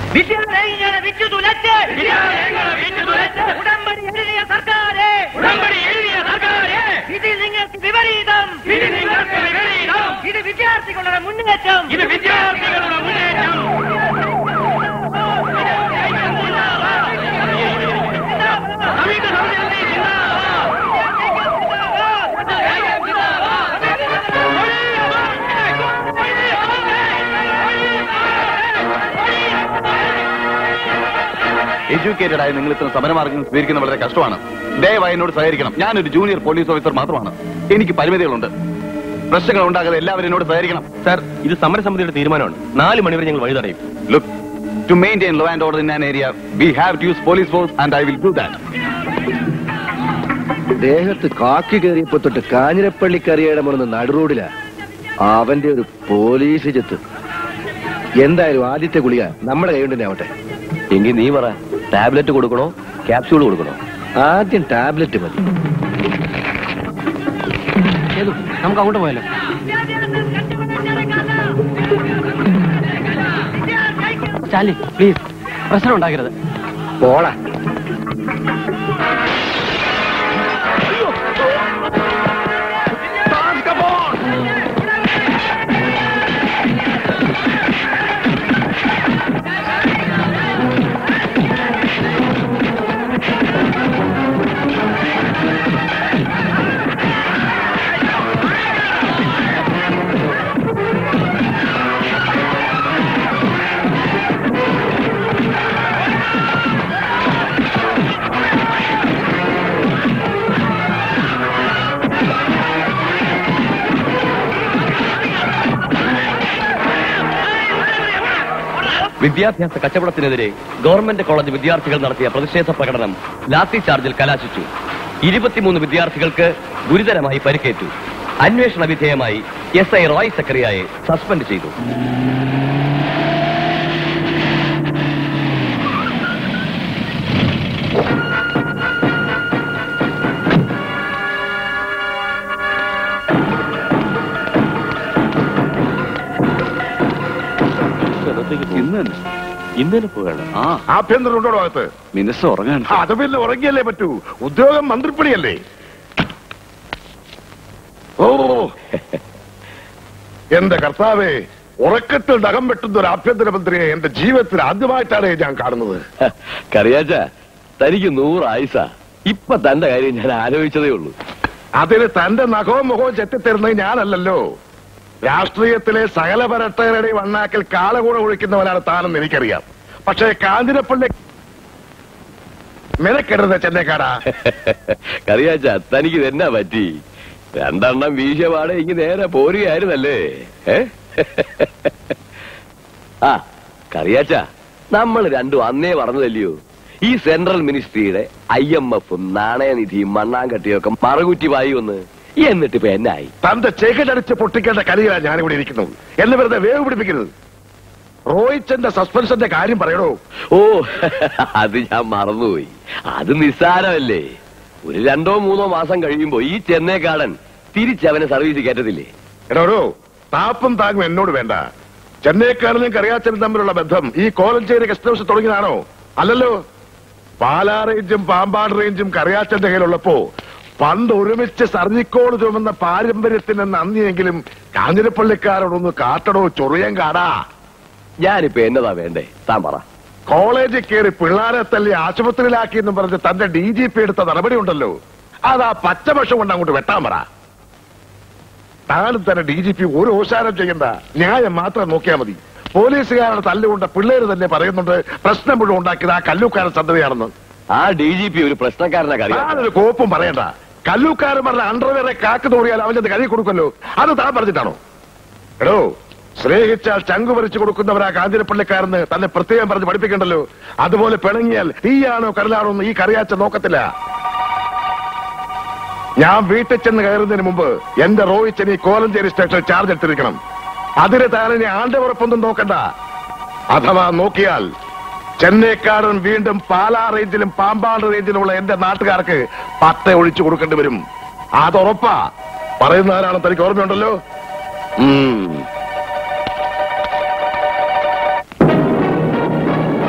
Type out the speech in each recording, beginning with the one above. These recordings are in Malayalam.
വിദ്യാലയങ്ങളെ വിറ്റു തുലച്ച് ഉടമ്പടി എഴുതിയ സർക്കാരെ ഉടമ്പടി എഴുതിയ സർക്കാരെ ഇത് നിങ്ങൾക്ക് വിപരീതം ഇത് നിങ്ങൾക്ക് വിപരീതം ഇത് വിദ്യാർത്ഥികളുടെ മുന്നേറ്റം ഇത് വിദ്യാർത്ഥികളുടെ മുന്നേറ്റം എഡ്യൂക്കേറ്റഡ് ആയ നിങ്ങൾ ഇത്ര സമരമാർഗം സ്വീകരിക്കുന്നത് വളരെ കഷ്ടമാണ് ദയവായി എന്നോട് സഹകരിക്കണം ഞാനൊരു ജൂനിയർ പോലീസ് ഓഫീസർ മാത്രമാണ് എനിക്ക് പരിമിതികളുണ്ട് പ്രശ്നങ്ങൾ ഉണ്ടാകാതെ എല്ലാവരും എന്നോട് സഹകരിക്കണം സാർ ഇത് സമരസമിതിയുടെ തീരുമാനമാണ് നാല് മണിവരെ ഞങ്ങൾ വഴി തടയും look to maintain law and order in an area we have to use police force and I will do that ദേഹത്ത് കാക്കി കയറിയപ്പോ തൊട്ട് കാഞ്ഞിരപ്പള്ളിക്കറിയുടെ മുറന്ന് നടുറോഡിലാ അവന്റെ ഒരു പോലീസ് ചെത്ത് എന്തായാലും ആദ്യത്തെ ഗുളിക നമ്മുടെ കൈ കൊണ്ടു ആവട്ടെ എങ്കിൽ നീ പറ ടാബ്ലറ്റ് കൊടുക്കണോ ക്യാപ്സ്യൂൾ കൊടുക്കണോ ആദ്യം ടാബ്ലറ്റ് മതി നമുക്ക് അങ്ങോട്ട് പോയാലോ ചാലി പ്ലീസ് പ്രശ്നം ഉണ്ടാക്കരുത് പോളാ വിദ്യാഭ്യാസ കച്ചവടത്തിനെതിരെ ഗവൺമെന്റ് കോളേജ് വിദ്യാർത്ഥികൾ നടത്തിയ പ്രതിഷേധ പ്രകടനം ലാത്തി ചാർജിൽ കലാശിച്ചു ഇരുപത്തിമൂന്ന് വിദ്യാർത്ഥികൾക്ക് ഗുരുതരമായി പരിക്കേറ്റു അന്വേഷണ വിധേയമായി എസ് ഐ റോയ് സക്കറിയായെ സസ്പെൻഡ് ചെയ്തു ഇന്ന് തന്നെ ഇന്നലെ പോവുകയാണ് ആ ആഭ്യന്തരം ഉണ്ടോ അകത്ത് മിനിസ്റ്റർ ഉറങ്ങാൻ ആ, അത് പിന്നെ ഉറങ്ങിയല്ലേ പറ്റൂ ഉദ്യോഗം മന്ത്രിപ്പണിയല്ലേ ഓ എന്റെ കർത്താവേ ഉറക്കത്തിൽ നഖം വെട്ടുന്ന ഒരു ആഭ്യന്തരമന്ത്രിയെ എന്റെ ജീവിതത്തിൽ ആദ്യമായിട്ടാണ് ഞാൻ കാണുന്നത് കറിയാച്ച തനിക്ക് നൂറ് ആയുസ ഇപ്പൊ തന്റെ കാര്യം ഞാൻ ആലോചിച്ചതേ ഉള്ളൂ അതിന് തന്റെ നഖവും മുഖവും ചെത്തിത്തരുന്നത് ഞാനല്ലല്ലോ രാഷ്ട്രീയത്തിലെ സകല പരട്ടകളുടെ വണ്ണാക്കിൽ കാളകൂടെ ഒഴിക്കുന്നവനാണ് താനെന്ന് എനിക്കറിയാം പക്ഷേ കാഞ്ഞിരപ്പള്ളി മെനക്കെടുന്ന ചെന്നൈക്കാടാ കറിയാച്ച തനിക്ക് ഇതെന്നാ പറ്റി രണ്ടെണ്ണം വീശിയ പാടെ ഇങ്ങ് നേരെ പോരുകയായിരുന്നല്ലേ ഏ? ആ കറിയാച്ച നമ്മൾ രണ്ടും അന്നേ പറഞ്ഞതല്ലയോ ഈ സെൻട്രൽ മിനിസ്ട്രിയുടെ ഐ എം എഫും നാണയനിധിയും മണ്ണാങ്കട്ടിയൊക്കെ മറകുറ്റി വായി വന്ന് എന്നിട്ട് ഇപ്പൊ എന്നായി തന്റെ ചേക്കടടിച്ച് പൊട്ടിക്കേണ്ട കലിയിലാണ് ഞാനിവിടെ ഇരിക്കുന്നത് എന്നെ വെറുതെ വേവ് പിടിപ്പിക്കരുത് റോയിച്ചന്റെ സസ്പെൻഷന്റെ കാര്യം പറയണോ ഓ അത് ഞാൻ മറന്നുപോയി അത് നിസ്സാരമല്ലേ ഒരു രണ്ടോ മൂന്നോ മാസം കഴിയുമ്പോ ഈ ചെന്നൈക്കാടൻ തിരിച്ചവനെ സർവീസ് കയറ്റത്തില്ലേ എടോ താപ്പും താങ്ങും എന്നോട് വേണ്ട ചെന്നൈക്കാരനും കറിയാച്ചനും തമ്മിലുള്ള ബന്ധം ഈ കോലഞ്ചേരി ഗസ്റ്റ് ഹൗസ് തുടങ്ങിയതാണോ അല്ലല്ലോ പാലാ റേഞ്ചും പാമ്പാട് റേഞ്ചും കറിയാച്ചന്റെ കയ്യിലുള്ളപ്പോ പണ്ട് ഒരുമിച്ച് സർജിക്കോട് ചുമന്ന പാരമ്പര്യത്തിന് നന്ദിയെങ്കിലും കാഞ്ഞിരപ്പള്ളിക്കാരോടൊന്ന് കാട്ടടോ ചൊറിയാൻ കാടാ ഞാനിപ്പോ എന്നതാ വേണ്ടേ താൻ പറ കോളേജിൽ കയറി പിള്ളാരെ തല്ലി ആശുപത്രിയിലാക്കി എന്ന് പറഞ്ഞ് തന്റെ ഡി ജി പി എടുത്ത നടപടി ഉണ്ടല്ലോ അത് ആ പച്ചപക്ഷം കൊണ്ട് അങ്ങോട്ട് വെട്ടാൻ പറ താനും തന്നെ ഡി ജി പി ഒരു ഓശാരം ചെയ്യണ്ട ന്യായം മാത്രം നോക്കിയാൽ മതി പോലീസുകാരുടെ തല്ലുകൊണ്ട് പിള്ളേര് തന്നെ പറയുന്നുണ്ട് പ്രശ്നം മുഴുവൻ ഉണ്ടാക്കിയത് ആ കല്ലൂക്കാരൻ സന്തതിയാണെന്ന് ആ ഡി ജി പി ഒരു പ്രശ്നക്കാരനാ കറിയാ താനൊരു കോപ്പും പറയണ്ട കല്ലൂക്കാരൻ പറഞ്ഞ അണ്ടർവെയറെ കാക്ക് തോറിയാൽ അവന്റെ കൈ കൊടുക്കല്ലോ അത് താൻ പറഞ്ഞിട്ടാണോ എടോ സ്നേഹിച്ചാൽ ചങ്കു പറിച്ചു കൊടുക്കുന്നവരാ കാഞ്ഞിരപ്പള്ളിക്കാരെന്ന് തന്നെ പ്രത്യേകം പറഞ്ഞ് പഠിപ്പിക്കണ്ടല്ലോ അതുപോലെ പിണങ്ങിയാൽ തീയാണോ കടലാണോ എന്ന് ഈ കറിയാച്ച നോക്കത്തില്ല ഞാൻ വീട്ടിൽ ചെന്ന് കയറുന്നതിന് മുമ്പ് എന്റെ റോയിച്ചൻ ഈ കോലഞ്ചേരി സ്റ്റേഷനിൽ ചാർജ് എടുത്തിരിക്കണം അതിന് താനിനി ആന്റെ ഉറപ്പൊന്നും നോക്കണ്ട അഥവാ നോക്കിയാൽ ചെന്നൈക്കാരൻ വീണ്ടും പാലാ റേഞ്ചിലും പാമ്പാട് റേഞ്ചിലുമുള്ള എന്റെ നാട്ടുകാർക്ക് പത്ത ഒഴിച്ചു കൊടുക്കേണ്ടി വരും അതുറപ്പാ പറയുന്ന ആരാണെന്ന് തനിക്ക് ഓർമ്മയുണ്ടല്ലോ ഉം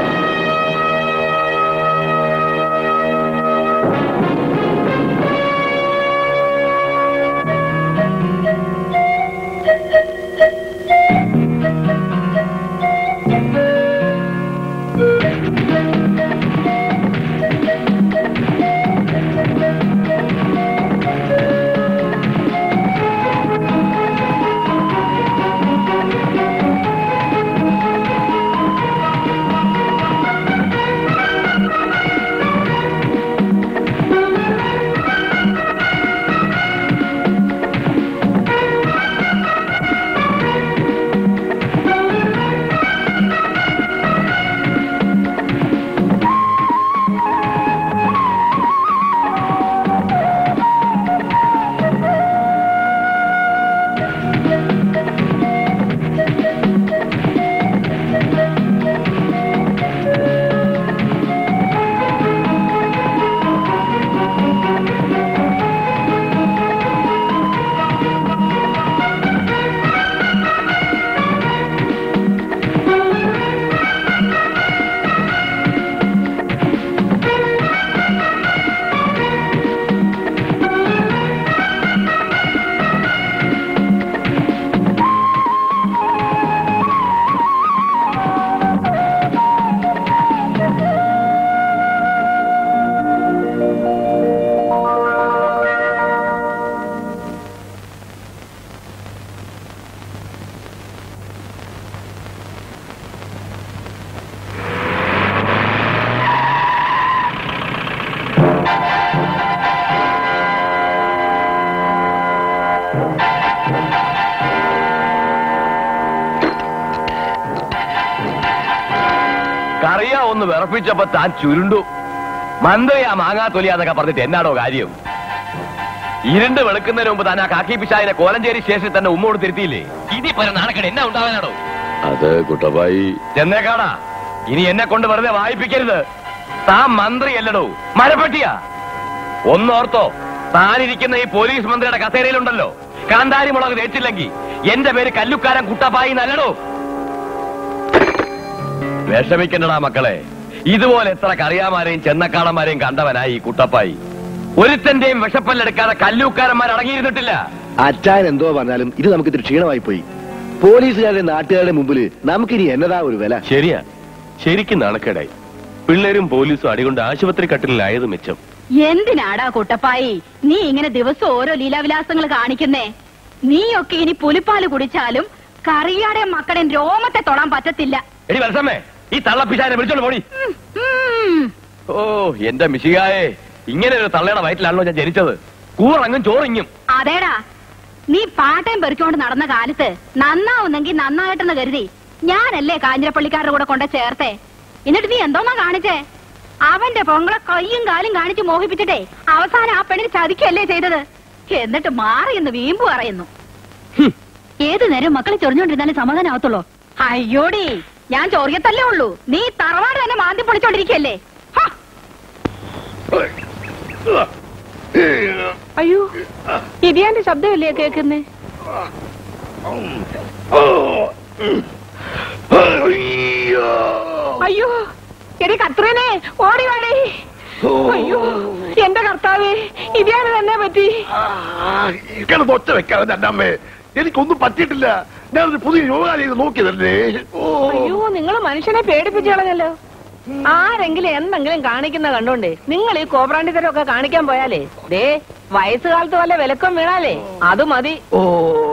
കറിയ ഒന്ന് വിറപ്പിച്ചപ്പോ താൻ ചുരുണ്ടു മന്ത്രിയാ മാങ്ങാ തൊലിയാന്നൊക്കെ പറഞ്ഞിട്ട് എന്നാടോ കാര്യം ഇരുണ്ട് വെളുക്കുന്നതിന് മുമ്പ് താൻ ആ കാക്കി പിശായിനെ കോലഞ്ചേരി സ്റ്റേഷനിൽ തന്നെ ഉമ്മോട് തിരുത്തിയില്ലേ ഇനി പല നാണക്കേട് എന്നാ ഉണ്ടാവാനാടോ അത് കുട്ടപ്പായി ചെന്നേക്കാടാ ഇനി എന്നെ കൊണ്ട് വെറുതെ വായിപ്പിക്കരുത് താൻ മന്ത്രിയല്ലടോ മരപ്പെട്ടിയാ ഒന്നോർത്തോ താനിരിക്കുന്ന ഈ പോലീസ് മന്ത്രിയുടെ കസേരയിലുണ്ടല്ലോ കാന്താരി മുളക് തേച്ചില്ലെങ്കിൽ എന്റെ പേര് കല്ലുക്കാരൻ കുട്ടപ്പായി നല്ലടോ വിഷമിക്കണ്ടടാ മക്കളെ ഇതുപോലെ എത്ര കറിയാമാരെയും ചെന്നക്കാളന്മാരെയും കണ്ടവനായി ഈ കുട്ടപ്പായി ഒരുത്തന്റെയും വിഷപ്പല്ലെടുക്കാതെ കല്ലൂക്കാരന്മാർ അടങ്ങിയിരുന്നിട്ടില്ല അച്ചായൻ എന്തോ പറഞ്ഞാലും ഇത് നമുക്ക് ഇത്തിരി ക്ഷീണമായി പോയി പോലീസുകാരുടെ നാട്ടുകാരുടെ മുമ്പിൽ നമുക്കിനി എന്നതാ ഒരു വില ശരിയാ ശരിക്കും നാണക്കേടായി പിള്ളേരും പോലീസും അടികൊണ്ട് ആശുപത്രി കട്ടിലായത് മെച്ചം എന്തിനാടാ കുട്ടപ്പായി നീ ഇങ്ങനെ ദിവസം ഓരോ ലീലാവിലാസങ്ങൾ കാണിക്കുന്നേ നീയൊക്കെ ഇനി പുലിപ്പാല് കുടിച്ചാലും കറിയാടെ മക്കളുടെ രോമത്തെ തൊടാൻ പറ്റത്തില്ല എടി വത്സമ്മേ ഈ തള്ളപ്പിശാനെ വിളിച്ചോണ്ട് പോടി ഉം, ഉം. ഓ എന്റെ മിശികായെ ഇങ്ങനെ ഒരു തള്ളയുടെ വയറ്റിലാണല്ലോ ഞാൻ ജനിച്ചത് കൂറങ്ങും ചോറിങ്ങും അതേടാ നീ പാട്ടയും പെറുക്കിക്കൊണ്ട് നടന്ന കാലത്ത് നന്നാവുന്നെങ്കിൽ നന്നായിട്ടെന്ന് കരുതി ഞാനല്ലേ കാഞ്ഞിരപ്പള്ളിക്കാരുടെ കൂടെ കൊണ്ട ചേർത്തേ എന്നിട്ട് നീ എന്തോന്നാ കാണിച്ചേ അവന്റെ പൊങ്ങളെ കയ്യും കാലും കാണിച്ച് മോഹിപ്പിച്ചിട്ടേ അവസാനം ആ പെണ്ണിന് ചതിക്കല്ലേ ചെയ്തത് എന്നിട്ട് മാറി എന്ന് വീമ്പു പറയുന്നു ഏത് നേരം മക്കളെ ചൊറിഞ്ഞോണ്ടിരുന്നാലും സമാധാനാവത്തുള്ളൂ അയ്യോടി ഞാൻ ചൊറിയത്തല്ലേ ഉള്ളൂ നീ തറവാട് തന്നെ മാന്തി പൊളിച്ചോണ്ടിരിക്കല്ലേ ഹ! അയ്യോ ഇതിയാന്റെ ശബ്ദമല്ലേ കേക്കുന്നേ അയ്യോ എടി കത്രനെ ഓടി വാടേ അയ്യോ എന്റെ കർത്താവേ ഇതിയാണ് തന്നെ പറ്റി കിടന്ന് ഒച്ച വെക്കാതെ എന്റെ അമ്മേ എനിക്കൊന്നും പറ്റിയിട്ടില്ല ഞാനൊരു പുതിയ യോഗ ചെയ്ത് നോക്കിയതല്ലേ ഓ അയ്യോ നിങ്ങൾ മനുഷ്യനെ പേടിപ്പിച്ചു കളഞ്ഞല്ലോ ആരെങ്കിലും എന്തെങ്കിലും കാണിക്കുന്ന കണ്ടോണ്ടേ നിങ്ങൾ ഈ കോപ്രാണ്ടിത്തരമൊക്കെ കാണിക്കാൻ പോയാലേ ദേ വയസ്സുകാലത്ത് വല്ല വിലക്കം വീണാലേ അത് മതി ഓ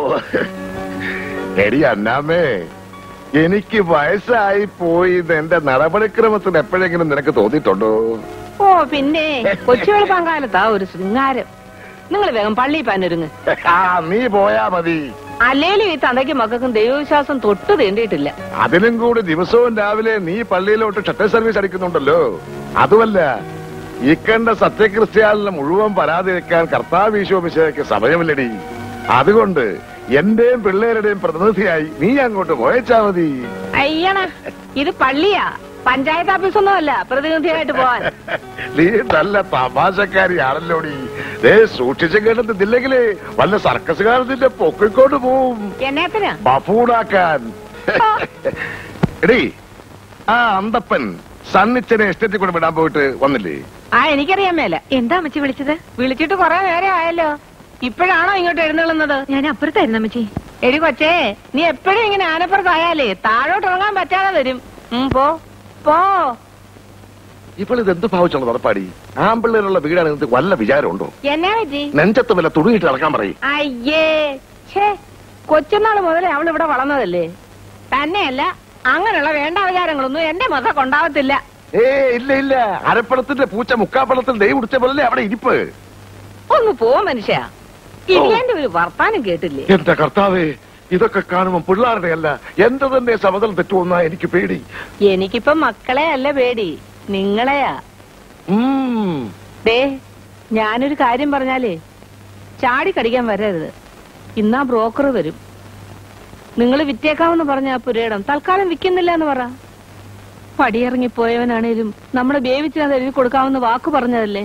എടി അന്നാമേ എനിക്ക് വയസ്സായി പോയി എന്ന് എന്റെ നടപടിക്രമത്തിന് എപ്പോഴെങ്കിലും നിനക്ക് തോന്നിയിട്ടുണ്ടോ ഓ പിന്നെ കൊച്ചു വെളുപ്പാങ്കാലത്താ ഒരു ശൃംഗാരം നിങ്ങൾ വേഗം പള്ളി പാനൊരുങ്ങ് ആ നീ പോയാ മതി അല്ലേലും ഈ തന്തയ്ക്കും മക്കൾക്കും ദൈവവിശ്വാസം തൊട്ട് തീണ്ടിയിട്ടില്ല അതിനും കൂടി ദിവസവും രാവിലെ നീ പള്ളിയിലോട്ട് ഷട്ടർ സർവീസ് അടിക്കുന്നുണ്ടല്ലോ അതുമല്ല ഈ കണ്ട സത്യക്രിസ്ത്യാനിലെ മുഴുവൻ പരാതി വെക്കാൻ കർത്താവ് ഈശോമിശയ്ക്ക് സമയമില്ലടി അതുകൊണ്ട് എന്റെയും പിള്ളേരുടെയും പ്രതിനിധിയായി നീ അങ്ങോട്ട് പോയച്ചാ മതി അയ്യണ ഇത് പള്ളിയാ പഞ്ചായത്ത് ഓഫീസൊന്നും അല്ല പ്രതിനിധിയായിട്ട് പോവാൻ നീ നല്ല തമാശക്കാരിയാണല്ലോടി ദേ സൂക്ഷിച്ചു കേട്ടതില്ലെങ്കിലേ വല്ല സർക്കസുകാരത്തിന്റെ പൊക്കിക്കൊണ്ട് പോവും എന്നേത്തിനാ ബഫൂണാക്കാൻ എടീ ആ അന്തപ്പൻ സണ്ണിച്ചനെ എസ്റ്റേറ്റിൽ കൊണ്ട് വിടാൻ പോയിട്ട് വന്നില്ലേ ആ എനിക്കറിയാൻ മേല എന്താ അമ്മച്ചി വിളിച്ചത് വിളിച്ചിട്ട് കൊറേ നേരം ആയല്ലോ ഇപ്പോഴാണോ ഇങ്ങോട്ട് എഴുന്നള്ളുന്നത് ഞാൻ അപ്പുറത്തായിരുന്നു അമ്മച്ചി എടി കൊച്ചേ നീ എപ്പോഴും ഇങ്ങനെ ആനപ്പുറത്തായാലേ താഴോട്ട് ഇറങ്ങാൻ പറ്റാതെ വരും ഉം, പോ പോ ഇപ്പോൾ ഇത് എന്ത് ഭാവിച്ചുള്ള നടപ്പാടി ആമ്പിള്ളേരുള്ള വീടാണ് നിങ്ങൾക്ക് വല്ല വിചാരമുണ്ടോ എന്നാ പറ്റി നെഞ്ചത്ത് വല്ല തുണിയിട്ട് നടക്കാൻ പറയും അയ്യേ ഛേ കൊച്ചുനാൾ മുതലേ അവൾ ഇവിടെ വളർന്നതല്ലേ തന്നെയല്ല അങ്ങനെയുള്ള വേണ്ട വിചാരങ്ങളൊന്നും എന്റെ മൊത്തം കൊണ്ടാവത്തില്ല ഏ ഇല്ല ഇല്ല അരപ്പണത്തിന്റെ പൂച്ച മുക്കാപ്പണത്തിൽ നെയ് കുടിച്ച പോലെ അവിടെ ഇരിപ്പ് ഒന്ന് പോ മനുഷ്യ ഇരിയാന്റെ ഒരു വർത്താനം കേട്ടില്ലേ എന്റെ കർത്താവേ ഇതൊക്കെ കാണുമ്പോൾ പിള്ളേരുടെ അല്ല എന്റെ തന്നെ സമതൽ തെറ്റുമെന്നാ എനിക്ക് പേടി എനിക്കിപ്പൊ മക്കളെ അല്ല പേടി നിങ്ങളെയാ ഉം. ദേ ഞാനൊരു കാര്യം പറഞ്ഞാലേ ചാടി കടിക്കാൻ വരരുത് ഇന്നാ ബ്രോക്കർ വരും നിങ്ങൾ വിറ്റേക്കാമെന്ന് പറഞ്ഞ ആ പുരയിടം തൽക്കാലം വിൽക്കുന്നില്ല എന്ന് പറ പടിയിറങ്ങിപ്പോയവനാണേലും നമ്മളെ ബേവിച്ചിനത് എഴുതി കൊടുക്കാമെന്ന് വാക്ക് പറഞ്ഞതല്ലേ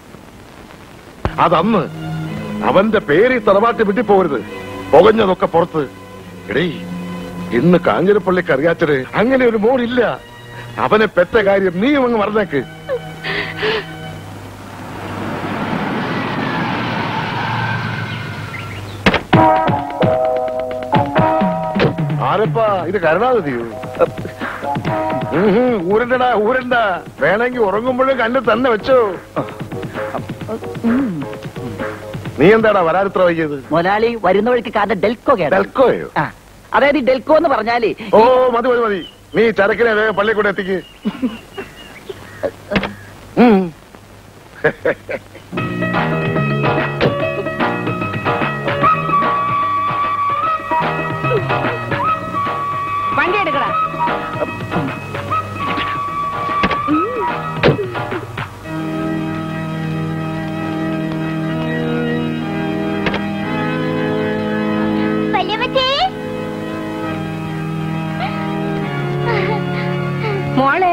അതന്ന് അവന്റെ പേര് ഈ തറവാട്ടി വിട്ടിപ്പോകരുത് പുകഞ്ഞതൊക്കെ പുറത്ത് എടീ ഇന്ന് കാഞ്ഞിരപ്പള്ളിക്ക് അറിയാച്ചത് അങ്ങനെ ഒരു മോനില്ല അവനെ പെറ്റ കാര്യം നീ അങ്ങ് മറന്നേക്ക് ആരപ്പാ ഇത് കരുണാകതിയോ ഊരണ്ടടാ ഊരണ്ട വേണമെങ്കിൽ ഉറങ്ങുമ്പോഴും കണ്ണ് തന്നെ വെച്ചോ നീ എന്താടാ വരാരിത്ര വൈകിയത് മുതലാളി വരുന്ന വഴിക്ക് കാണ്ട ഡെൽക്കോ കേട്ടോ ഡെൽക്കോയോ ആ, അതായത് ഈ ഡെൽക്കോ എന്ന് പറഞ്ഞാല് ഓ മതി മതി മതി നീ ചരക്കിനെ വേഗം പള്ളിയിൽ കൂടെ എത്തിക്ക് ഉം. വണ്ടി എടുക്കടാ മോളെ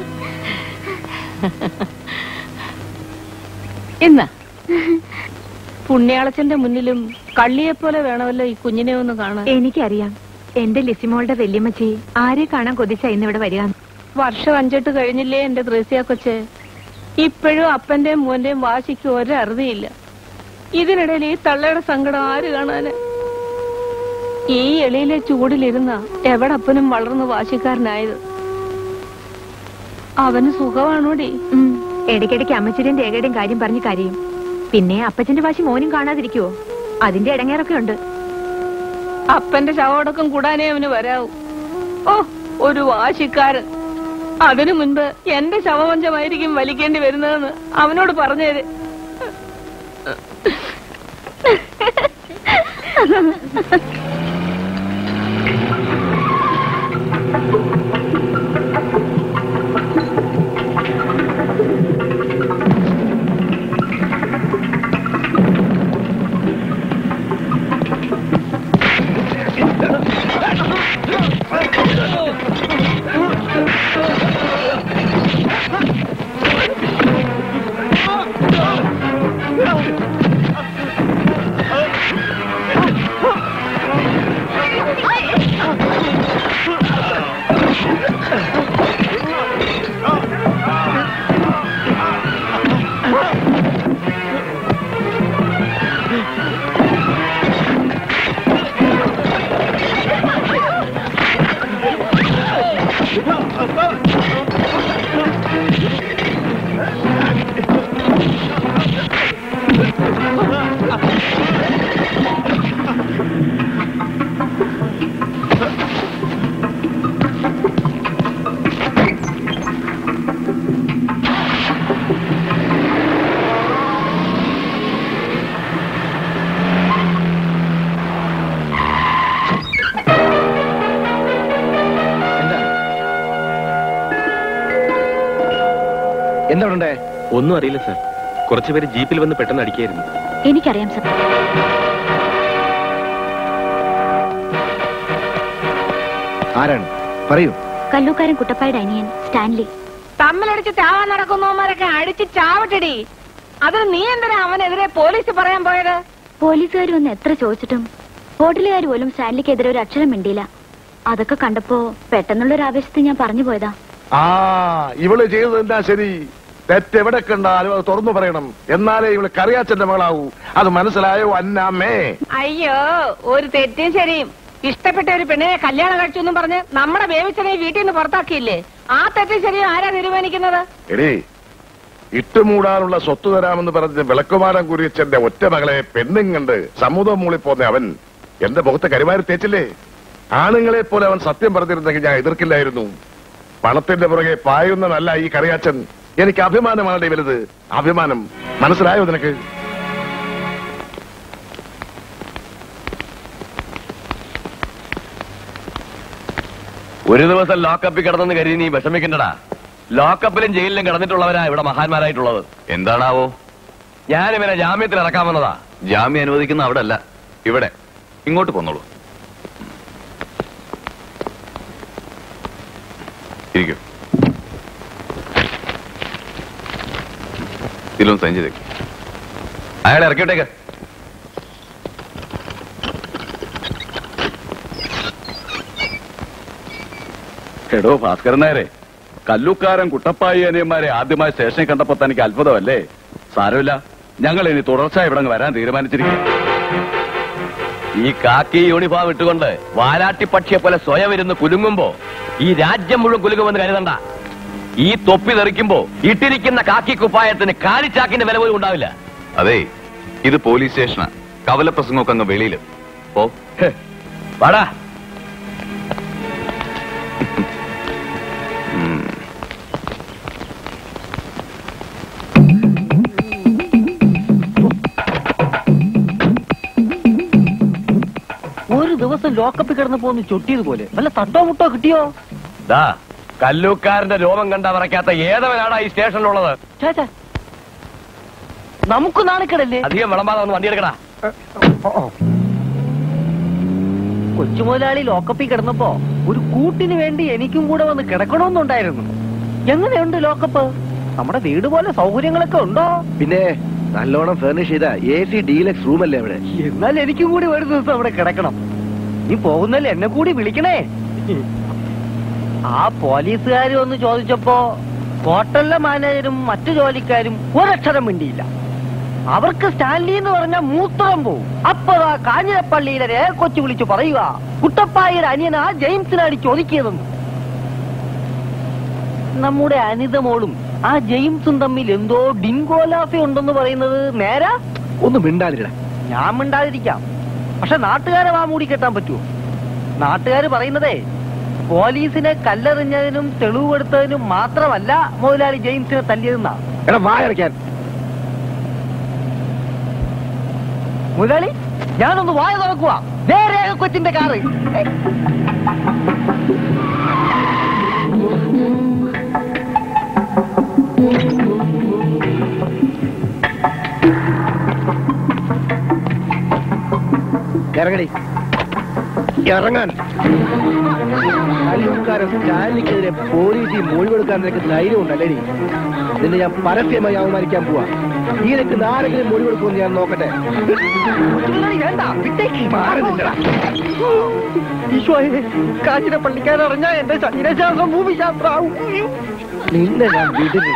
ഇന്ന പുണ്യാളച്ചന്റെ മുന്നിലും കള്ളിയെ പോലെ വേണമല്ലോ ഈ കുഞ്ഞിനെ ഒന്ന് കാണാൻ എനിക്കറിയാം എന്റെ ലിസിമോളുടെ വല്യമ്മച്ചി ആരെ കാണാൻ കൊതിച്ച ഇന്നിവിടെ വരിക വർഷം അഞ്ചെട്ട് കഴിഞ്ഞില്ലേ എന്റെ ത്രേസ്യ കൊച്ച് ഇപ്പോഴും അപ്പന്റെയും മോന്റെയും വാശിക്ക് ഒരറുതിയില്ല ഇതിനിടയിൽ ഈ തള്ളയുടെ സങ്കടം ആര് കാണാന് ഈ എളിയിലെ ചൂടിലിരുന്ന എവിടപ്പനും വളർന്ന് വാശിക്കാരനായത് അവന് സുഖമാണോടി ഉം. ഇടയ്ക്കിടയ്ക്ക് അമ്മച്ചിന്റെയും രേഖയുടെയും കാര്യം പറഞ്ഞ് കരയും പിന്നെ അപ്പച്ചന്റെ വാശി മോനും കാണാതിരിക്കുവോ അതിന്റെ ഇടങ്ങേറൊക്കെ ഉണ്ട് അപ്പന്റെ ശവടക്കം കൂടാനേ അവന് വരാവൂ ഓ ഒരു വാശിക്കാരൻ അതിനു മുൻപ് എന്റെ ശവമഞ്ചമായിരിക്കും വലിക്കേണ്ടി വരുന്നതെന്ന് അവനോട് പറഞ്ഞേര് എന്താ ഉണ്ടേ ഒന്നും അറിയില്ല സർ കുറച്ചുപേര് ജീപ്പിൽ വന്ന് പെട്ടെന്ന് അടിക്കായിരുന്നു എനിക്കറിയാം സർ ആരാണ് പറയൂ കല്ലൂക്കാരൻ കുട്ടപ്പായുടെ അനിയൻ സ്റ്റാൻലി തമ്മിലടിച്ച് ചാവാൻ നടക്കുന്നവന്മാരൊക്കെ അടിച്ച് ചാവട്ടടി അതിന് നീ എന്തിനാ അവനെതിരെ പോലീസ് പറയാൻ പോയത് പോലീസുകാർ വന്ന് എത്ര ചോദിച്ചിട്ടും ഹോട്ടലുകാർ പോലും സ്റ്റാൻലിക്കെതിരെ ഒരു അക്ഷരം മിണ്ടിയില്ല അതൊക്കെ കണ്ടപ്പോ പെട്ടെന്നുള്ളൊരു ആവേശത്തിൽ ഞാൻ പറഞ്ഞു പോയതാ ആ ഇവള് ചെയ്തത് എന്താ ശരി തെറ്റെവിടെ കണ്ടാലും അത് തുറന്നു പറയണം എന്നാലേ ഇവള് കറിയാച്ചന്റെ മകളാവൂ അത് മനസ്സിലായോ അന്നാമേ അയ്യോ ഒരു തെറ്റും ശരിയും ഇഷ്ടപ്പെട്ട ഒരു പെണ്ണിനെ കല്യാണം കഴിച്ചു എന്നും പറഞ്ഞ് നമ്മുടെ ബേബിച്ചനെ വീട്ടിൽ നിന്ന് പുറത്താക്കിയില്ലേ ആ തെറ്റും ശരിയും ആരാ തീരുമാനിക്കുന്നത് എടീ ഇട്ടുമൂടാനുള്ള സ്വത്ത് തരാമെന്ന് പറഞ്ഞ് വിളക്കുമാരം കുരിച്ചന്റെ ഒറ്റ മകളെ പെണ്ണും കണ്ട് സമുദ്രം മൂളിപ്പോന്ന അവൻ എന്റെ മുഖത്ത് കരിമാരി തേച്ചില്ലേ ആണുങ്ങളെ പോലെ അവൻ സത്യം പറഞ്ഞിരുന്നെങ്കിൽ ഞാൻ എതിർക്കില്ലായിരുന്നു പണത്തിന്റെ പുറകെ പായുന്നതല്ല ഈ കറിയാച്ചൻ എനിക്ക് അഭിമാനമാണ് ഈ വലുത് അഭിമാനം മനസ്സിലായോ നിനക്ക് ഒരു ദിവസം ലോക്കപ്പിൽ കിടന്നെന്ന് കരുതി നീ വിഷമിക്കണ്ടടാ ലോക്കപ്പിലും ജയിലിലും കിടന്നിട്ടുള്ളവരാ ഇവിടെ മഹാന്മാരായിട്ടുള്ളത് എന്താണാവോ ഞാൻ ഇവനെ ജാമ്യത്തിൽ ഇറക്കാൻ വന്നതാ ജാമ്യം അനുവദിക്കുന്ന അവിടെ അല്ല ഇവിടെ ഇങ്ങോട്ട് പോന്നോളൂ ഇരിക്കൂ ഇതിലൊന്ന് സൈൻ ചെയ്തേക്ക് അയാളെ ഇറക്കിവിട്ടേക്ക് എടോ ഭാസ്കരൻ നായരെ കല്ലൂക്കാരൻ കുട്ടപ്പായി അനിയന്മാരെ ആദ്യമായി സ്റ്റേഷനിൽ കണ്ടപ്പോ തനിക്ക് അത്ഭുതമല്ലേ സാരമില്ല ഞങ്ങൾ ഇനി തുടർച്ചയായി ഇവിടെ അങ്ങ് വരാൻ തീരുമാനിച്ചിരിക്കും ഈ കാക്കി യൂണിഫോം ഇട്ടുകൊണ്ട് വാലാട്ടി പക്ഷിയെ പോലെ സ്വയം ഇരുന്ന് കുലുങ്ങുമ്പോ ഈ രാജ്യം മുഴുവൻ കുലുങ്ങുമെന്ന് കരുതണ്ട ഈ തൊപ്പി തെറിക്കുമ്പോ ഇട്ടിരിക്കുന്ന കാക്കി കുപ്പായത്തിന് കാലിച്ചാക്കിന്റെ വില പോലും ഉണ്ടാവില്ല അതെ ഇത് പോലീസ് സ്റ്റേഷനാ കവല പ്രസംഗമൊക്കെ അങ്ങ് വെളിയില് ഓ ഹെ, വാടാ ഒരു ദിവസം ലോക്കപ്പിൽ കിടന്ന് പോന്ന് ചൊട്ടിയതുപോലെ വല്ല തട്ടോ മുട്ടോ കിട്ടിയോ ദാ കല്ലൂക്കാരന്റെ രോമം കണ്ട വിറയ്ക്കാത്ത ഏതവനാണ് ഈ സ്റ്റേഷനിലുള്ളത് ഛേ, ഛേ. നമുക്ക് നാണക്കേടല്ലേ അധികം വിളമ്പാതെ ഒന്ന് വണ്ടി എടുക്കടാ കൊച്ചുമുതലാളി ലോക്കപ്പിൽ കിടന്നപ്പോ ഒരു കൂട്ടിന് വേണ്ടി എനിക്കും കൂടെ വന്ന് കിടക്കണമെന്നുണ്ടായിരുന്നു എങ്ങനെയുണ്ട് ലോക്കപ്പ് നമ്മുടെ വീട് പോലെ സൗകര്യങ്ങളൊക്കെ ഉണ്ടോ പിന്നെ നല്ലോണം ഫർണിഷ് ചെയ്ത എ സി ഡീലക്സ് റൂം അല്ലേ അവിടെ എന്നാൽ എനിക്കും കൂടി ഒരു ദിവസം അവിടെ കിടക്കണം നീ പോകുന്നതിൽ എന്നെ കൂടി വിളിക്കണേ ആ പോലീസുകാർ ഒന്ന് ചോദിച്ചപ്പോ ഹോട്ടലിലെ മാനേജരും മറ്റു ജോലിക്കാരും ഒരക്ഷരം മിണ്ടിയില്ല അവർക്ക് സ്റ്റാൻലി എന്ന് പറഞ്ഞ മൂത്രം പോവും അപ്പതാ കാഞ്ഞിരപ്പള്ളിയിലെ രേഖ കൊച്ചു വിളിച്ചു പറയുക കുട്ടപ്പായുടെ അനിയനാ ജെയിംസിനാണ് ചോദിക്കിയതെന്ന് നമ്മുടെ അനിത മോളും ആ ജെയിംസും തമ്മിൽ എന്തോ ഡിങ്കോലാഫി ഉണ്ടെന്ന് പറയുന്നത് നേരാ ഒന്ന് മിണ്ടാതിരിട ഞാൻ മിണ്ടാതിരിക്കാം പക്ഷെ നാട്ടുകാരെ വാ മൂടി കെട്ടാൻ പറ്റുമോ നാട്ടുകാർ പറയുന്നതേ പോലീസിനെ കല്ലെറിഞ്ഞതിനും തെളിവ് കൊടുത്തതിനും മാത്രമല്ല മുതലാളി ജെയിംസിനെ തല്ലിയതെന്നാ എടാ വായടയ്ക്കാൻ മുതലാളി ഞാനൊന്ന് വായ തുറക്കുക നേരെ കൊച്ചിന്റെ കാറ് ഏയ്. ഇറങ്ങടി ഇറങ്ങാൻ കല്ലൂർക്കാരൻ സ്റ്റാലിനെതിരെ പോലീസിൽ മൊഴി കൊടുക്കാൻ നിനക്ക് ധൈര്യം ഉണ്ടല്ലേടി നിന്നെ ഞാൻ പരസ്യമായി അവമാനിക്കാൻ പോവാ ഈ നിനക്ക് ആരെങ്കിലും മൊഴി കൊടുക്കുമെന്ന് ഞാൻ നോക്കട്ടെ മുതലാളി വേണ്ട വിട്ടേക്ക് മാറി നിന്നെടാ. ഈശോയെ കാഞ്ഞിരപ്പള്ളിക്കാരറിഞ്ഞ എന്റെ ശരീരശാസ്ത്രം ഭൂമിശാസ്ത്രാവും നിന്നെ ഞാൻ വിടുന്നില്ല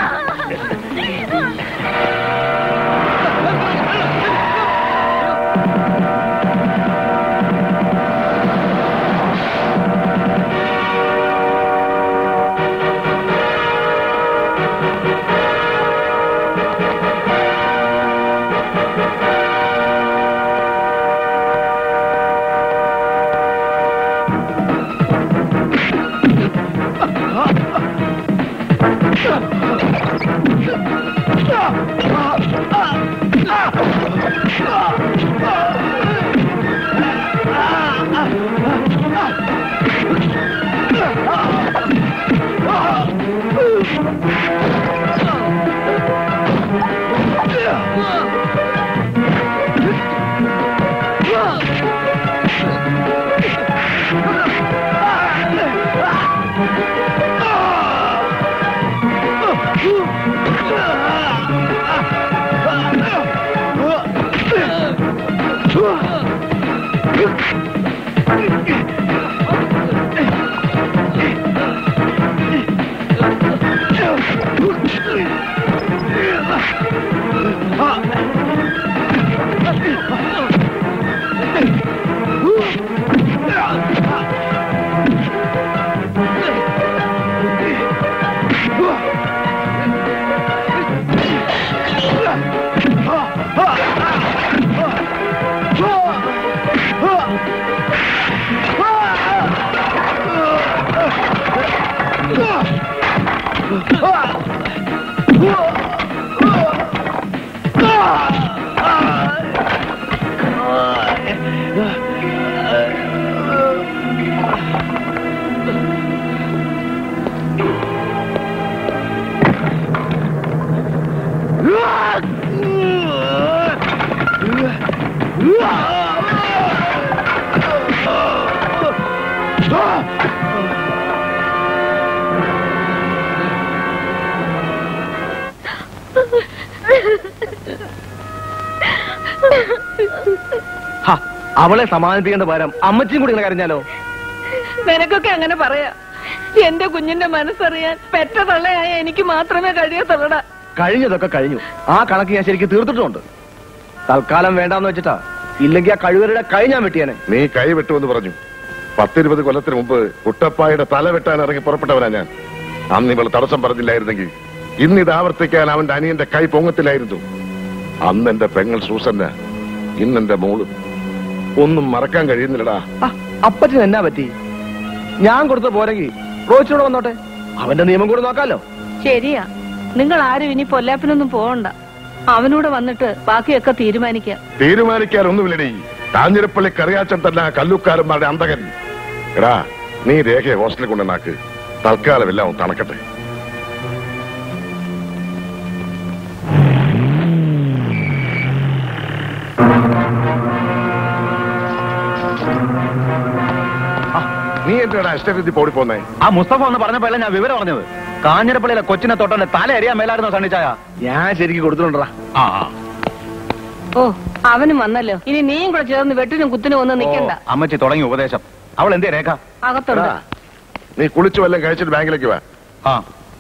ഹ, അവളെ സമാധാനിപ്പിക്കേണ്ട പകരം അമ്മച്ചിയും കൂടി ഇങ്ങനെ കരഞ്ഞാലോ നിനക്കൊക്കെ അങ്ങനെ പറയാ എന്റെ കുഞ്ഞിന്റെ മനസ്സറിയാൻ പെറ്റ തള്ളയായ എനിക്ക് മാത്രമേ കഴിയത്തുള്ളടാ കഴിഞ്ഞതൊക്കെ കഴിഞ്ഞു ആ കണക്ക് ഞാൻ ശരിക്കും തീർത്തിട്ടുമുണ്ട് തൽക്കാലം വേണ്ടാന്ന് വെച്ചിട്ടാ ഇല്ലെങ്കിൽ ആ കഴിവരുടെ കൈ ഞാൻ വെട്ടിയാനെ നീ കൈ വെട്ടുമെന്ന് പറഞ്ഞു പത്തിരുപത് കൊല്ലത്തിന് മുമ്പ് കുട്ടപ്പായുടെ തല വെട്ടാൻ ഇറങ്ങി പുറപ്പെട്ടവനാ ഞാൻ അന്ന് ഇവൾ തടസ്സം പറഞ്ഞില്ലായിരുന്നെങ്കിൽ ഇന്ന് ഇത് ആവർത്തിക്കാൻ അവന്റെ അനിയന്റെ കൈ പൊങ്ങത്തില്ലായിരുന്നു അന്ന് എന്റെ പെങ്ങൾ സൂസന്ന ഇന്നെന്റെ മോള് ഒന്നും മറക്കാൻ കഴിയുന്നില്ലടാ ആ, അപ്പച്ചന് എന്നാ പറ്റി ഞാൻ കൊടുത്ത പോരെങ്കിൽ റോച്ചിനോട് വന്നോട്ടെ അവന്റെ നിയമം കൂടെ നോക്കാലോ ശരിയാ നിങ്ങൾ ആരും ഇനി പൊല്ലാപ്പിനൊന്നും പോകണ്ട അവനൂടെ വന്നിട്ട് ബാക്കിയൊക്കെ തീരുമാനിക്കാം തീരുമാനിക്കാനൊന്നുമില്ലടി കാഞ്ഞിരപ്പള്ളി കറിയാച്ചൻ തന്നെ കല്ലുക്കാരന്മാരുടെ അന്തകൻ എടാ നീ രേഖയെ ഹോസ്റ്റലിൽ കൊണ്ടുവന്നാക്ക് തൽക്കാലം എല്ലാം ഒന്ന് തണക്കട്ടെ നീ എന്തിനാ ഇഷ്ടരീതി പോടി പോന്നേ ആ മുസ്തഫ എന്ന് പറഞ്ഞപ്പോഴല്ല ഞാൻ വിവരം പറഞ്ഞത് കാഞ്ഞിരപ്പള്ളിയിലെ കൊച്ചിനെ തൊട്ടന്റെ തല അറിയാൻ മേലായിരുന്നോ സണ്ണിച്ചായ ഞാൻ ശരിക്കും കൊടുത്തിട്ടുണ്ടാ ആ ഓ അവനും വന്നല്ലോ ഇനി നീയും കൂടെ ചേർന്ന് വെട്ടിനും കുത്തിനും ഒന്നും നിക്കണ്ട അമ്മച്ചി തുടങ്ങി ഉപദേശം അവൾ എന്തേ രേഖ അകത്തുണ്ട് നീ കുളിച്ചു വല്ലതും കഴിച്ചിട്ട് ബാങ്കിലേക്ക് വാ ആ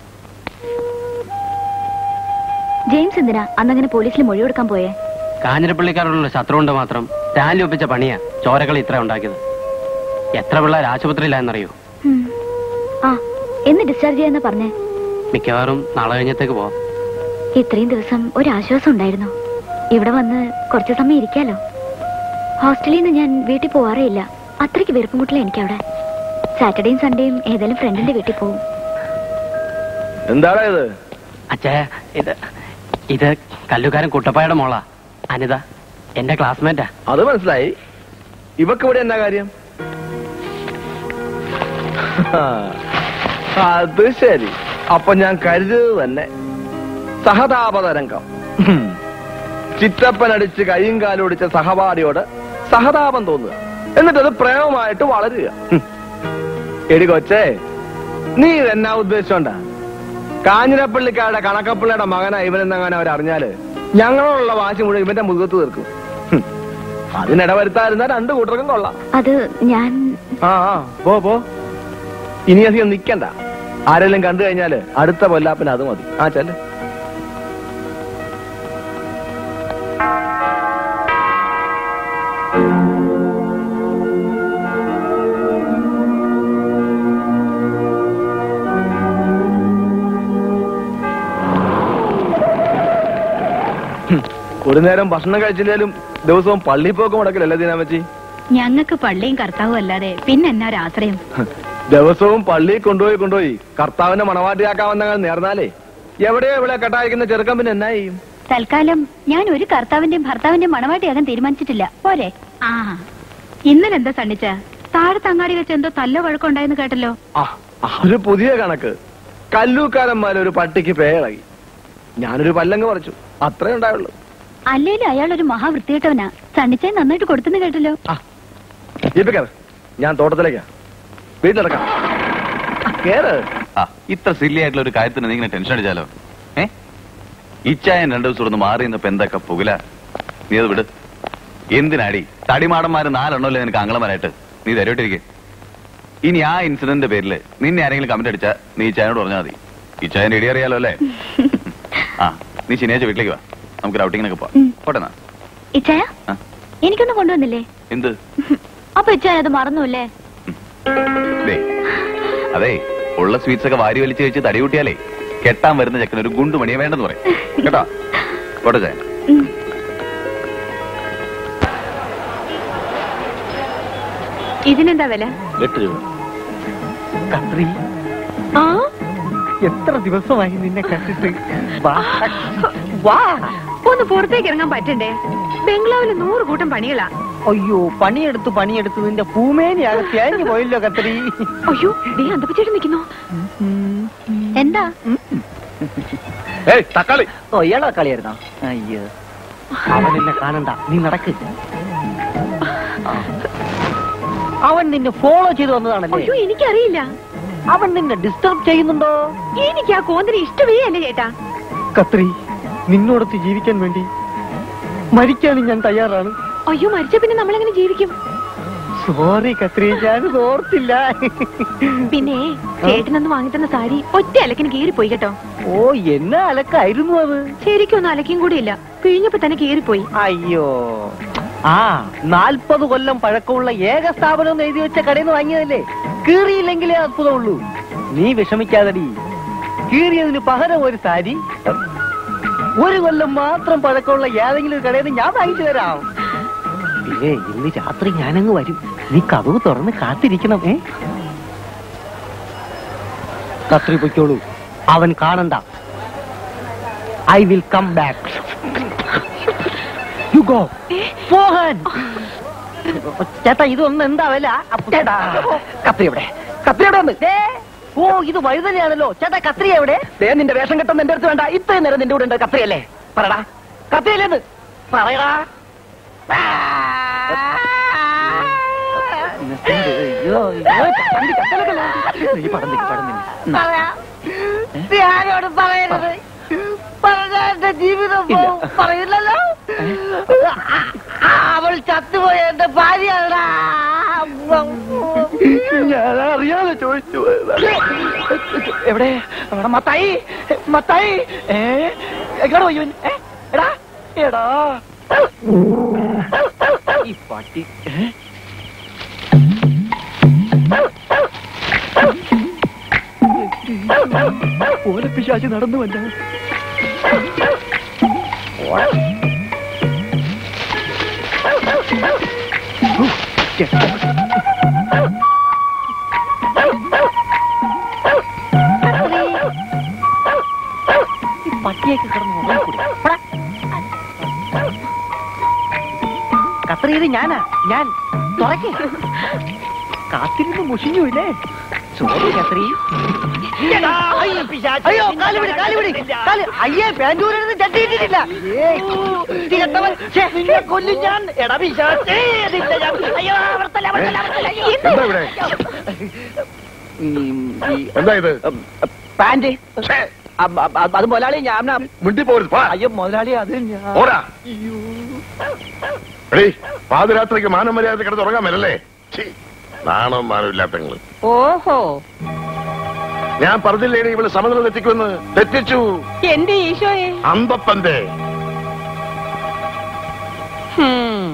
ജെയിംസ് എന്തിനാ അന്നങ്ങനെ പോലീസിൽ മൊഴി കൊടുക്കാൻ പോയേ കാഞ്ഞിരപ്പള്ളിക്കാരുള്ള ശത്രു കൊണ്ട് മാത്രം സ്റ്റാൻലി ഒപ്പിച്ച പണിയാ ചോരകൾ ഇത്ര ഉണ്ടാക്കിയത് എത്ര പിള്ളേർ ആശുപത്രിയിലായെന്നറിയോ ഉം. ആ എന്ന് ഡിസ്ചാർജ് ചെയ്യാന്ന് പറഞ്ഞേ മിക്കവാറും നാളെ കഴിഞ്ഞത്തേക്ക് പോവാം ഇത്രയും ദിവസം ഒരു ആശ്വാസം ഉണ്ടായിരുന്നു ഇവിടെ വന്ന് കുറച്ചു സമയം ഇരിക്കാലോ ഹോസ്റ്റലിൽ നിന്ന് ഞാൻ വീട്ടിൽ പോവാറേ ഇല്ല അത്രയ്ക്ക് വെറുപ്പുമുട്ടില്ല എനിക്കവിടെ സാറ്റർഡേയും സൺഡേയും ഏതായാലും ഫ്രണ്ടിന്റെ വീട്ടിൽ പോകും എന്താടാ ഇത് അച്ഛേ ഇത് ഇത് കല്ലുകാരൻ കുട്ടപ്പായുടെ മോളാ അനിത എന്റെ ക്ലാസ്മേറ്റാ അത് മനസ്സിലായി ഇവക്ക് ഇവിടെ എന്നാ കാര്യം അത് ശരി അപ്പൊ ഞാൻ കരുതിയത് തന്നെ സഹതാപതരംഗം ഹും. ചിറ്റപ്പനടിച്ച് കൈയും കാലും ഒടിച്ച സഹപാഠിയോട് സഹതാപം തോന്നുക എന്നിട്ടത് പ്രേമമായിട്ട് വളരുക ഹും. എടി കൊച്ചേ നീ ഇതെന്നാ ഉദ്ദേശിച്ചോണ്ടാ കാഞ്ഞിരപ്പള്ളിക്കാരുടെ കണക്കപ്പിള്ളയുടെ മകനാ ഇവനെന്നങ്ങനെ അവരറിഞ്ഞാല് ഞങ്ങളോടുള്ള വാശി മുഴുവൻ ഇവന്റെ മുഖത്ത് തീർക്കും ഹും. അതിനിടവരുത്താതിരുന്ന രണ്ടു കൂട്ടർക്കും കൊള്ളാം അത് ഞാൻ ആ ആ പോ പോ ഇനി അധികം നിക്കണ്ട ആരെല്ലാം കണ്ടു കഴിഞ്ഞാല് അടുത്ത പൊല്ലാപ്പിന് അത് മതി ആ ചെല്ല് ഹും. ഒരു നേരം ഭക്ഷണം കഴിച്ചില്ലേലും ദിവസവും പള്ളി പോക്ക് മുടക്കില്ലല്ലേ ദീനാമച്ചി ഞങ്ങൾക്ക് പള്ളിയും കർത്താവും അല്ലാതെ പിന്നെ എന്നാ ഒരാശ്രയം ദിവസവും പള്ളിയിൽ കൊണ്ടുപോയി കൊണ്ടുപോയി കർത്താവിന്റെ മണവാട്ടിയാക്കാമെന്നങ്ങൾ നേർന്നാലേ എവിടെയോ ഇവിടെ കെട്ടായിരിക്കുന്ന ചെറുക്കം പിന്നെ എന്നാ ചെയ്യും തൽക്കാലം ഞാൻ ഒരു കർത്താവിന്റെയും ഭർത്താവിന്റെയും മണവാട്ടിയാകാൻ തീരുമാനിച്ചിട്ടില്ല പോരെ ആ ഇന്നലെ എന്താ സണ്ണിച്ച താഴെ തങ്ങാടി വെച്ച് എന്തോ തല്ലോ വഴക്കുണ്ടായെന്ന് കേട്ടല്ലോ ആ ഒരു പുതിയ കണക്ക് കല്ലൂക്കാരന്മാരെ ഒരു പട്ടിക്ക് പേളകി ഞാനൊരു പല്ലങ്ങ് പറിച്ചു അത്രേ ഉണ്ടായുള്ളൂ അല്ലേലും അയാൾ ഒരു മഹാവൃത്തികെട്ടവനാ സണ്ണിച്ചായ നന്നായിട്ട് കൊടുത്തെന്ന് കേട്ടല്ലോ ജീപ്പിക്കർ ഞാൻ തോട്ടത്തിലേക്കാ വീട്ടിലിറക്കാം ആ, കേറ് ആ ഇത്ര സില്ലി ആയിട്ടുള്ള ഒരു കാര്യത്തിന് നീ ഇങ്ങനെ ടെൻഷൻ അടിച്ചാലോ ഏ ഇച്ചായൻ രണ്ടു ദിവസം ഒന്ന് മാറി നിന്നപ്പോ എന്തൊക്കെ പുകല നീ അത് വിട് എന്തിനാടി തടിമാടന്മാര് നാലെണ്ണല്ലേ നിനക്ക് ആംഗളമാരായിട്ട് നീ തരോട്ടിരിക്കെ ഇനി ആ ഇൻസിഡന്റിന്റെ പേരിൽ നിന്നെ ആരെങ്കിലും കമന്റ് അടിച്ചാ നീ ഇച്ചായനോട് പറഞ്ഞാൽ മതി ഇച്ചായൻ ഇടി അറിയാലോ അല്ലേ ആ നീ ശനിയാഴ്ച വീട്ടിലേക്ക് വാ നമുക്ക് ഔട്ടിങ്ങിനൊക്കെ പോവാം ഉം. പോട്ടെ എന്നാ. ഇച്ചായ ആ. എനിക്കൊന്നും കൊണ്ടുവന്നില്ലേ എന്ത് അപ്പൊ ഇച്ചായ അത് മറന്നുല്ലേ ദേ, അതെ ഉള്ള സ്വീറ്റ്സ് ഒക്കെ വാരി വലിച്ച് കഴിച്ച് തടി കൂട്ടിയാലേ കെട്ടാൻ വരുന്ന ചെക്കന് ഒരു ഗുണ്ടു മണിയെ വേണ്ടെന്ന് പറയും കേട്ടോ പോട്ടെ ചായ ഇതിനെന്താ വില എട്ട് രൂപ കത്രി ആ എത്ര ദിവസമായി നിന്നെ കണ്ടിട്ട് വാ. വാ ഒന്ന് പുറത്തേക്ക് ഇറങ്ങാൻ പറ്റണ്ടേ ബംഗ്ലാവിൽ നൂറ് കൂട്ടം പണികളാ അയ്യോ പണിയെടുത്ത് പണിയെടുത്ത് നിന്റെ പൂമേനിയാകെ തേഞ്ഞു പോയല്ലോ കത്രി അയ്യോ ദേ അന്തപ്പച്ചേട്ടൻ നിൽക്കുന്നു എന്താ ഏയ് തക്കാളി ഓ ഇയാളെ കളിയായിരുന്നോ അയ്യോ അവൻ നിന്നെ കാണണ്ട നീ നടക്ക് ആ. അവൻ നിന്നെ ഫോളോ ചെയ്ത് വന്നതാണല്ലേ അയ്യോ എനിക്കറിയില്ല അവൻ നിന്നെ ഡിസ്റ്റർബ് ചെയ്യുന്നുണ്ടോ എനിക്ക് ആ കോന്തിന് ഇഷ്ടമേ അല്ല ചേട്ടാ കത്രി നിന്നോടൊത്ത് ജീവിക്കാൻ വേണ്ടി മരിക്കാനും ഞാൻ തയ്യാറാണ് അയ്യോ മരിച്ച പിന്നെ നമ്മളെങ്ങനെ ജീവിക്കും സോറി കത്രി ഞാനിത് ഓർത്തില്ല പിന്നെ ചേട്ടനൊന്ന് വാങ്ങിത്തന്ന സാരി ഒറ്റ അലക്കിന് കീറിപ്പോയി കേട്ടോ ഓ എന്നാ അലക്കായിരുന്നു അത് ശരിക്കും ഒന്നും അലക്കും കൂടിയില്ല പിഴിഞ്ഞപ്പോ തന്നെ കീറിപ്പോയി അയ്യോ ആ നാൽപ്പത് കൊല്ലം പഴക്കമുള്ള ഏക സ്ഥാപനം എന്ന് എഴുതി വെച്ച കടയിൽ നിന്ന് വാങ്ങിയതല്ലേ കീറിയില്ലെങ്കിലേ അത്ഭുതമുള്ളൂ നീ വിഷമിക്കാതടി കീറിയതിന് പകരം ഒരു സാരി ഒരു കൊല്ലം മാത്രം പഴക്കമുള്ള ഏതെങ്കിലും ഒരു കടയിൽ നിന്ന് ഞാൻ വാങ്ങിച്ചു തരാം പിന്നെ ഇന്ന് രാത്രി ഞാനങ്ങ് വരും നീ കഥവ് തുറന്ന് കാത്തിരിക്കണം ഏ കത്രി പൊയ്ക്കോളൂ അവൻ കാണണ്ട I will come back you go പോകാൻ ചേട്ടാ ഇതൊന്നും എന്താ വില അപ്പ- ചേട്ടാ കത്രി എവിടെ കത്രി എവിടെ ഉണ്ട് ദേ, ഓ ഇത് വഴുതനെയാണല്ലോ ചേട്ടാ കത്രി എവിടെ ദേ നിന്റെ വേഷം കെട്ടുന്ന എന്റെ അടുത്ത് വേണ്ട ഇത്രയും നേരം നിന്റെ കൂടെ ഉണ്ട് കത്രിയല്ലേ പറടാ കത്രിയല്ലേന്ന് പറയടാ അയ്യോ, അയ്യോ, ചത്തണ്ടി, ചത്തലക്കല്ല. നീ പടന്നിക്ക്, പടന്നിക്ക്. പറയാം നീ ആരോടും പറയരുത് പറഞ്ഞ എന്റെ ജീവിതം ഇല്ല. പോവും. പറയില്ലല്ലോ ആ, അവൾ ചത്തുപോയ എന്റെ ഭാര്യയാടാ ഞാൻ അറിയാതെ ചോദിച്ചു പോയതാ. എവിടെ എവിടെ മത്തായി മത്തായി ഏ എങ്ങോട്ട് പോയി ഇവൻ? ഏ? എടാ എടാ ഈ പട്ടി ഏ? ഓലപ്പിശാചി നടന്നു വല്ല ഈ പട്ടിയൊക്കെ കിടന്ന് ഉറങ്ങിക്കൂടി. പോടാ. കത്രിയത് ഞാനാ ഞാൻ തുറക്കേ കാത്തിരുന്ന് മുഷിഞ്ഞു ഇല്ലേ സോറി കത്രി അയ്യോ കാല് വിട് കാല് വിട് കാല് അയ്യേ പാൻറ്റൂരിന്ന് ചട്ടിയിട്ടിട്ടില്ല നിന്നെ കൊല്ലും ഞാൻ എടാ പിശാചേ, നിന്നെ ഞാൻ- അയ്യോ അവർത്തല്ല അവർത്തല്ല അവർത്തല്ല അയ്യോ. എന്താ ഇവിടെ എന്താ ഇത് പാന്റ് അത് മുതലാളി ഞാൻ മിണ്ടി പോരുത് അയ്യോ മുതലാളി അത് ഞാൻ പോരാ എടീ പാതിരാത്രിക്ക് മാനം മര്യാദ കിടന്ന് ഉറങ്ങാൻ വരല്ലേ ഛീ, നാണം മാനമില്ലാത്ത നിങ്ങള് ഓഹോ ഞാൻ പറഞ്ഞില്ലേടി ഇവള് സമനില തെറ്റിക്കുമെന്ന് തെറ്റിച്ചു എന്റെ ഈശോയെ അന്തപ്പന്റെ ഹും.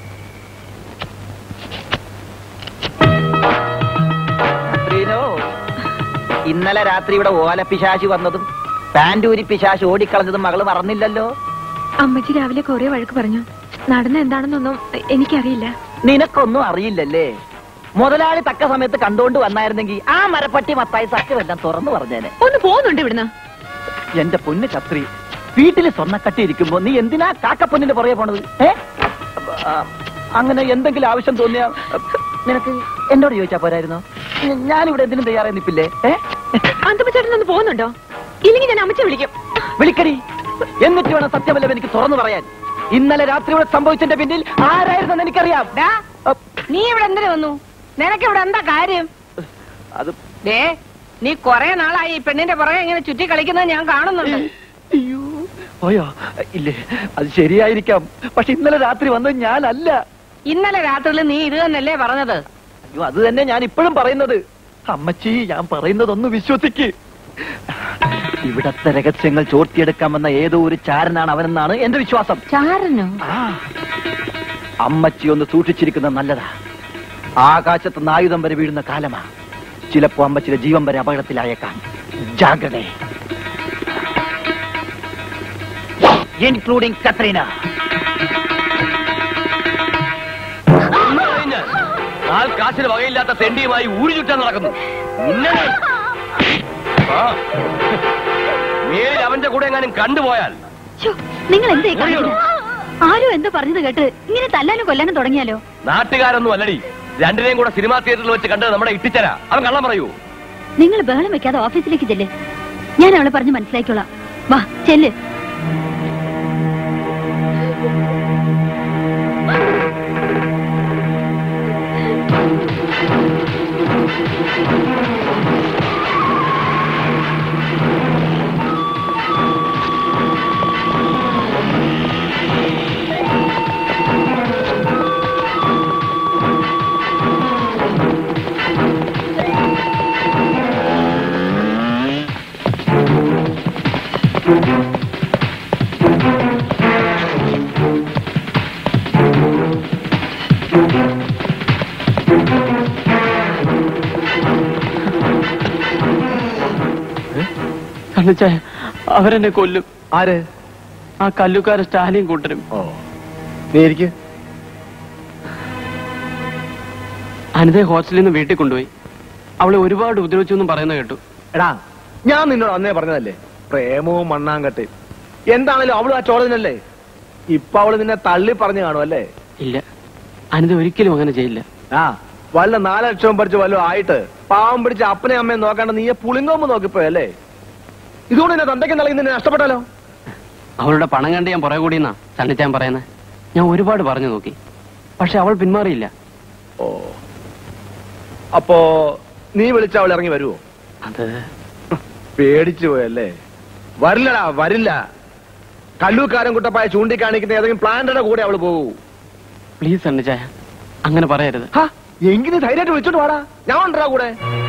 കത്രീനോ ഇന്നലെ രാത്രി ഇവിടെ ഓലപ്പിശാശി വന്നതും പാൻറ്റൂരി പിശാശ് ഓടിക്കളഞ്ഞതും മകള് മറന്നില്ലല്ലോ അമ്മച്ചി രാവിലെ കൊറേ വഴക്ക് പറഞ്ഞു നടന്ന എന്താണെന്നൊന്നും എനിക്കറിയില്ല നിനക്കൊന്നും അറിയില്ലല്ലേ മുതലാളി തക്ക സമയത്ത് കണ്ടുകൊണ്ട് വന്നായിരുന്നെങ്കിൽ ആ മരപ്പട്ടി മത്തായി സത്യമെല്ലാം തുറന്നു പറഞ്ഞേനെ ഒന്ന് പോകുന്നുണ്ട് ഇവിടുന്ന് എന്റെ പൊന്ന് കത്രി വീട്ടില് സ്വർണ്ണക്കട്ടി ഇരിക്കുമ്പോ നീ എന്തിനാ കാക്കപ്പൊന്നിന്റെ പുറകെ പോണത് ഏ ആ, അങ്ങനെ എന്തെങ്കിലും ആവശ്യം തോന്നിയാ നിനക്ക് എന്നോട് ചോദിച്ചാ പോരായിരുന്നോ ഞ- ഞാനിവിടെ എന്തിനും തയ്യാറായി നിപ്പില്ലേ ഏ അന്തപ്പച്ചേട്ടൻ ഒന്ന് പോകുന്നുണ്ടോ ഇല്ലെങ്കിൽ ഞാൻ അമ്മച്ചി വിളിക്കും വിളിക്കടി എന്നിട്ട് വേണം സത്യമല്ല എനിക്ക് തുറന്നു പറയാൻ ഇന്നലെ രാത്രി ഇവിടെ സംഭവിച്ചതിന്റെ പിന്നിൽ ആരായിരുന്നെന്ന് എനിക്കറിയാം ഡാ, നീ ഇവിടെ എന്തിനു വന്നു നിനക്ക് ഇവിടെ എന്താ കാര്യം അത് ദേ നീ കൊറേ നാളായി ഈ പെണ്ണിന്റെ പുറകെ ഇങ്ങനെ ചുറ്റി കളിക്കുന്നത് ഞാൻ കാണുന്നുണ്ട് അയ്യോ പോയോ ഇല്ലേ അത് ശരിയായിരിക്കാം പക്ഷെ ഇന്നലെ രാത്രി വന്നത് ഞാനല്ല ഇന്നലെ രാത്രിയിൽ നീ ഇത് തന്നെയല്ലേ പറഞ്ഞത് അയ്യോ അത് തന്നെ ഞാൻ ഇപ്പോഴും പറയുന്നത് അമ്മച്ചി ഞാൻ പറയുന്നതൊന്ന് വിശ്വസിക്ക് ഇവിടത്തെ രഹസ്യങ്ങൾ ചോർത്തിയെടുക്കാമെന്ന ഏതോ ഒരു ചാരനാണ് അവനെന്നാണ് എന്റെ വിശ്വാസം ചാരനോ ആ അമ്മച്ചി ഒന്ന് സൂക്ഷിച്ചിരിക്കുന്നത് നല്ലതാ ആകാശത്ത് നിന്ന് ആയുധം വരെ വീഴുന്ന കാലമാ ചിലപ്പോ അമ്മച്ചിയുടെ ജീവൻ വരെ അപകടത്തിലായേക്കാം ജാഗ്രത ഇൻക്ലൂഡിംഗ് കത്രീന ഒന്ന് കഴിഞ്ഞാൽ കാൽ കാശിന് വകയില്ലാത്ത തെണ്ടിയുമായി ഊരി ചുറ്റാൻ നടക്കുന്നു നിന്നെ ഞാൻ- ആ. മേലിൽ അവന്റെ കൂടെ എങ്ങാനും കണ്ടുപോയാൽ നിങ്ങൾ എന്തേ കാണിക്കുന്നത് ആരും എന്ത് പറഞ്ഞത് കേട്ട് ഇങ്ങനെ തല്ലാനും കൊല്ലാനും തുടങ്ങിയാലോ നാട്ടുകാരൊന്നും അല്ലടി രണ്ടിനെയും കൂടെ സിനിമാ തിയേറ്ററിൽ വെച്ച് കണ്ടത് നമ്മുടെ ഇട്ടിച്ചര അവൻ കള്ളം പറയൂ നിങ്ങൾ ബഹളം വെക്കാതെ ഓഫീസിലേക്ക് ചെല്ല് ഞാൻ അവളെ പറഞ്ഞ് മനസ്സിലാക്കിക്കോളാം വാ ചെല്ല് കണ്ണച്ചായ അവരെന്നെ കൊല്ലും ആര് ആ കല്ലുക്കാരെ സ്റ്റാലിയും കൂട്ടരും നേരിക്ക് അനിതയെ ഹോസ്റ്റലിൽ നിന്ന് വീട്ടിൽ കൊണ്ടുപോയി അവളെ ഒരുപാട് ഉപദ്രവിച്ചു എന്നും പറയുന്നത് കേട്ടു എടാ ഞാൻ നിന്നോട് അന്നേ പറഞ്ഞതല്ലേ പ്രേമവും മണ്ണാങ്കട്ടയും എന്താണേലും അവളും ആ ചോളനല്ലേ ഇപ്പൊ അവള് നിന്നെ തള്ളി പറഞ്ഞു കാണും അല്ലേ ഇല്ല അനിത ഒരിക്കലും അങ്ങനെ ചെയ്യില്ല ആ വല്ല നാലക്ഷരം പഠിച്ച് വല്ലതും ആയിട്ട് പാവം പിടിച്ച് അപ്പനെ അമ്മയും നോക്കാണ്ട് നീയെ പുളിങ്ങോമ്പ് നോക്കിപ്പോയല്ലേ ഇതുകൊണ്ട് എന്നെ തന്തയ്ക്ക് നൽകി നിന്നെ നഷ്ടപ്പെട്ടല്ലോ അവളുടെ പണം കണ്ട് ഞാൻ പുറകെ കൂടിയെന്നാ തണ്ണിച്ചാൻ പറയുന്നത് ഞാൻ ഒരുപാട് പറഞ്ഞു നോക്കി പക്ഷെ അവൾ പിന്മാറിയില്ല ഓ അപ്പോ നീ വിളിച്ച അവൾ ഇറങ്ങി വരുമോ അത് പേടിച്ചു പോയല്ലേ വരില്ലടാ വരില്ല കല്ലൂക്കാരൻ കുട്ടപ്പായ ചൂണ്ടിക്കാണിക്കുന്ന ഏതെങ്കിലും പ്ലാന്റയുടെ കൂടെ അവള് പോകൂ പ്ലീസ് അണ്ണച്ചായ അങ്ങനെ പറയരുത് ഹാ, എങ്കിൽ നീ ധൈര്യമായിട്ട് വിളിച്ചോണ്ട് വാടാ ഞാൻ ഉണ്ടടാ കൂടെ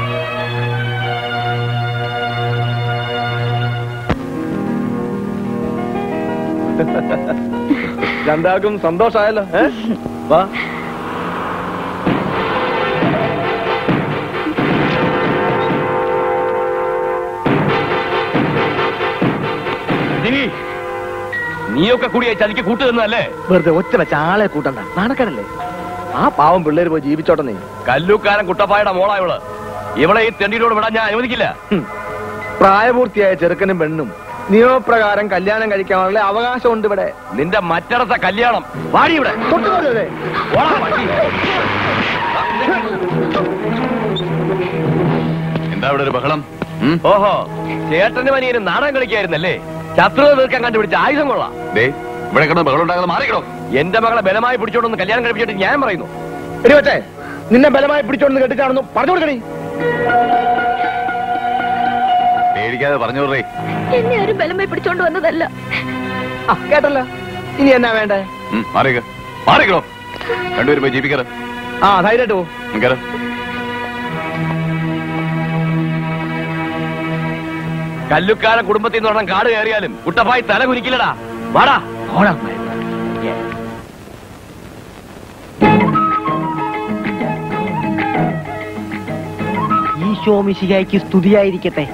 രണ്ടാൾക്കും സന്തോഷമായല്ലോ ഏ വാ ദിനി, നീയൊക്കെ കൂടി ചതിക്ക് കൂട്ടു തന്നല്ലേ വെറുതെ ഒറ്റ വെച്ച ആളെ കൂട്ടണ്ട നാണക്കടല്ലേ ആ പാവം പിള്ളേര് പോയി ജീവിച്ചോട്ടെ നീ കല്ലൂക്കാരൻ കുട്ടപ്പായുടെ മോളാ ഇവള് ഇവളെ ഈ തെണ്ടിയോട് വിടാൻ ഞാൻ അനുവദിക്കില്ല ഹും. പ്രായപൂർത്തിയായ ചെറുക്കനും പെണ്ണും നിയമപ്രകാരം കല്യാണം കഴിക്കാനുള്ള അവകാശമുണ്ട് ഇവിടെ നിന്റെ മറ്റിടത്തെ കല്യാണം വാടി ഇവിടെ തൊട്ടു പോകരുതേ. ഓടാ വണ്ടി. എന്താ ഇവിടെ ഒരു ബഹളം ഉം? ഓഹോ ചേട്ടന് മനിയന് നാടകം കളിക്കായിരുന്നല്ലേ ശത്രുത തീർക്കാൻ കണ്ടുപിടിച്ച ആയുധം കൊള്ളാം ദേ ഇവിടെ കിടന്ന് ബഹളം ഉണ്ടാകാതെ മാറിക്കണോ എന്റെ മകളെ ബലമായി പിടിച്ചോണ്ടൊന്ന് കല്യാണം കഴിപ്പിച്ചിട്ട് ഞാൻ പറയുന്നു എടി വച്ചേ നിന്നെ ബലമായി പിടിച്ചോണ്ട് കേട്ടിട്ടാണെന്ന് പറഞ്ഞു കൊടുക്കണേ പേടിക്കാതെ പറഞ്ഞു വിടറേ എന്നെ ആരും ബലമായി പിടിച്ചോണ്ട് വന്നതല്ല ആ കേട്ടല്ലോ ഇനി എന്നാ വേണ്ടേ മാറിക്ക മാറിക്കണോ രണ്ടുപേരും പോയി ജീവിക്കാറ് ആ ധൈര്യമായിട്ട് പോ കയറ് കല്ലുക്കാരൻ കുടുംബത്തിൽ നിന്ന് പറഞ്ഞ കാട് കയറിയാലും കുട്ടപ്പായി തല കുനിക്കില്ലടാ വാടാ ഓടാ ഈശോ മിശിഹായ്ക്ക് സ്തുതിയായിരിക്കട്ടെ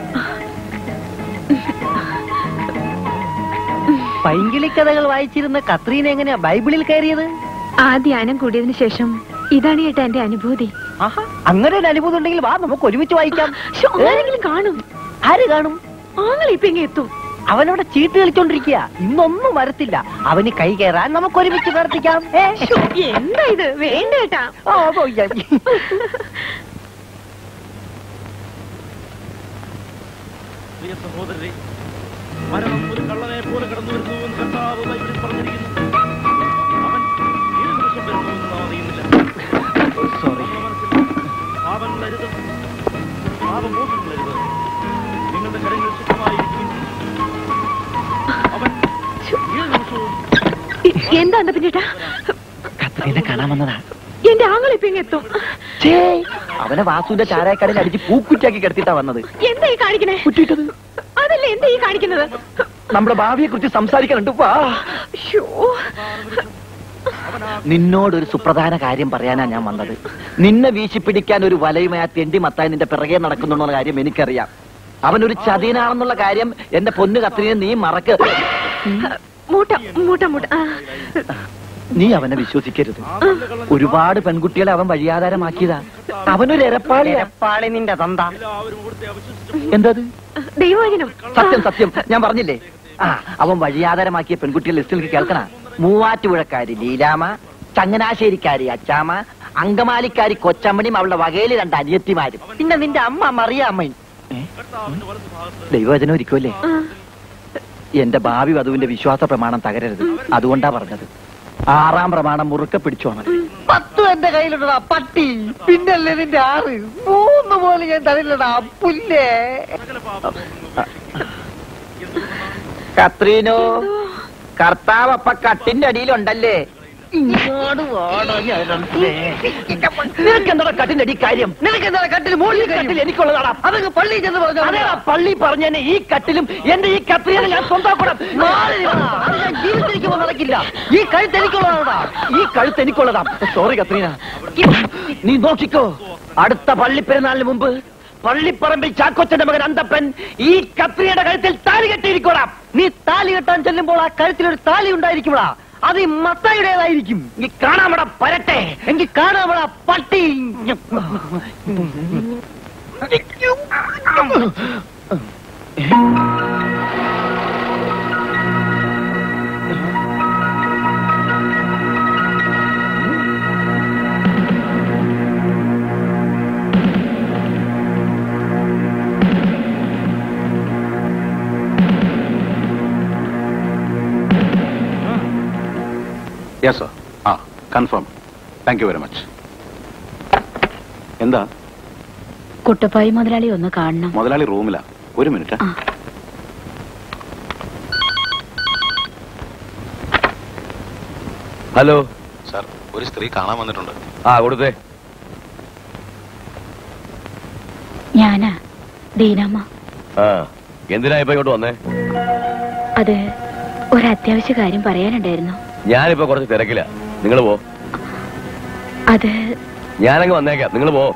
പൈങ്കിളി കഥകൾ വായിച്ചിരുന്ന കത്രീന എങ്ങനെയാ ബൈബിളിൽ കയറിയത് ആ ധ്യാനം കൂടിയതിനു ശേഷം ഇതാണ് ഏട്ടാ എന്റെ അനുഭൂതി ആഹാ അങ്ങനെ ഒരു അനുഭവം ഉണ്ടെങ്കിൽ വാ നമുക്ക് ഒരുമിച്ച് വായിക്കാം ശ്ശോ, ആരെങ്കിലും കാണും ആര് കാണും ആങ്ങളെ ഇപ്പൊ ഇങ്ങ് എത്തും അവനവിടെ ചീട്ട് കളിച്ചോണ്ടിരിക്കുക ഇന്നൊന്നും വരത്തില്ല അവന് കൈ കയറാൻ നമുക്ക് ഒരുമിച്ച് പ്രവർത്തിക്കാം ഏ? ശ്ശോ, എന്താ ഇത് വേണ്ട ഏട്ടാ ആ, പോയി. പ്രിയ സഹോദരരെ മരണം ഒരു കള്ളനെ പോലെ കടന്നു വരുന്നു എന്ന് കർത്താവ് ബൈബിളിൽ പറഞ്ഞിരിക്കുന്നു അവൻ ഏത് നിമിഷം വരുന്നു എന്ന് നാം അറിയുന്നില്ല നമ്മുടെ മനസ്സിൽ പാപങ്ങൾ അരുത് പാപമോഹങ്ങൾ അരുത് നിങ്ങളുടെ കരങ്ങൾ ശുദ്ധമായിരിക്കും അവൻ ഏത് നിമിഷവും എന്താ എന്താ പിന്നേട്ടാ കത്രീനെ കാണാൻ വന്നതാ എന്റെ ആങ്ങളെ ഇപ്പൊ ഇങ്ങ് എത്തും ഛേ, അവനെ വാസുവിന്റെ ചാരായക്കടയിൽ അടിച്ച് പൂക്കുറ്റാക്കി കിടത്തിട്ടാ വന്നത് എന്താ ഈ കാണിക്കണേ കുറ്റിയിട്ടത് അതല്ലേ എന്താ ഈ കാണിക്കുന്നത് നമ്മുടെ ഭാവിയെ കുറിച്ച് സംസാരിക്കാനുണ്ട് വാ ശ്ശോ. നിന്നോടൊരു സുപ്രധാന കാര്യം പറയാനാ ഞാൻ വന്നത് നിന്നെ വീശിപ്പിടിക്കാൻ ഒരു വലയുമായി ആ തെണ്ടി മത്തായി നിന്റെ പിറകെ നടക്കുന്നുണ്ടെന്ന കാര്യം എനിക്കറിയാം അവനൊരു ചതിയനാണെന്നുള്ള കാര്യം എന്റെ പൊന്നു കത്രീനെ നീ മറക്ക് മൂട്ട മൂട്ട മൂട്ട ആ. നീ അവനെ വിശ്വസിക്കരുത് ഒരുപാട് പെൺകുട്ടികളെ അവൻ വഴിയാധാരമാക്കിയതാ അവനൊരു എരപ്പാളിയാ എരപ്പാളി നിന്റെ തന്ത എന്തത് ദൈവവചനം സത്യം സത്യം ഞാൻ പറഞ്ഞില്ലേ ആ അവൻ വഴിയാധാരമാക്കിയ പെൺകുട്ടികൾ ലിസ്റ്റിൽ കേൾക്കണ മൂവാറ്റുപുഴക്കാരി ലീലാമ ചങ്ങനാശ്ശേരിക്കാരി അച്ചാമ്മ അങ്കമാലിക്കാരി കൊച്ചമ്മണിയും അവളുടെ വകയില് രണ്ട് അനിയത്തിമാരും പിന്നെ നിന്റെ അമ്മ മറിയാമ്മയും ഏ? ദൈവവചനം ഇരിക്കുമല്ലേ ആ. എന്റെ ഭാവി വധുവിന്റെ വിശ്വാസ പ്രമാണം തകരരുത് അതുകൊണ്ടാ പറഞ്ഞത് ആറാം പ്രമാണം മുറുക്കെ പിടിച്ചോണം പത്ത് എന്റെ കയ്യിലുണ്ടടാ പട്ടി പിന്നല്ലേ നിന്റെ ആറ് മൂന്ന് പോലെ ഞാൻ തരില്ലടാ പുല്ലേ കത്രീനോ കർത്താവ് അപ്പ കട്ടിന്റെ അടിയിലുണ്ടല്ലേ ഇങ്ങോട്ട് വാടാ ഞരമ്പേ. നിനക്ക് എന്താ കട്ടിന്റെ അടി കാര്യം നിനക്ക് എന്താ കട്ടിൽ മോളിൽ കട്ടിൽ എനിക്കുള്ളതാടാ അതങ്ങ് പള്ളി ചെന്ന് പറഞ്ഞു അതേടാ പള്ളി പറഞ്ഞെന്നെ ഈ കട്ടിലും എന്റെ ഈ കത്രിയെ ഞാൻ സ്വന്തമാക്കണം മാറി നിൽക്കണം. അത് ഞാൻ ജീവിച്ചിരിക്കുമ്പോൾ നടക്കില്ല ഈ കഴുത്ത് എനിക്കുള്ളതാടാ ഈ കഴുത്ത് എനിക്കുള്ളതാ സോറി കത്രീന നീ നോക്കിക്കോ അടുത്ത പള്ളിപ്പെരുന്നാളിന് മുമ്പ് പള്ളിപ്പറമ്പിൽ ചാക്കോച്ചന്റെ മകൻ അന്തപ്പൻ ഈ കത്രിയുടെ കഴുത്തിൽ താലി കെട്ടിയിരിക്കോളാം നീ താലി കെട്ടാൻ ചെല്ലുമ്പോൾ ആ കഴുത്തിൽ ഒരു താലി ഉണ്ടായിരിക്കുമ്പോളാ അത് ഈ മത്തായുടേതായിരിക്കും നീ കാണാമട പരട്ടെ എങ്കിൽ കാണാമട പട്ടി യെസ് സർ ആ confirm thank you very much എന്താ കുട്ടപ്പായി മുതലാളി ഒന്ന് കാണണം മുതലാളി റൂമിലാ ഒരു മിനിറ്റ് ആ. ഹലോ സാർ ഒരു സ്ത്രീ കാണാൻ വന്നിട്ടുണ്ട് ആ കൊടുത്തേ ഞാനാ ദീനാമ്മ ആ എന്തിനാ ഇപ്പൊ ഇങ്ങോട്ട് വന്നേ അത് ഒരു അത്യാവശ്യ കാര്യം പറയാനുണ്ടായിരുന്നു ഞാനിപ്പോ കുറച്ച് തിരക്കില്ല നിങ്ങൾ പോ അത് ഞാനങ്ങ് വന്നേക്കാം നിങ്ങൾ പോ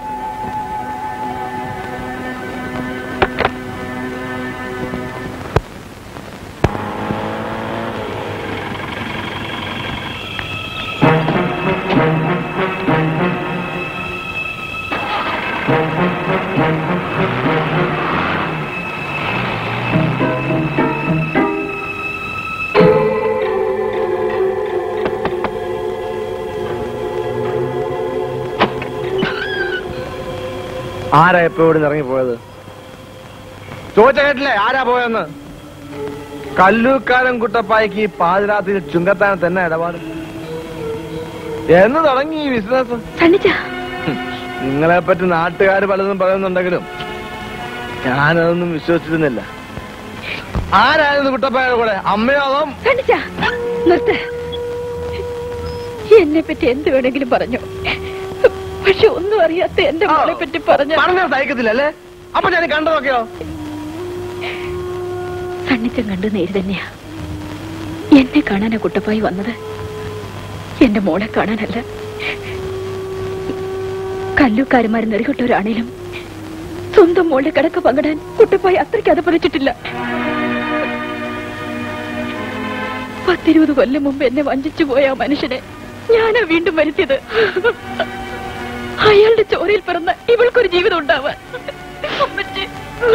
ആരാ എപ്പോ ഇവിടെ ഇറങ്ങി പോയത് ചോദിച്ച കേട്ടില്ലേ ആരാ പോയെന്ന് കല്ലൂക്കാരൻ കുട്ടപ്പായ്ക്ക് ഈ പാതിരാത്രി ചുങ്കത്താൻ തന്നെ ഇടപാട് എന്ന് തുടങ്ങി ഈ ബിസിനസ് നിങ്ങളെ പറ്റി നാട്ടുകാർ പലതും പറയുന്നുണ്ടെങ്കിലും ഞാനതൊന്നും വിശ്വസിച്ചിരുന്നില്ല ആരായിരുന്നു കുട്ടപ്പായുടെ കൂടെ അമ്മയോ അതോ നിർത്ത് എന്നെ പറ്റി എന്ത് വേണമെങ്കിലും പറഞ്ഞു പക്ഷെ ഒന്നും അറിയാത്ത എന്റെ മോളെ പറ്റി പറഞ്ഞു പറഞ്ഞാൽ സഹിക്കത്തില്ലല്ലേ അപ്പൊ ഞാൻ കണ്ടതൊക്കെയോ സണ്ണിച്ചം കണ്ടു നേര് തന്നെയാ എന്നെ കാണാനാ കുട്ടപ്പായി വന്നത് എന്റെ മോളെ കാണാനല്ല കല്ലുക്കാരുമാർ നെറികൊട്ടവരാണേലും സ്വന്തം മോളുടെ കിടക്ക് പങ്കിടാൻ കുട്ടപ്പായി അത്രയ്ക്ക് അത് പറിച്ചിട്ടില്ല പത്തിരുപത് കൊല്ലം മുമ്പ് എന്നെ വഞ്ചിച്ചു പോയ ആ മനുഷ്യനെ ഞാനാ വീണ്ടും വരുത്തിയത് അയാളുടെ ചോരയിൽ പിറന്ന ഇവൾക്കൊരു ജീവിതം ഉണ്ടാവാൻ അമ്മച്ചി.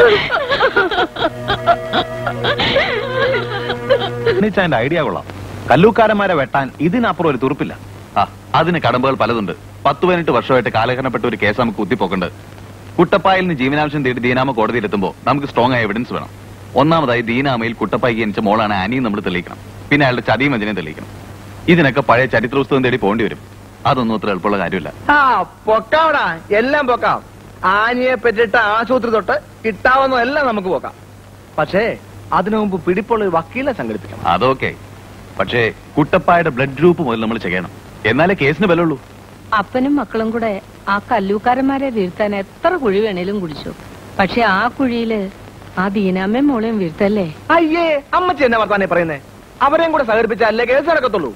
എന്റെ ഐഡിയ കൊള്ളാം കല്ലൂക്കാരന്മാരെ വെട്ടാൻ ഇതിനപ്പുറം ഒരു തുറുപ്പില്ല ആ അതിന് കടമ്പകൾ പലതുണ്ട് പത്ത് പതിനെട്ട് വർഷമായിട്ട് കാലഹരണപ്പെട്ട ഒരു കേസ് നമുക്ക് കുത്തിപ്പോക്കുണ്ട് കുട്ടപ്പായിൽ നിന്ന് ജീവനാംശം തേടി ദീനാമ കോടതിയിലെത്തുമ്പോൾ നമുക്ക് സ്ട്രോങ് ആയ എവിഡൻസ് വേണം ഒന്നാമതായി ദീനാമയിൽ കുട്ടപ്പായി ജനിച്ച മോളാണ് ആനിയും നമ്മൾ തെളിയിക്കണം പിന്നെ അയാളുടെ ചതിയും അഞ്ചനെയും തെളിയിക്കണം ഇതിനൊക്കെ പഴയ ചരിത്ര പുസ്തകം തേടി പോകേണ്ടി വരും അതൊന്നും അത്ര എളുപ്പമുള്ള കാര്യമില്ല ആ പൊക്കാവടാ എല്ലാം പൊക്കാം ആനയെ പറ്റിയിട്ട് ആശുപത്രി തൊട്ട് കിട്ടാവുന്നതെല്ലാം നമുക്ക് പോക്കാം പക്ഷേ അതിനു മുമ്പ് പിടിപ്പുള്ള ഒരു വക്കീലെ സംഘടിപ്പിക്കണം അതൊക്കെ പക്ഷേ കുട്ടപ്പായുടെ ബ്ലഡ് ഗ്രൂപ്പ് മുതൽ നമ്മൾ ചെയ്യണം എന്നാലേ കേസിന് ബലമുള്ളൂ അപ്പനും മക്കളും കൂടെ ആ കല്ലൂക്കാരന്മാരെ വീഴ്ത്താൻ എത്ര കുഴി വേണേലും കുടിച്ചു പക്ഷെ ആ കുഴിയില് ആ ദീനാമ്മയും മോളെയും വീഴ്ത്തല്ലേ അയ്യേ അമ്മച്ചി എന്നെ വർത്താനെ പറയുന്നേ അവരെയും കൂടെ സഹകരിപ്പിച്ചല്ലേ കേസ് നടക്കത്തുള്ളൂ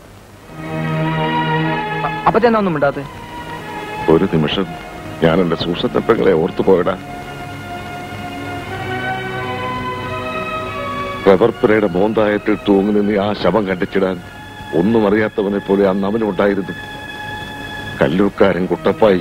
അ- അപ്പച്ചെന്നാ ഒന്നും മിണ്ടാത്തെ ഒരു നിമിഷം ഞാൻ എന്റെ സൂസത്തപ്പങ്ങളെ ഓർത്തു പോയടാ റബ്ബർപ്പുരയുടെ മോന്തായത്തിൽ തൂങ്ങി നിന്ന് ആ ശവം കണ്ടിച്ചിടാൻ ഒന്നും അറിയാത്തവനെ പോലെ അന്ന് അവനുണ്ടായിരുന്നു കല്ലൂക്കാരൻ കുട്ടപ്പായി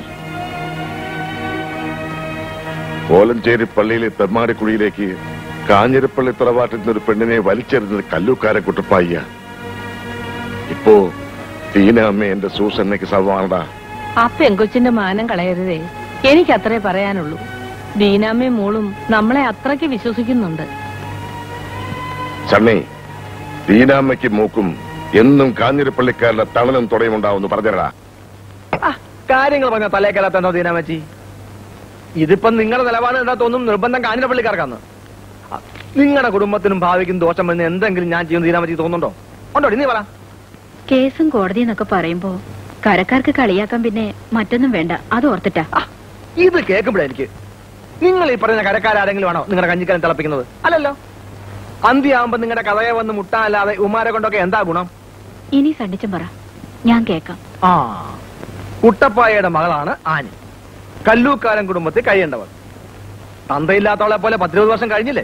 കോലഞ്ചേരി പള്ളിയിലെ തെമ്മാടിക്കുഴിയിലേക്ക് കാഞ്ഞിരപ്പള്ളി തറവാട്ടിൽ നിന്ന് ഒരു പെണ്ണിനെ വലിച്ചെറിഞ്ഞത് കല്ലൂക്കാരൻ കുട്ടപ്പായിയ ഇപ്പോ ടീന അമ്മ എന്റെ സൂസന്നയ്ക്ക് സവാണടാ ആ പെങ്കൊച്ചിന്റെ മാനം കളയരുതേ എനിക്ക് അത്രേ പറയാനുള്ളൂ ദീനാമ്മയും മോളും നമ്മളെ അത്രയ്ക്ക് വിശ്വസിക്കുന്നുണ്ട് ചണ്ണി ദീനാമ്മയ്ക്ക് മൂക്കും എന്നും കാഞ്ഞിരപ്പള്ളിക്കാരുടെ തണലും തുടയും ഉണ്ടാവുന്നു പറഞ്ഞടാ കാര്യങ്ങൾ പറഞ്ഞ തലേ കയറാത്തോ ദീനാമച്ചി ഇതിപ്പം നിങ്ങളുടെ നിലപാട് എന്താത്തൊന്നും നിർബന്ധം കാഞ്ഞിരപ്പള്ളിക്കാർക്കാന്ന് നിങ്ങളുടെ കുടുംബത്തിനും ഭാവിക്കും ദോഷം വരുന്ന എന്തെങ്കിലും ഞാൻ ചെയ്യുന്ന ദീനാമച്ചി തോന്നുന്നുണ്ടോ ഉണ്ടോ നീ പറ കേസും കോടതി എന്നൊക്കെ പറയുമ്പോ കരക്കാർക്ക് കളിയാക്കാൻ പിന്നെ മറ്റൊന്നും വേണ്ട അത് ഓർത്തിട്ടാ ഇത് കേൾക്കുമ്പോഴേ എനിക്ക് നിങ്ങൾ ഈ പറയുന്ന കരക്കാരെങ്കിലും ആണോ നിങ്ങളുടെ കഞ്ഞിക്കാരൻ തിളപ്പിക്കുന്നത് അല്ലല്ലോ അന്തിയാവുമ്പോ നിങ്ങളുടെ കഥയെ വന്ന് മുട്ടാല്ലാതെ ഉമാരെ കൊണ്ടൊക്കെ എന്താ ഗുണം ഇനി സണ്ണിച്ചം പറ ഞാൻ കേക്കാം ആ കുട്ടപ്പായയുടെ മകളാണ് ആനി കല്ലൂക്കാരൻ കുടുംബത്തിൽ കഴിയേണ്ടവർ തന്തയില്ലാത്തവളെ പോലെ പത്തിരുപത് വർഷം കഴിഞ്ഞില്ലേ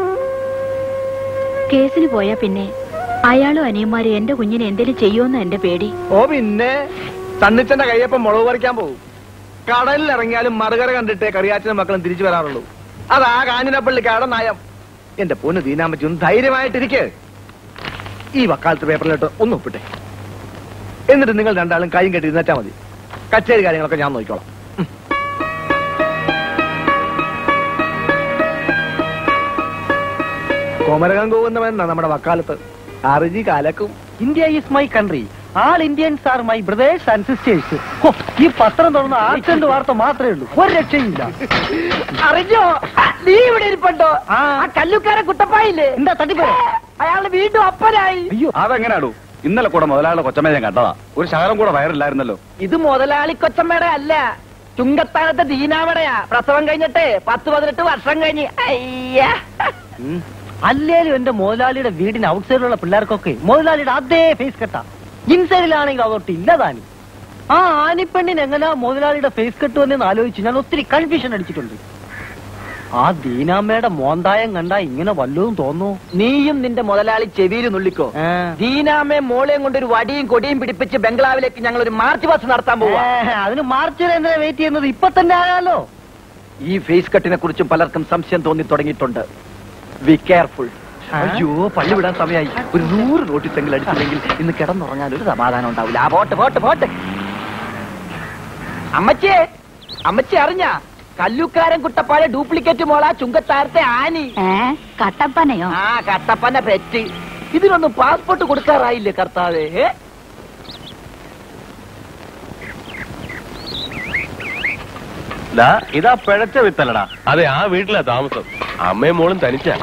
കേസിന് പോയാ പിന്നെ അയാളും അനിയന്മാരും എന്റെ കുഞ്ഞിനെ എന്തേലും ചെയ്യുമെന്ന് എന്റെ പേടി ഓ പിന്നെ തണ്ണിച്ചന്റെ കയ്യപ്പം മുളക് പറിക്കാൻ പോകും കടലിൽ ഇറങ്ങിയാലും മറുകര കണ്ടിട്ടേ കറിയാച്ചനും മക്കളും തിരിച്ചു വരാറുള്ളൂ അതാ കാഞ്ഞിരപ്പള്ളിക്കാരുടെ നയം എന്റെ പൊന്ന് ദീനാമച്ചി ഒന്ന് ധൈര്യമായിട്ടിരിക്കെ ഈ വക്കാലത്ത് പേപ്പറിലിട്ട് ഒന്ന് ഒപ്പിട്ടെ എന്നിട്ട് നിങ്ങൾ രണ്ടാളും കൈയും കെട്ടി ഇരുന്നേറ്റാ മതി കച്ചേരി കാര്യങ്ങളൊക്കെ ഞാൻ നോക്കിക്കോളാം ഉം. കോമരകം പോകുന്നവൻ നമ്മുടെ വക്കാലത്ത് അറിജി കാലക്കും India is my country all Indians are my brothers and sisters ഈ പത്രം തുറന്ന ആക്സിഡന്റ് വാർത്ത മാത്രമേ ഉള്ളൂ ഒരു രക്ഷയില്ല അറിഞ്ഞോ നീ ഇവിടെ ഇരിപ്പുണ്ടോ ആ കല്ലുക്കാരൻ കുട്ടപ്പായില്ലേ എന്താ തട്ടിപ്പോ അയാള് വീണ്ടും അപ്പനായി അയ്യോ അതെങ്ങനെയാടൂ ഇന്നലെ കൂടെ മുതലാളിയുടെ കൊച്ചമ്മ ഞാൻ കണ്ടതാ ഒരു ശകലം കൂടെ വയറില്ലായിരുന്നല്ലോ ഇത് മുതലാളി കൊച്ചമ്മയുടെ അല്ല ചുങ്കത്താനത്തെ ദീനാമടയാ പ്രസവം കഴിഞ്ഞിട്ട് പത്ത് പതിനെട്ട് വർഷം കഴിഞ്ഞ് അയ്യാ അല്ലേലും എന്റെ മുതലാളിയുടെ വീടിന് ഔട്ട്സൈഡിലുള്ള പിള്ളേർക്കൊക്കെ മുതലാളിയുടെ അതേ ഫേസ് കെട്ടാ ഇൻസൈഡിലാണെങ്കിൽ അതൊട്ട് ഇല്ലതാനും ആ ആനിപ്പെണ്ണിന് എങ്ങനെയാ മുതലാളിയുടെ ഫേസ് കെട്ട് വന്നെന്ന് ആലോചിച്ച് ഞാൻ ഒത്തിരി കൺഫ്യൂഷൻ അടിച്ചിട്ടുണ്ട് ആ ദീനാമ്മയുടെ മോന്തായം കണ്ടാ ഇങ്ങനെ വല്ലതും തോന്നൂ നീയും നിന്റെ മുതലാളി ചെവിയിൽ നുള്ളിക്കോ ദീനാമയും മോളെയും കൊണ്ട് ഒരു വടിയും കൊടിയും പിടിപ്പിച്ച് ബംഗ്ലാവിലേക്ക് ഞങ്ങൾ ഒരു മാർച്ച് പാസ് നടത്താൻ പോവാ അതിന് മാർച്ച് വരെ എന്തിനാ വെയിറ്റ് ചെയ്യുന്നത് ഇപ്പൊ തന്നെ ആയാലോ ഈ ഫേസ് കട്ടിനെ കുറിച്ചും പലർക്കും സംശയം തോന്നി തുടങ്ങിയിട്ടുണ്ട് ബി കെയർഫുൾ അയ്യോ പള്ളി വിടാൻ സമയമായി ഒരു നൂറ് നോട്ടീസ് എങ്കിലും അടിച്ചില്ലെങ്കിൽ ഇന്ന് കിടന്നുറങ്ങാൻ ഒരു സമാധാനം ഉണ്ടാവില്ല ആ പോട്ട് പോട്ട് പോട്ട് അമ്മച്ചേ അമ്മച്ചി അറിഞ്ഞ കല്ലുക്കാരൻ കുട്ടപ്പാലെ ഡ്യൂപ്ലിക്കേറ്റ് മോള ചുങ്കത്താരത്തെ ആനി കട്ടപ്പനയോ ആ കട്ടപ്പന പെറ്റ് ഇതിനൊന്നും പാസ്പോർട്ട് കൊടുക്കാറായില്ലേ കർത്താവേ ഏ? ഇതാ പിഴച്ച വിത്തലടാ അതെ ആ വീട്ടിലാ താമസം അമ്മയും മോളും തനിച്ചാ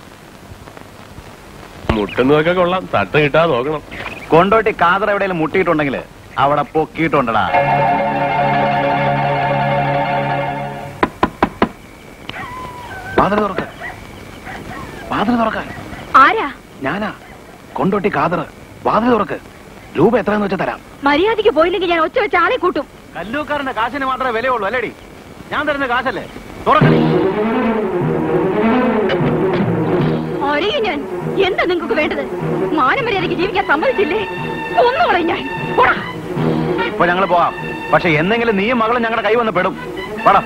മുട്ടുന്നതൊക്കെ കൊള്ളാം തട്ട് കിട്ടാതെ നോക്കണം കൊണ്ടോട്ടി കാതറ എവിടെയെങ്കിലും മുട്ടിയിട്ടുണ്ടെങ്കിൽ അവിടെ പൊക്കിയിട്ടുണ്ടടാ വാതിൽ തുറക്ക വാതിൽ തുറക്കാൻ ആരാ ഞാനാ കൊണ്ടോട്ടി കാതറ് വാതിൽ തുറക്ക് രൂപ എത്രയെന്ന് വെച്ചാൽ തരാം മര്യാദയ്ക്ക് പോയില്ലെങ്കിൽ ഞാൻ ഒച്ച വെച്ച ആളെ കൂട്ടും കല്ലൂക്കാരന്റെ കാശിന് മാത്രമേ വിലയുള്ളൂ അല്ലേടി ഞാൻ തരുന്ന കാശല്ലേ തുറക്കണേ അറിയും ഞാൻ എന്താ നിങ്ങൾക്ക് വേണ്ടത് മാനമര്യാദയ്ക്ക് ജീവിക്കാൻ സമ്മതിച്ചില്ലേ ഒന്നുകളെ ഞാൻ പോടാ. ഇപ്പൊ ഞങ്ങൾ പോവാം പക്ഷെ എന്തെങ്കിലും നീയും മകളും ഞങ്ങളുടെ കൈ വന്ന് പെടും പടം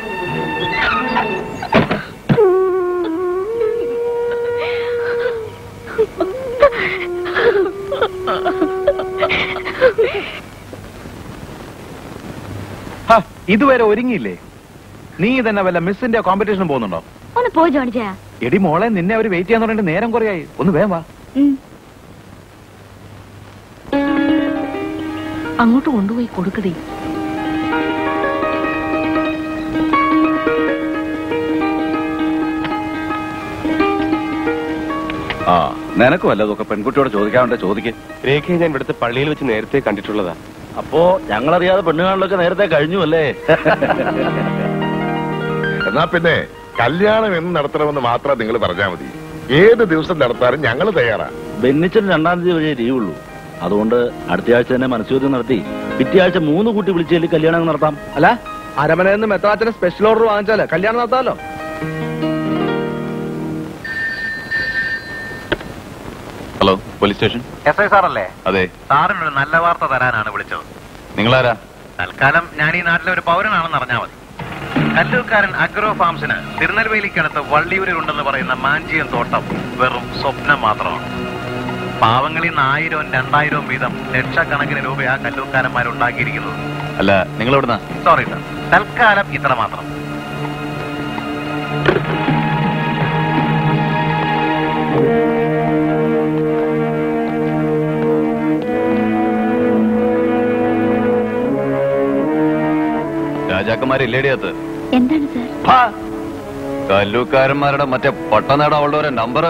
ഹ, ഇതുവരെ ഒരുങ്ങിയില്ലേ നീ തന്നെ വല്ല മിസ്സിന്റെ കോമ്പറ്റീഷൻ പോകുന്നുണ്ടോ ഒന്ന് പോയി ജോണിച്ചാ എടി മോളെ നിന്നെ അവര് വെയിറ്റ് ചെയ്യാൻ തുടങ്ങിയിട്ട് നേരം കുറയായി ഒന്ന് വേഗം വാ അങ്ങോട്ട് കൊണ്ടുപോയി കൊടുക്കടേ ആ നിനക്ക് വല്ലതൊക്കെ പെൺകുട്ടിയോട് ചോദിക്കാറുണ്ട് ചോദിക്ക് രേഖയെ ഞാൻ ഇവിടുത്തെ പള്ളിയിൽ വെച്ച് നേരത്തെ കണ്ടിട്ടുള്ളതാ അപ്പോ ഞങ്ങളറിയാതെ പെണ്ണുകാണലൊക്കെ നേരത്തെ കഴിഞ്ഞു അല്ലേ എന്നാ പിന്നെ കല്യാണം എന്ന് നടത്തണമെന്ന് മാത്രം നിങ്ങൾ പറഞ്ഞാൽ മതി ഏത് ദിവസം നടത്താനും ഞങ്ങൾ തയ്യാറാ ബെന്നിച്ചൻ രണ്ടാം തീയതി വരെ ലീവുള്ളൂ അതുകൊണ്ട് അടുത്ത ആഴ്ച തന്നെ മനസ്സുചോദ്യം നടത്തി പിറ്റേ ആഴ്ച മൂന്ന് കൂട്ടി വിളിച്ചതിൽ കല്യാണം അങ്ങ് നടത്താം അല്ല അരമനയിൽ നിന്ന് മെത്രാച്ചന് സ്പെഷ്യൽ ഓർഡർ വാങ്ങിച്ചാല് കല്യാണം നടത്താമല്ലോ hello police station S I സാറല്ലേ അതെ സാറിനൊരു നല്ല വാർത്ത തരാനാണ് വിളിച്ചത് നിങ്ങളാരാ തൽക്കാലം ഞാൻ ഈ നാട്ടിലെ ഒരു പൗരനാണെന്ന് അറിഞ്ഞാൽ മതി കല്ലൂർക്കാരൻ അഗ്രോ ഫാംസിന് തിരുനെൽവേലിക്കടുത്ത് വള്ളിയൂരിൽ ഉണ്ടെന്ന് പറയുന്ന മാഞ്ചിയം തോട്ടം വെറും സ്വപ്നം മാത്രമാണ് പാവങ്ങളിൽ നിന്ന് ആയിരവും രണ്ടായിരവും വീതം ലക്ഷക്കണക്കിന് രൂപ ആ കല്ലൂർക്കാരന്മാരുണ്ടാക്കിയിരിക്കുന്നത് അല്ല നിങ്ങൾ എവിടുന്നാ സോറി സാർ തൽക്കാലം ഇത്ര മാത്രം രാജാക്കന്മാരില്ലേടി അത് എന്താണ് സാർ കല്ലൂക്കാരന്മാരുടെ മറ്റേ പട്ടനേട അവളുടെ നമ്പർ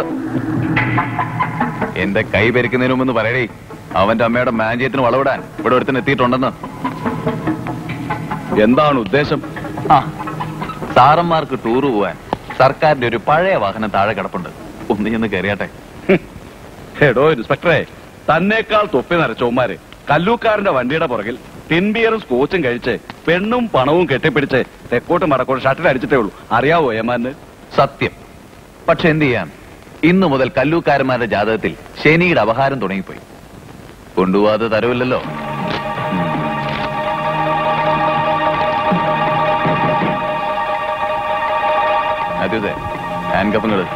എന്റെ കൈ പെരുക്കുന്നതിന് മുമ്പ് പറയടേ അവന്റെ അമ്മയുടെ മാഞ്ചയത്തിന് വളവിടാൻ ഇവിടെ ഒരുത്തിന് എത്തിയിട്ടുണ്ടെന്ന് എന്താണ് ഉദ്ദേശം ആ സാറന്മാർക്ക് ടൂറ് പോവാൻ സർക്കാരിന്റെ ഒരു പഴയ വാഹനം താഴെ കിടപ്പുണ്ട് ഒന്ന് ചെന്ന് കയറിയാട്ടെ എടോ ഇൻസ്പെക്ടറെ തന്നേക്കാൾ തൊപ്പി നരച്ചോമാര് കല്ലൂക്കാരന്റെ വണ്ടിയുടെ പുറകിൽ ടിൻബിയറും സ്കോച്ചും കഴിച്ച് പെണ്ണും പണവും കെട്ടിപ്പിടിച്ച് തെക്കോട്ടും വടക്കോട്ടും ഷട്ടിൽ അടിച്ചിട്ടേ ഉള്ളൂ അറിയാവോ ഏമാന് സത്യം പക്ഷെ എന്ത് ചെയ്യാം ഇന്നു മുതൽ കല്ലൂക്കാരന്മാരുടെ ജാതകത്തിൽ ശനിയുടെ അപഹാരം തുടങ്ങിപ്പോയി കൊണ്ടുപോവാതെ തരവില്ലല്ലോ അതെ ഹാൻഡ് കപ്പുകള്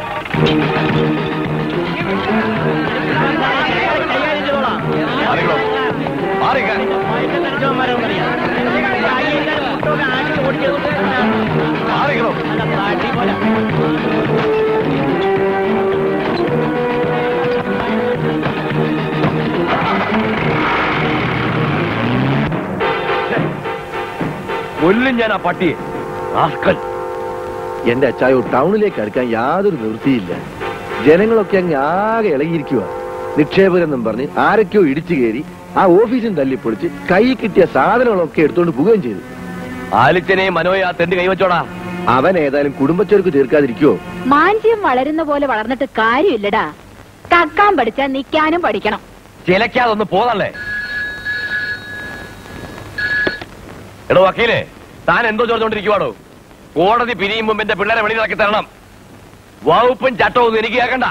കൊല്ലും ഞാൻ ആ പട്ടിയെ റാസ്കൽ. എന്റെ അച്ചായോ ടൗണിലേക്ക് അടുക്കാൻ യാതൊരു നിവൃത്തിയില്ല ജനങ്ങളൊക്കെ അങ്ങ് ആകെ ഇളകിയിരിക്കുക നിക്ഷേപകരെന്നും പറഞ്ഞ് ആരൊക്കെയോ ഇടിച്ചു കയറി ആ ഓഫീസും തല്ലിപ്പൊളിച്ച് കൈ കിട്ടിയ സാധനങ്ങളൊക്കെ എടുത്തുകൊണ്ട് പോവുകയും ചെയ്തു ആലിച്ചനെയും മനോയെ ആ തെണ്ട് കൈവച്ചോടാ അവൻ ഏതായാലും കുടുംബച്ചോർക്ക് തീർക്കാതിരിക്കുവോ മാഞ്ചിയം വളരുന്ന പോലെ വളർന്നിട്ട് കാര്യമില്ലടാ കക്കാൻ പഠിച്ചാ നിക്കാനും പഠിക്കണം ചിലക്കാതൊന്ന് പോതല്ലേ എടോ വക്കീലേ താൻ എന്തോ ചോദിച്ചോണ്ടിരിക്കുവാടോ കോടതി പിരിയും മുമ്പ് എന്റെ പിള്ളേരെ വെളിയിലാക്കി തരണം വകുപ്പും ചട്ടവും ഒന്നും എനിക്ക് കേൾക്കണ്ട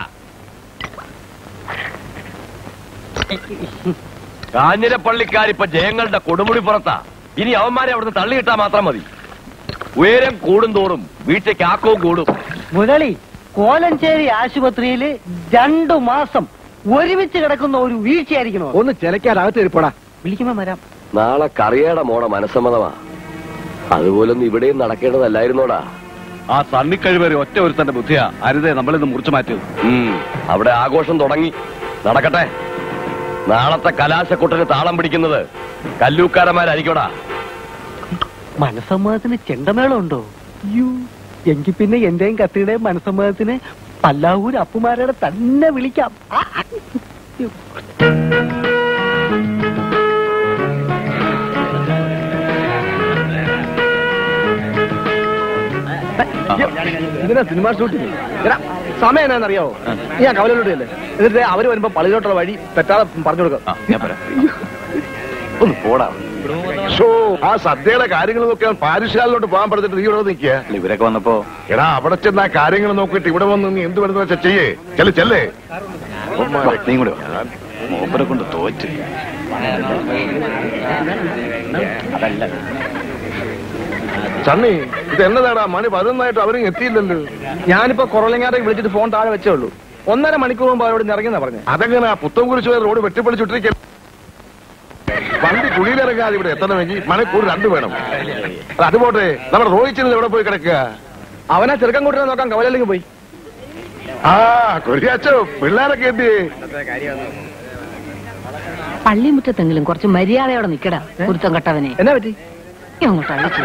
കാഞ്ഞിരപ്പള്ളിക്കാരിപ്പോ ജയങ്ങളുടെ കൊടുമുടി പുറത്താ ഇനി അവന്മാരെ അവിടുന്ന് തള്ളിയിട്ടാ മാത്രം മതി ഉയരം കൂടും തോറും വീഴ്ചയ്ക്ക് ആക്കവും കൂടും മുരളി കോലഞ്ചേരി ആശുപത്രിയിൽ രണ്ടു മാസം ഒരുമിച്ച് കിടക്കുന്ന ഒരു വീഴ്ചയായിരിക്കണോ ഒന്ന് ചിലക്കാരകത്ത് കയറിപ്പോടാ വിളിക്കുമ്പോ വരാം നാളെ കറിയയുടെ മോടെ മനസ്സമ്മതമാ അതുപോലൊന്നും ഇവിടെയും നടക്കേണ്ടതല്ലായിരുന്നോടാ ആ തണ്ണിക്കഴിവരെ ഒറ്റ ഒരുത്തന്റെ ബുദ്ധിയാ അരുതേ നമ്മളിന്ന് മുറിച്ചു മാറ്റിയത് ഉം, അവിടെ ആഘോഷം തുടങ്ങി നടക്കട്ടെ നാളത്തെ കലാശക്കുട്ടന് താളം പിടിക്കുന്നത് കല്ലൂക്കാരന്മാരായിരിക്കോടാ മനസമ്മതത്തിന് ചെണ്ടമേളം ഉണ്ടോ യു എങ്കിൽ പിന്നെ എന്റെയും കത്തിയുടെയും മനസമ്മതത്തിന് പല്ലാവൂർ അപ്പുമാരുടെ തന്നെ വിളിക്കാം ആ, ആ. ഇതിനാ സിനിമ ഷൂട്ടിങ് എടാ, സമയം എന്നാന്നറിയാവോ നീ ഞാൻ കവലോട്ട് അല്ലേ എന്നിട്ട് അവര് വരുമ്പോ പള്ളിയിലോട്ടുള്ള വഴി തെറ്റാതെ പറഞ്ഞു കൊടുക്കാം ഞാൻ പറയാം ഒന്ന് പോടാ ഷോ ആ സദ്യയുടെ കാര്യങ്ങൾ നോക്കിയാൽ പാരിശാലിലോട്ട് പോകാൻ പറഞ്ഞിട്ട് നീ ഇവിടെ നിൽക്കുക ഇവരൊക്കെ വന്നപ്പോ എടാ അവിടെ ചെന്ന് ആ കാര്യങ്ങൾ നോക്കിയിട്ട് ഇവിടെ വന്ന് നീ എന്ത് വേണമെന്ന് വെച്ചാൽ ചെയ്യേ ചെല്ല് ചെല്ലേ നീ കൂടെ വാ. മൂപ്പരെ കൊണ്ട് തോറ്റ് അതല്ല സണ്ണി ഇത് എന്നതാടാ മണി പതിനൊന്നായിട്ട് അവരും എത്തിയില്ലല്ലോ ഞാനിപ്പോ കുറലങ്ങാട്ടെ വിളിച്ചിട്ട് ഫോൺ താഴെ വെച്ചേ ഉള്ളൂ ഒന്നര മണിക്കൂർ മുമ്പ് അവരോട് ഇറങ്ങിയെന്നാ പറഞ്ഞു അതെങ്ങനെ പുത്തം കുറിച്ച് പോയ റോഡ് വെട്ടിപ്പൊളിച്ചിട്ടിരിക്കൽ വണ്ടി കുഴിയിലിറങ്ങാതെ ഇവിടെ എത്തണമെങ്കിൽ മണിക്കൂർ രണ്ട് വേണം അത് അത് പോട്ടെ നമ്മുടെ റോഹിച്ചിന് എവിടെ പോയി കിടക്കുക അവനാ ചെറുക്കം കൂട്ടിനെ നോക്കാൻ കവലയിലേക്ക് പോയി ആ കൊരിയാച്ചോ പിള്ളേരൊക്കെ എന്തിയേ പള്ളിമുറ്റത്തെങ്കിലും കുറച്ച് മര്യാദയോടെ നിക്കടാ കുരുത്തം കെട്ടവനെ എന്നാ പറ്റി അങ്ങോട്ട് അഴിച്ചു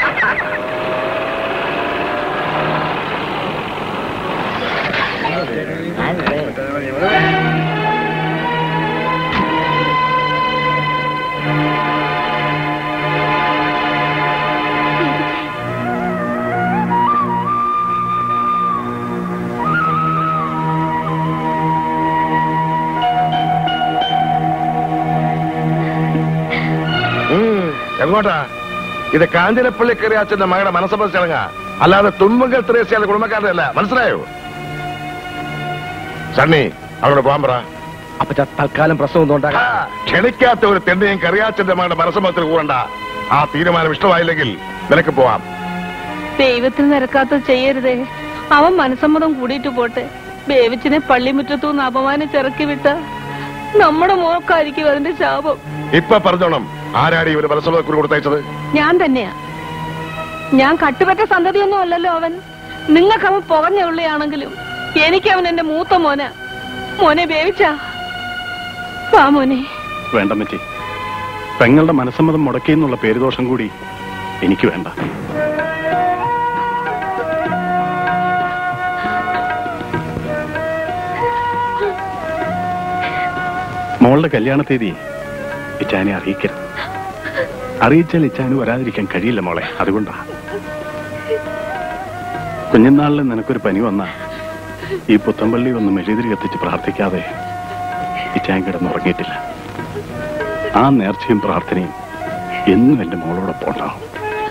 ഉം, എങ്ങോട്ടാ ഇത് കാഞ്ചനപ്പള്ളി കറിയാച്ചന്റെ മകളുടെ മനസ്സമ്മത ചടങ്ങാ അല്ലാതെ തുമ്പങ്കൽ ത്രേസ്യാന്റെ കുടുംബക്കാരുടെ അല്ല മനസ്സിലായോ സണ്ണി അവിടെ പോകാൻ പറ അപ്പൊ തൽക്കാലം പ്രശ്നമൊന്നും ആ, ഉണ്ടാകാം ക്ഷണിക്കാത്ത ഒരു തെണ്ടിയും കറിയാച്ചന്റെ മകളുടെ മനസ്സമ്മതത്തിൽ കൂടണ്ട ആ തീരുമാനം ഇഷ്ടമായില്ലെങ്കിൽ നിനക്ക് പോവാം ദൈവത്തിന് നിരക്കാത്ത ചെയ്യരുതേ അവൻ മനസ്സമ്മതം കൂടിയിട്ട് പോട്ടെ ബേവിച്ചിനെ പള്ളിമുറ്റത്തുനിന്ന് അപമാനിച്ചിറക്കി വിട്ട നമ്മുടെ മോക്കായിരിക്കും അതിന്റെ ശാപം ഇപ്പൊ പറഞ്ഞോണം ആരാടി ഇവര് മനസ്സമ്മതക്കുറി കൊടുത്തയച്ചത് ഞാൻ തന്നെയാ ഞാൻ കട്ടുപറ്റ സന്തതിയൊന്നും അല്ലല്ലോ അവൻ നിങ്ങൾക്ക് അവൻ പുകഞ്ഞ ഉള്ളിയാണെങ്കിലും എനിക്ക് അവൻ എന്റെ മൂത്ത മോന മോനെ ബേവിച്ചാ വാ മോനെ വേണ്ട മറ്റി പെങ്ങളുടെ മനസ്സമ്മതം മുടക്കി എന്നുള്ള പേരുദോഷം കൂടി എനിക്ക് വേണ്ട മോളുടെ കല്യാണ തീയതി ഇച്ചാനെ അറിയിക്കരുത് അറിയിച്ചാൽ ഇച്ചാന് വരാതിരിക്കാൻ കഴിയില്ല മോളെ അതുകൊണ്ടാ കുഞ്ഞുനാളിൽ നിനക്കൊരു പനി വന്ന ഈ പുത്തമ്പള്ളി ഒന്ന് മെഴുതിരി കത്തിച്ച് പ്രാർത്ഥിക്കാതെ ഇച്ചാൻ കിടന്നുറങ്ങിയിട്ടില്ല ആ നേർച്ചയും പ്രാർത്ഥനയും എന്നും എന്റെ മോളോടൊപ്പം ഉണ്ടാവും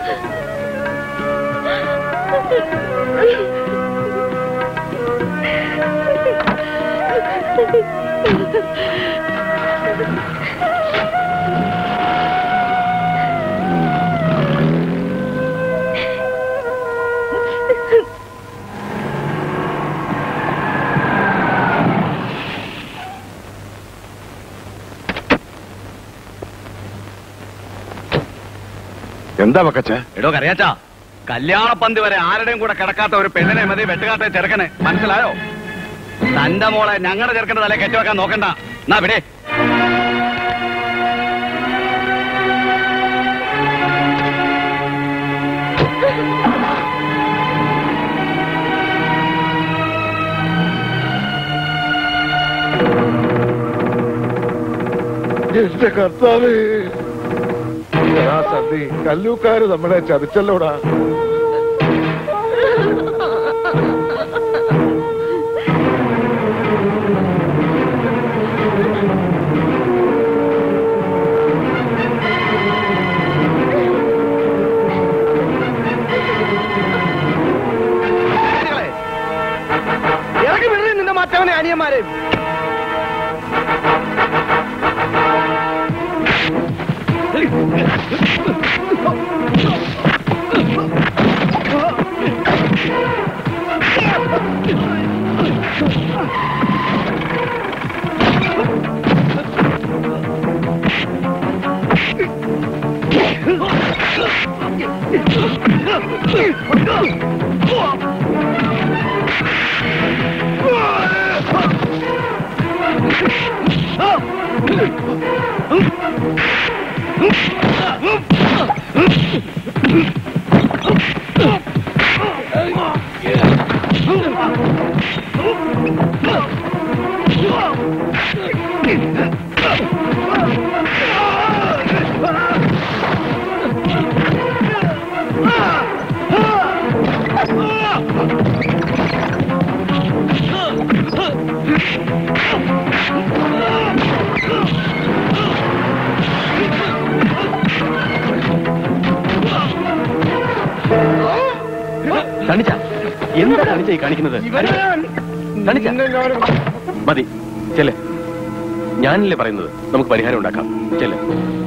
എന്താ വക്കച്ച എടോ കറിയാച്ചാ കല്യാണപ്പന്തി വരെ ആരുടെയും കൂടെ കിടക്കാത്ത ഒരു പെണ്ണിനെ മതി വെട്ടുകാത്ത ചെറുക്കനെ മനസ്സിലായോ തന്റെ മോളെ ഞങ്ങളുടെ ചെറുക്കന്റെ തല കെട്ടിവെക്കാൻ നോക്കണ്ട എന്നാ വിടെ എന്റെ കർത്താവ് ആ സന്ധി കല്ലൂക്കാര് നമ്മളെ ചതിച്ചല്ലോടാ ഇറങ്ങി വിടുന്നേ നിന്റെ മറ്റവനെ അനിയന്മാരെ തണിച്ച എന്താ തണിച്ച ഈ കാണിക്കുന്നത് തണിച്ച മതി ചെല്ലേ ഞാനല്ലേ പറയുന്നത് നമുക്ക് പരിഹാരം ഉണ്ടാക്കാം ചെല്ലേ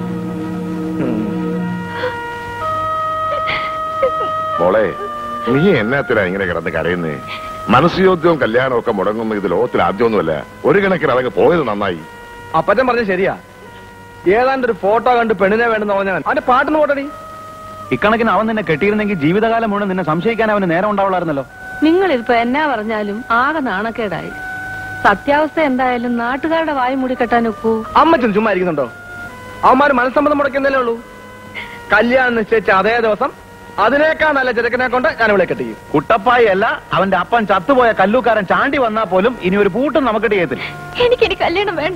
മോളെ നീ എന്നാത്തിനാ ഇങ്ങനെ കിടന്ന് കരയുന്നേ മനസ്സുയോദ്യവും കല്യാണവും ഒക്കെ മുടങ്ങുന്ന ഇത് ലോകത്തിൽ ആദ്യമൊന്നുമല്ല ഒരു കണക്കിന് അതങ്ങ് പോയത് നന്നായി അപ്പച്ചൻ പറഞ്ഞ ശരിയാ ഏതാണ്ട് ഒരു ഫോട്ടോ കണ്ട് പെണ്ണിനെ വേണമെന്ന് പറഞ്ഞവൻ അവന്റെ പാട്ടിന് പോട്ടടി ഇക്കണക്കിന് അവൻ നിന്നെ കെട്ടിയിരുന്നെങ്കിൽ ജീവിതകാലം മുഴുവൻ നിന്നെ സംശയിക്കാൻ അവന് നേരം ഉണ്ടാവുള്ളായിരുന്നല്ലോ നിങ്ങളിപ്പോ എന്നാ പറഞ്ഞാലും ആകെ നാണക്കേടായി സത്യാവസ്ഥ എന്തായാലും നാട്ടുകാരുടെ വായി മൂടി കെട്ടാനൊക്കൂ അമ്മച്ചൻ ചുമ്മാ ഇരിക്കുന്നുണ്ടോ അവന്മാര് മനസ്സമ്മതം മുടക്കുന്നല്ലേ ഉള്ളൂ കല്യാണം നിശ്ചയിച്ച അതേ ദിവസം അതിനേക്കാൾ നല്ല ചെറുക്കനെ കൊണ്ട് ഞാൻ ഇവിടെ കെട്ടിക്കും കുട്ടപ്പായി അല്ല അവന്റെ അപ്പൻ ചത്തുപോയ കല്ലൂക്കാരൻ ചാണ്ടി വന്നാ പോലും ഇനി ഒരു പൂട്ടും നമുക്ക് ചെയ്യത്തില്ല എനിക്കിനി കല്യാണം വേണ്ട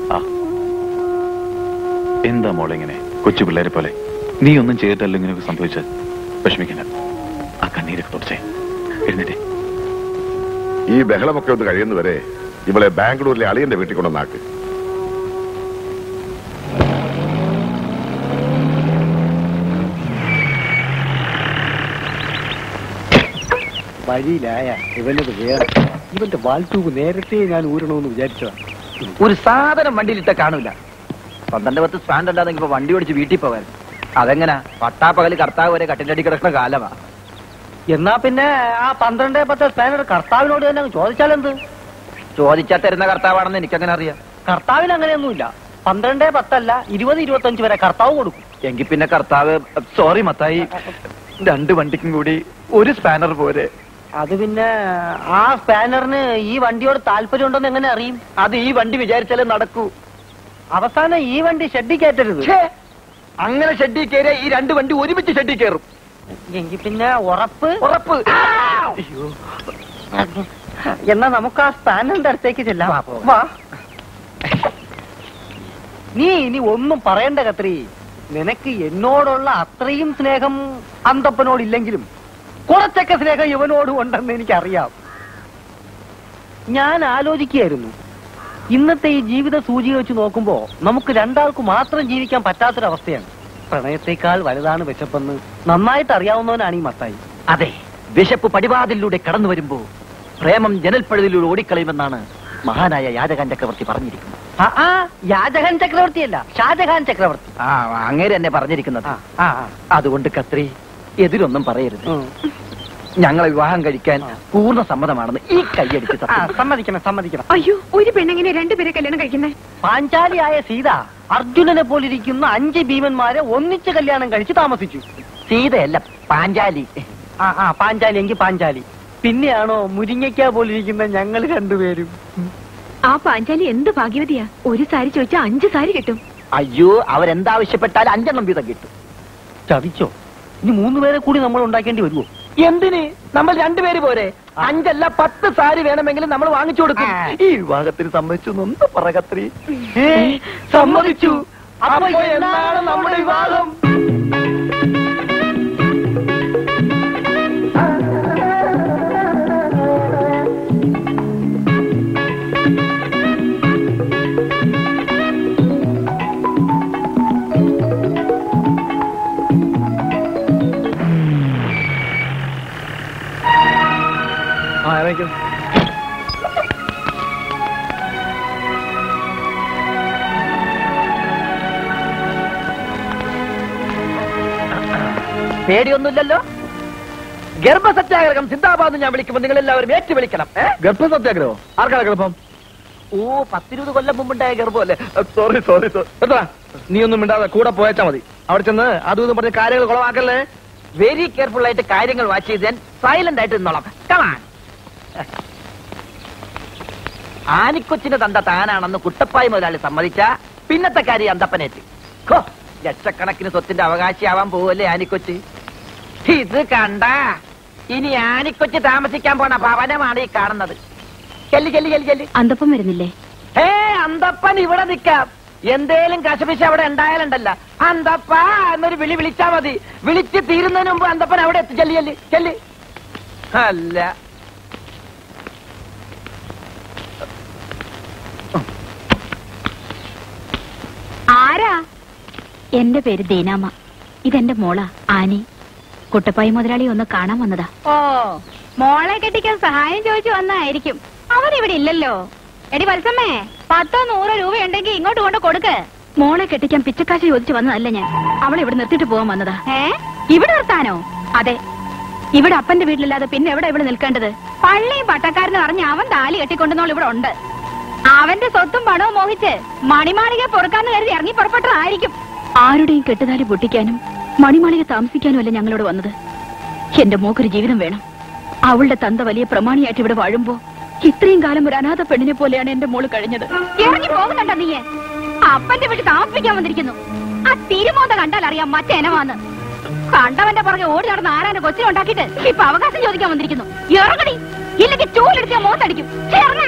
എന്താ മോളെ ഇങ്ങനെ കൊച്ചു പിള്ളേരെ പോലെ നീ ഒന്നും ചെയ്തിട്ടല്ലോ ഇങ്ങനെയൊക്കെ സംഭവിച്ചത് വിഷമിക്കണ്ട ആ കണ്ണീരൊക്കെ തുടച്ചേ എഴുന്നേറ്റേ ഈ ബഹളമൊക്കെ ഒന്ന് കഴിയുന്നവരെ ഇവളെ ബാംഗ്ലൂരിലെ അളിയന്റെ വീട്ടിൽ കൊണ്ടുവന്നാക്ക് വഴിയിലായ ഇവനത് വേറെ ഇവന്റെ വാൽത്തൂക്ക് നേരത്തെ ഞാൻ ഊരണമെന്ന് വിചാരിച്ചതാ ഒരു സാധനം വണ്ടിയിലിട്ട കാണൂല പന്ത്രണ്ട് പത്ത് സ്റ്റാൻഡ് അല്ലാതെ ഇപ്പൊ വണ്ടി ഓടിച്ച് വീട്ടിൽ പോവാൻ അതെങ്ങനാ പട്ടാപ്പകല് കർത്താവ് വരെ കട്ടിന്റെ അടി കിടക്കുന്ന കാലമാ എന്നാ പിന്നെ ആ പന്ത്രണ്ടേ പത്ത് സ്പാനർ കർത്താവിനോട് തന്നെ അങ്ങ് ചോദിച്ചാലെന്ത് ചോദിച്ചാ തരുന്ന കർത്താവാണെന്ന് എനിക്കങ്ങനെ അറിയാം കർത്താവിന് അങ്ങനെയൊന്നുമില്ല പന്ത്രണ്ടേ പത്തല്ല ഇരുപത് ഇരുപത്തഞ്ച് വരെ കർത്താവ് കൊടുക്കും എങ്കിൽ പിന്നെ കർത്താവ് സോറി മത്തായി രണ്ട് വണ്ടിക്കും കൂടി ഒരു സ്പാനർ പോരെ അത് പിന്നെ ആ സ്പാനറിന് ഈ വണ്ടിയോട് താല്പര്യം ഉണ്ടെന്ന് എങ്ങനെ അറിയും അത് ഈ വണ്ടി വിചാരിച്ചാലേ നടക്കൂ അവസാനം ഈ വണ്ടി ഷെഡിൽ കയറ്റരുത് ഛേ, അങ്ങനെ ഷെഡിൽ കയറിയ ഈ രണ്ട് വണ്ടി ഒരുമിച്ച് ഷെഡിൽ കയറും എങ്കിൽ പിന്നെ ഉറപ്പ് ഉറപ്പ് എന്നാ നമുക്ക് ആ സ്പാനറിന്റെ അടുത്തേക്ക് ചെല്ലാം വാ നീ ഇനി ഒന്നും പറയണ്ട കത്രി നിനക്ക് എന്നോടുള്ള അത്രയും സ്നേഹം അന്തപ്പനോടില്ലെങ്കിലും കുറച്ചൊക്കെ സ്നേഹം ഇവനോടും ഉണ്ടെന്ന് എനിക്കറിയാം ഞാൻ ആലോചിക്കുകയായിരുന്നു ഇന്നത്തെ ഈ ജീവിത സൂചിക വെച്ച് നോക്കുമ്പോ നമുക്ക് രണ്ടാൾക്ക് മാത്രം ജീവിക്കാൻ പറ്റാത്തൊരവസ്ഥയാണ് പ്രണയത്തെക്കാൾ വലുതാണ് വിശപ്പെന്ന് നന്നായിട്ട് അറിയാവുന്നവനാണ് ഈ മത്തായി അതെ വിശപ്പ് പടിവാതിലൂടെ കടന്നു വരുമ്പോ പ്രേമം ജനൽപ്പഴുതിലൂടെ ഓടിക്കളയുമെന്നാണ് മഹാനായ യാചകൻ ചക്രവർത്തി പറഞ്ഞിരിക്കുന്നത് ആ, ആ യാജഹാൻ ചക്രവർത്തിയല്ല ഷാജഹാൻ ചക്രവർത്തി ആ അങ്ങേര് എന്നെ പറഞ്ഞിരിക്കുന്നത് ആ, അതുകൊണ്ട് കത്രി എതിരൊന്നും പറയരുത് ഞങ്ങളെ വിവാഹം കഴിക്കാൻ പൂർണ്ണ സമ്മതമാണെന്ന് ഈ കൈയടിച്ച് ആ, സത്യം. സമ്മതിക്കണം സമ്മതിക്കണം അയ്യോ ഒരു പെണ്ണെങ്ങനെ രണ്ടുപേരെ കല്യാണം കഴിക്കുന്നേ പാഞ്ചാലിയായ സീത അർജുനനെ പോലിരിക്കുന്ന അഞ്ച് ഭീമന്മാരെ ഒന്നിച്ച് കല്യാണം കഴിച്ച് താമസിച്ചു സീതയല്ല പാഞ്ചാലി ആ ആ പാഞ്ചാലി എങ്കിൽ പാഞ്ചാലി പിന്നെയാണോ മുരിങ്ങയ്ക്ക പോലിരിക്കുന്ന ഞങ്ങൾ രണ്ടുപേരും ആ പാഞ്ചാലി എന്ത് ഭാഗ്യവതിയാ ഒരു സാരി ചോദിച്ചാൽ അഞ്ച് സാരി കിട്ടും അയ്യോ അവരെന്താവശ്യപ്പെട്ടാൽ അഞ്ചെണ്ണം വീതം കിട്ടും ചതിച്ചോ ഇനി മൂന്ന് പേരെ കൂടി നമ്മൾ ഉണ്ടാക്കേണ്ടി വരുമോ എന്തിന് നമ്മൾ രണ്ടുപേര് പോരെ അഞ്ചല്ല പത്ത് സാരി വേണമെങ്കിലും നമ്മൾ വാങ്ങിച്ചു കൊടുക്കും ഈ വിവാഹത്തിന് സമ്മതിച്ചു ഒന്ന് പറകത്രി സമ്മതിച്ചു അപ്പൊ എന്താണ് നമ്മുടെ വിവാഹം ആ ഇറങ്ങിക്കോ പേടിയൊന്നുമില്ലല്ലോ ഗർഭസത്യാഗ്രഹം സിന്ദാബാദ് ഞാൻ വിളിക്കുമ്പോൾ നിങ്ങൾ എല്ലാവരും ഏറ്റു വിളിക്കണം ഗർഭസത്യാഗ്രഹം ആർക്കാണ് ഗർഭം ഓ പത്തിരുപത് കൊല്ലം മുമ്പുണ്ടായ ഗർഭമല്ലേ സോറി സോറി സോറി നീ ഒന്നും മിണ്ടാതെ കൂടെ പോയച്ചാ മതി അവിടെ ചെന്ന് അതും ഇതും പറഞ്ഞ കാര്യങ്ങൾ കുളമാക്കല്ലേ വെരി കെയർഫുൾ ആയിട്ട് കാര്യങ്ങൾ വാച്ച് ചെയ്ത് ഞാൻ സൈലന്റ് ആയിട്ട് നിന്നോളാം കളാൻ ആനിക്കൊച്ചിന് തന്ത താനാണെന്ന് കുട്ടപ്പായി മുതലാളി സമ്മതിച്ച പിന്നത്തെ കാര്യം അന്തപ്പനേറ്റ് ഹോ, ലക്ഷക്കണക്കിന് സ്വത്തിന്റെ അവകാശിയാവാൻ പോവല്ലേ ആനിക്കൊച്ച് ഇത് കണ്ട ഇനി ആനിക്കൊച്ച് താമസിക്കാൻ പോണ ഭവനമാണ് ഈ കാണുന്നത് ചെല്ലി ചെല്ലി ചെല്ലി ചെല്ലി അന്തപ്പം വരുന്നില്ലേ ഏ അന്തപ്പൻ ഇവിടെ നിക്കാം എന്തേലും കശപിശ അവിടെ ഉണ്ടായാലുണ്ടല്ല അന്തപ്പ എന്നൊരു വിളി വിളിച്ചാ മതി വിളിച്ച് തീരുന്നതിന് മുമ്പ് അന്തപ്പൻ അവിടെ എത്തി ചെല്ലി ചെല്ലി ചെല്ലി അല്ല ആരാ എന്റെ പേര് ദീനാമ ഇതെന്റെ മോളാ ആനി കുട്ടപ്പായി മുതലാളി ഒന്ന് കാണാൻ വന്നതാ ഓ മോളെ കെട്ടിക്കാൻ സഹായം ചോദിച്ചു വന്നായിരിക്കും അവൻ ഇവിടെ ഇല്ലല്ലോ എടി വത്സമ്മേ പത്തോ നൂറോ രൂപ ഉണ്ടെങ്കിൽ ഇങ്ങോട്ട് കൊണ്ട് കൊടുക്ക് മോളെ കെട്ടിക്കാൻ പിച്ചക്കാശ് ചോദിച്ചു വന്നതല്ല ഞാൻ അവളെ ഇവിടെ നിർത്തിയിട്ട് പോകാൻ വന്നതാ ഏ ഇവിടെ നിർത്താനോ അതെ ഇവിടെ അപ്പന്റെ വീട്ടിലില്ലാതെ പിന്നെ എവിടെ ഇവിടെ നിൽക്കേണ്ടത് പള്ളിയും പട്ടക്കാരെന്ന് പറഞ്ഞ് അവൻ താലി കെട്ടിക്കൊണ്ടുന്നോൾ ഇവിടെ ഉണ്ട് അവന്റെ സ്വത്തും പണവും മോഹിച്ച് മണിമാളിക പൊറുക്കാന്ന് കരുതി ഇറങ്ങി പുറപ്പെട്ടതായിരിക്കും ആരുടെയും കെട്ടുതാലി പൊട്ടിക്കാനും മണിമാളിക താമസിക്കാനും അല്ല ഞങ്ങളോട് വന്നത് എന്റെ മോക്കൊരു ജീവിതം വേണം അവളുടെ തന്ത വലിയ പ്രമാണിയായിട്ട് ഇവിടെ വാഴുമ്പോ ഇത്രയും കാലം ഒരു അനാഥ പെണ്ണിനെ പോലെയാണ് എന്റെ മോള് കഴിഞ്ഞത് ഇറങ്ങി പോകുന്നുണ്ടോ നീയെ അപ്പന്റെ വീട്ടിൽ താമസിപ്പിക്കാൻ വന്നിരിക്കുന്നു ആ തിരുമോത കണ്ടാൽ അറിയാം മറ്റേനമാന്ന് കണ്ടവന്റെ പുറകെ ഓടി നടന്ന് ആരാന്റെ കൊച്ചിനെ ഉണ്ടാക്കിയിട്ട് ഇപ്പൊ അവകാശം ചോദിക്കാൻ വന്നിരിക്കുന്നു ഇറങ്ങടി ഇല്ലെങ്കിൽ ചൂലെടുത്ത് ഞാൻ മോത്തടിക്കും ഇറങ്ങാൻ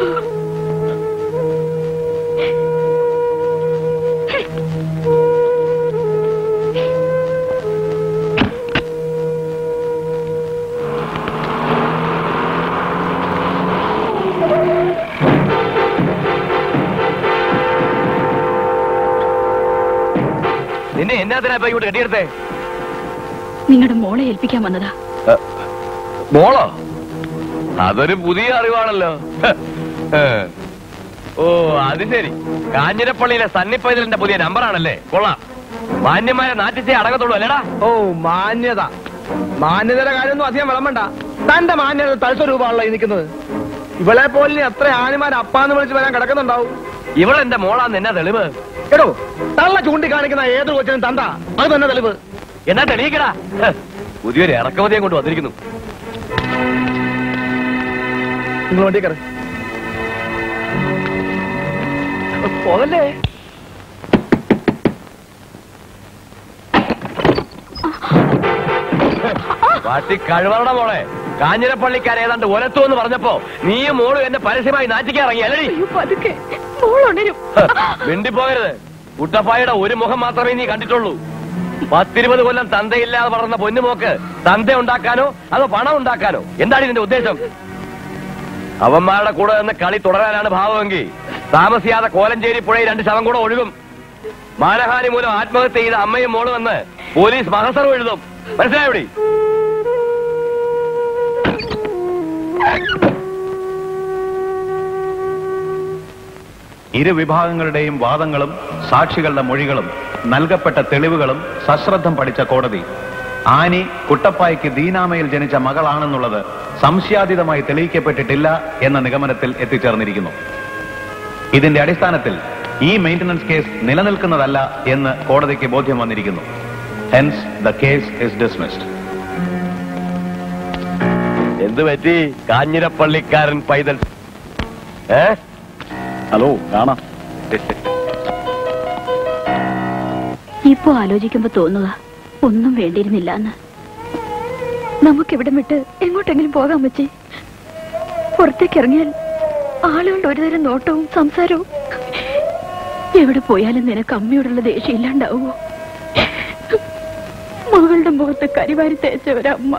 നിന്നെ എന്നാത്തിനാ ഇപ്പൊ ഇങ്ങോട്ട് കെട്ടിയെടുത്തേ നിങ്ങളുടെ മോളെ ഏൽപ്പിക്കാൻ വന്നതാ മോളോ അതൊരു പുതിയ അറിവാണല്ലോ ഹ. ഓ അത് ശരി കാഞ്ഞിരപ്പള്ളിയിലെ സണ്ണിപ്പൈതലിന്റെ പുതിയ നമ്പറാണല്ലേ കൊള്ളാം മാന്യമായ നാട്ടിച്ചേ അടങ്ങത്തുള്ളൂ അല്ലേടാ ഓ മാന്യത മാന്യതയുടെ കാര്യമൊന്നും അധികം വിളമ്പണ്ട തന്റെ മാന്യത തൽസ രൂപമാണല്ലോ ഈ നിൽക്കുന്നത് ഇവളെ പോലെ എത്ര ആനിമാർ അപ്പാന്ന് വിളിച്ച് വരാൻ കിടക്കുന്നുണ്ടാവും ഇവളെന്റെ മോളാന്ന് എന്നാ തെളിവ് എടോ തള്ള ചൂണ്ടിക്കാണിക്കുന്ന ഏത് കൊച്ചിനും തന്ത അത് തന്നെ തെളിവ് എന്നാ തെളിയിക്കടാ ഹ. പുതിയൊരു ഇറക്കുമതിയെ കൊണ്ട് വന്നിരിക്കുന്നു നിങ്ങൾ വണ്ടി കയറി പോകല്ലേ വാട്ടി കഴിവറട മോളെ കാഞ്ഞിരപ്പള്ളിക്കാർ ഏതാണ്ട് ഒലത്തു എന്ന് പറഞ്ഞപ്പോ നീയും മോളും എന്നെ പരസ്യമായി നാറ്റിക്കാൻ ഇറങ്ങി അല്ലടി പതുക്കെ മോളുണരും മിണ്ടിപ്പോകരുത് കുട്ടപ്പായുടെ ഒരു മുഖം മാത്രമേ നീ കണ്ടിട്ടുള്ളൂ പത്തിരുപത് കൊല്ലം തന്തയില്ലാതെ വളർന്ന പൊന്നുമോക്ക് തന്ത ഉണ്ടാക്കാനോ അതോ പണം ഉണ്ടാക്കാനോ എന്താണ് ഇതിന്റെ ഉദ്ദേശം അവന്മാരുടെ കൂടെ നിന്ന് കളി തുടരാനാണ് ഭാവമെങ്കിൽ താമസിയാതെ കോലഞ്ചേരി പുഴയിൽ രണ്ട് ശവം കൂടെ ഒഴുകും മാനഹാനി മൂലം ആത്മഹത്യ ചെയ്ത അമ്മയും മോളും എന്ന് പോലീസ് മഹസറും എഴുതും മനസ്സിലായോടി ഇരു വിഭാഗങ്ങളുടെയും വാദങ്ങളും സാക്ഷികളുടെ മൊഴികളും നൽകപ്പെട്ട തെളിവുകളും സശ്രദ്ധം പഠിച്ച കോടതി ആനി കുട്ടപ്പായ്ക്ക് ദീനാമയിൽ ജനിച്ച മകളാണെന്നുള്ളത് സംശയാതീതമായി തെളിയിക്കപ്പെട്ടിട്ടില്ല എന്ന നിഗമനത്തിൽ എത്തിച്ചേർന്നിരിക്കുന്നു ഇതിന്റെ അടിസ്ഥാനത്തിൽ ഈ മെയിന്റനൻസ് കേസ് നിലനിൽക്കുന്നതല്ല എന്ന് കോടതിക്ക് ബോധ്യം വന്നിരിക്കുന്നു hence the case is dismissed എന്ത് പറ്റി കാഞ്ഞിരപ്പള്ളിക്കാരൻ പൈതൽ ഏ ഹലോ കാണാം ഇപ്പൊ ആലോചിക്കുമ്പോ തോന്നുക ഒന്നും വേണ്ടിയിരുന്നില്ല എന്ന് നമുക്കിവിടെ വിട്ട് എങ്ങോട്ടെങ്കിലും പോകാൻ പറ്റി പുറത്തേക്ക് ഇറങ്ങിയാൽ ആളുകളുടെ ഒരുതരം നോട്ടവും സംസാരവും എവിടെ പോയാലും നിനക്ക് അമ്മയോടുള്ള ദേഷ്യം ഇല്ലാണ്ടാവുമോ മകളുടെ മുഖത്ത് കരിവാരി തേച്ച ഒരമ്മ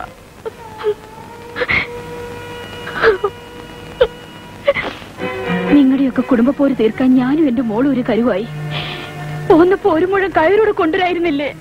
നിങ്ങളുടെയൊക്കെ കുടുംബപ്പോര് തീർക്കാൻ ഞാനും എന്റെ മോളും ഒരു കരുവായി പോന്നപ്പോ ഒരു മുഴം കയറൂടെ കൊണ്ടുവരായിരുന്നില്ലേ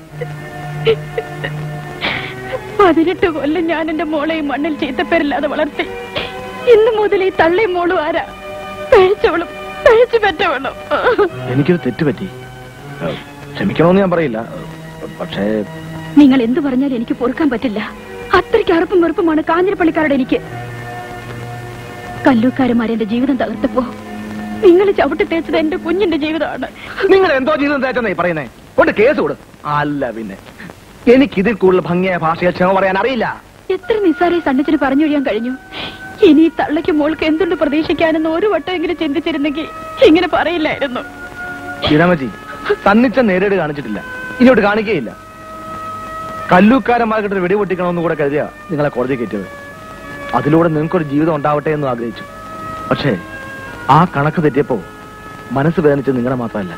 പതിനെട്ട് കൊല്ലം ഞാൻ എന്റെ മോളെ ഈ മണ്ണിൽ ചീത്തപ്പേരില്ലാതെ വളർത്തി ഇന്ന് മുതൽ ഈ തള്ളയും മോളും ആരാ പഴിച്ചവളും പഴിച്ചു പറ്റവളും എനിക്കൊരു തെറ്റ് പറ്റി ഏഹ്, ക്ഷമിക്കണമെന്ന് ഞാൻ പറയില്ല പക്ഷേ നിങ്ങൾ എന്തു പറഞ്ഞാലും എനിക്ക് പൊറുക്കാൻ പറ്റില്ല അത്രയ്ക്ക് അറുപ്പും വെറുപ്പുമാണ് കാഞ്ഞിരപ്പള്ളിക്കാരുടെ എനിക്ക് കല്ലൂക്കാരന്മാരെന്റെ ജീവിതം തകർത്തപ്പോ നിങ്ങൾ ചവിട്ടി തേച്ചത് എന്റെ കുഞ്ഞിന്റെ ജീവിതമാണ് നിങ്ങൾ എന്തോ ജീവിതം തേറ്റെന്നേ പറയുന്നേ കൊണ്ട് കേസ് കൊടു അല്ല പിന്നെ എനിക്ക് ഇതിൽ കൂടുതൽ ഭംഗിയായ ഭാഷയിൽ ക്ഷമ പറയാൻ അറിയില്ല എത്ര നിസ്സാരെ സണ്ണിച്ചിന് പറഞ്ഞൊഴിയാൻ കഴിഞ്ഞു ഇനി ഈ തള്ളയ്ക്ക് മോൾക്ക് എന്തുണ്ട് പ്രതീക്ഷിക്കാനെന്ന് ഒരു വട്ടമെങ്കിലും ചിന്തിച്ചിരുന്നെങ്കിൽ ഇങ്ങനെ പറയില്ലായിരുന്നു ഇടമജി തന്നിച്ച നേരിട് കാണിച്ചിട്ടില്ല ഇനിയോട്ട് കാണിക്കുകയില്ല കല്ലൂക്കാരന്മാർക്കിട്ട് വെടി പൊട്ടിക്കണമെന്ന് കൂടെ കരുതിയ നിങ്ങളെ കോടതി കയറ്റിയത് അതിലൂടെ നിങ്ങൾക്കൊരു ജീവിതം ഉണ്ടാവട്ടെ എന്ന് ആഗ്രഹിച്ചു പക്ഷേ ആ കണക്ക് തെറ്റിയപ്പോ മനസ്സ് വേദനിച്ചത് നിങ്ങളെ മാത്രമല്ല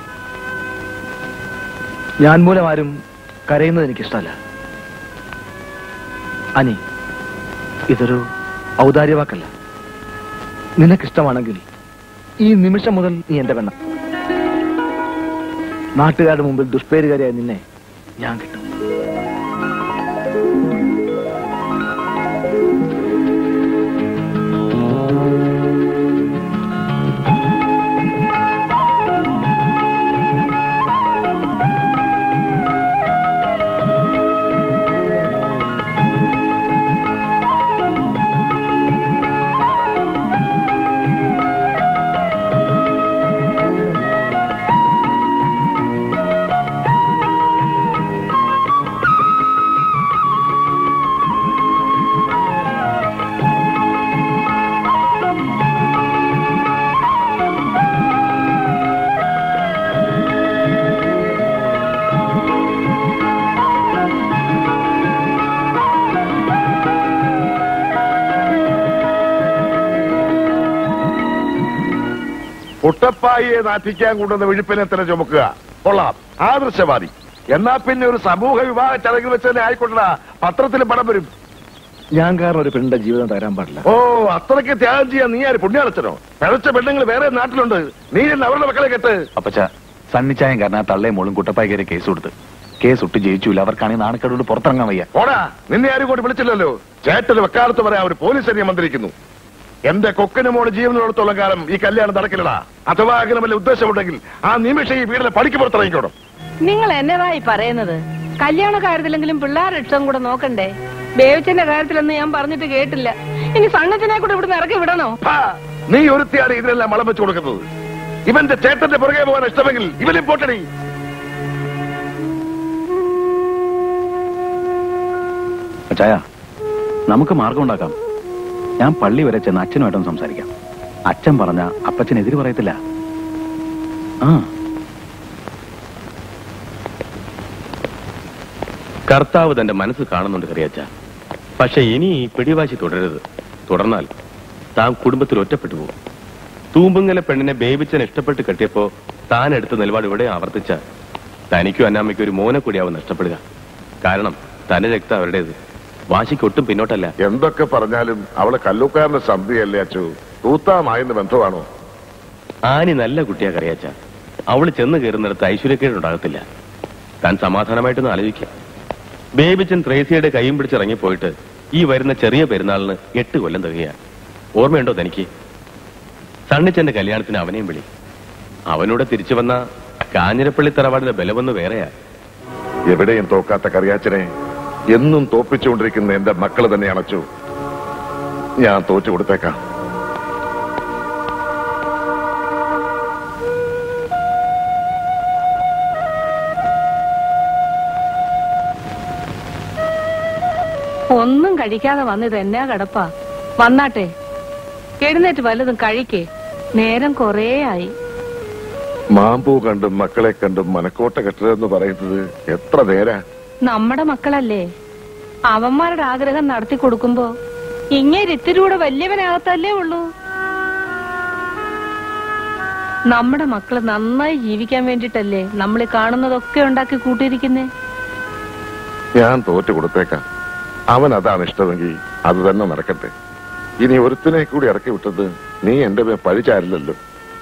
ഞാൻ മൂലം ആരും കരയുന്നത് എനിക്കിഷ്ടമല്ല അനി ഇതൊരു ഔദാര്യവാക്കല്ല നിനക്കിഷ്ടമാണെങ്കിൽ ഈ നിമിഷം മുതൽ നീ എന്റെ പെണ്ണ നാട്ടുകാരുടെ മുമ്പിൽ ദുഷ്പേരുകാരിയായ നിന്നെ ഞാൻ കിട്ടും പുട്ടപ്പായിയെ നാറ്റിക്കാൻ കൊണ്ടുവന്ന വിഴുപ്പിനെ തന്നെ ചുമക്കുക കൊള്ളാം ആദർശവാദി എന്നാ പിന്നെ ഒരു സമൂഹ വിവാഹ ചടങ്ങിൽ വെച്ച് തന്നെ ആയിക്കൊണ്ടാ പത്രത്തിൽ പടം വരും ഞാൻ കാരണം ഒരു പെണ്ണിന്റെ ജീവിതം തരാൻ പാടില്ല ഓ അത്രയ്ക്ക് ത്യാഗം ചെയ്യാൻ നീ ആര് പുണ്യാളച്ചനോ പിഴച്ച പെണ്ണുങ്ങൾ വേറെ നാട്ടിലുണ്ട് നീ എന്ന് അവരുടെ മക്കളെ കെട്ട് അപ്പച്ച സണ്ണിച്ചായം കാരണം ആ തള്ളയും മോളും കുട്ടപ്പായി കയറി കേസ് കൊടുത്ത് കേസ് ഒട്ട് ജയിച്ചില്ല അവർക്കാണെങ്കിൽ നാണക്കേടുകൊണ്ട് പുറത്തിറങ്ങാൻ വയ്യ ഓടാ നിന്നെ ആരും കൂടി വിളിച്ചില്ലല്ലോ ചേട്ടന് വെക്കാലത്ത് പറയാൻ ഒരു പോലീസ് സൈന്യം വന്നിരിക്കുന്നു എന്റെ കൊക്കിന് മോള് ജീവനോടത്തോളം കാലം ഈ കല്യാണം നടക്കില്ലടാ അഥവാ അങ്ങനെ വല്ല ഉദ്ദേശമുണ്ടെങ്കിൽ ആ നിമിഷം ഈ വീടിലെ പടിക്ക് പുറത്തിറങ്ങിക്കോണം നിങ്ങൾ എന്നതായി പറയുന്നത് കല്യാണ കാര്യത്തിലെങ്കിലും പിള്ളേരുടെ ഇഷ്ടം കൂടെ നോക്കണ്ടേ ബേവിച്ചന്റെ കാര്യത്തിലൊന്നും ഞാൻ പറഞ്ഞിട്ട് കേട്ടില്ല ഇനി സണ്ണത്തിനെ കൂടെ ഇവിടുന്ന് ഇറക്കി വിടണോ ഹാ, നീ ഒരുത്തിയാണ് ഇതിനെല്ലാം മളം വെച്ചു കൊടുക്കുന്നത് ഇവന്റെ ചേട്ടന്റെ പുറകെ പോകാൻ ഇഷ്ടമെങ്കിൽ ഇവനും പോട്ടടി അച്ചായ നമുക്ക് മാർഗം ഉണ്ടാക്കാം ഞാൻ പള്ളി വരെ ചെന്ന് അച്ഛനുമായിട്ടൊന്ന് സംസാരിക്കാം അച്ഛൻ പറഞ്ഞ അപ്പച്ചൻ എതിര് പറയത്തില്ല ആ കർത്താവ് തന്റെ മനസ്സ് കാണുന്നുണ്ട് കറിയച്ച പക്ഷെ ഇനി ഈ പിടിവാശി തുടരരുത് തുടർന്നാൽ താൻ കുടുംബത്തിൽ ഒറ്റപ്പെട്ടു പോകും തൂമ്പുങ്ങല പെണ്ണിനെ ബേബിച്ചൻ ഇഷ്ടപ്പെട്ട് കെട്ടിയപ്പോ താൻ എടുത്ത നിലപാട് ഇവിടെ ആവർത്തിച്ച തനിക്കും അന്നാമ്മയ്ക്കും ഒരു മോനെ കൂടിയാവും നഷ്ടപ്പെടുക കാരണം തന്റെ രക്തം അവരുടേത് വാശിക്ക് ഒട്ടും പിന്നോട്ടല്ല എന്തൊക്കെ പറഞ്ഞാലും അവളെ കല്ലൂക്കാരന്റെ സന്ധിയല്ലേ അച്ചു തൂത്താമായെന്ന് ബന്ധമാണോ ആനി നല്ല കുട്ടിയാ കറിയാച്ച അവള് ചെന്ന് കയറുന്നിടത്ത് ഐശ്വര്യക്കേടുണ്ടാകത്തില്ല താൻ സമാധാനമായിട്ടൊന്ന് ആലോചിക്കാം ബേബിച്ചൻ ത്രേസിയുടെ കൈയും പിടിച്ചിറങ്ങിപ്പോയിട്ട് ഈ വരുന്ന ചെറിയ പെരുന്നാളിന് എട്ട് കൊല്ലം തികയാ ഓർമ്മയുണ്ടോ തനിക്ക് സണ്ണിച്ചന്റെ കല്യാണത്തിന് അവനെയും വിളി അവനൂടെ തിരിച്ചു വന്ന കാഞ്ഞിരപ്പള്ളി തറവാടിന്റെ ബലമെന്ന് വേറെയാ എവിടെയും തോക്കാത്ത കറിയാച്ചനെ എന്നും തോപ്പിച്ചുകൊണ്ടിരിക്കുന്ന എന്റെ മക്കള് തന്നെ അണച്ചു ഞാൻ തോറ്റു കൊടുത്തേക്കാം ഒന്നും കഴിക്കാതെ വന്നത് എന്നാ കടപ്പാ വന്നാട്ടെ എഴുന്നേറ്റ് വല്ലതും കഴിക്കേ നേരം കൊറേ ആയി മാമ്പൂ കണ്ടും മക്കളെ കണ്ടും മനക്കോട്ട കെട്ടതെന്ന് പറയുന്നത് എത്ര നേരാ നമ്മുടെ മക്കളല്ലേ അവന്മാരുടെ ആഗ്രഹം നടത്തി കൊടുക്കുമ്പോ ഇങ്ങനെ ഇത്തിരി കൂടെ വലിയവനാകത്തല്ലേ ഉള്ളൂ നമ്മുടെ മക്കള് നന്നായി ജീവിക്കാൻ വേണ്ടിട്ടല്ലേ നമ്മൾ ഈ കാണുന്നതൊക്കെ ഉണ്ടാക്കി കൂട്ടിയിരിക്കുന്നേ ഞാൻ തോറ്റു കൊടുത്തേക്കാം അവൻ അതാണ് ഇഷ്ടമെങ്കിൽ അത് തന്നെ നടക്കട്ടെ ഇനി ഒരുത്തിനെ കൂടി ഇറക്കി വിട്ടത് നീ എന്റെ മേൽ പഴിച്ചാരില്ലല്ലോ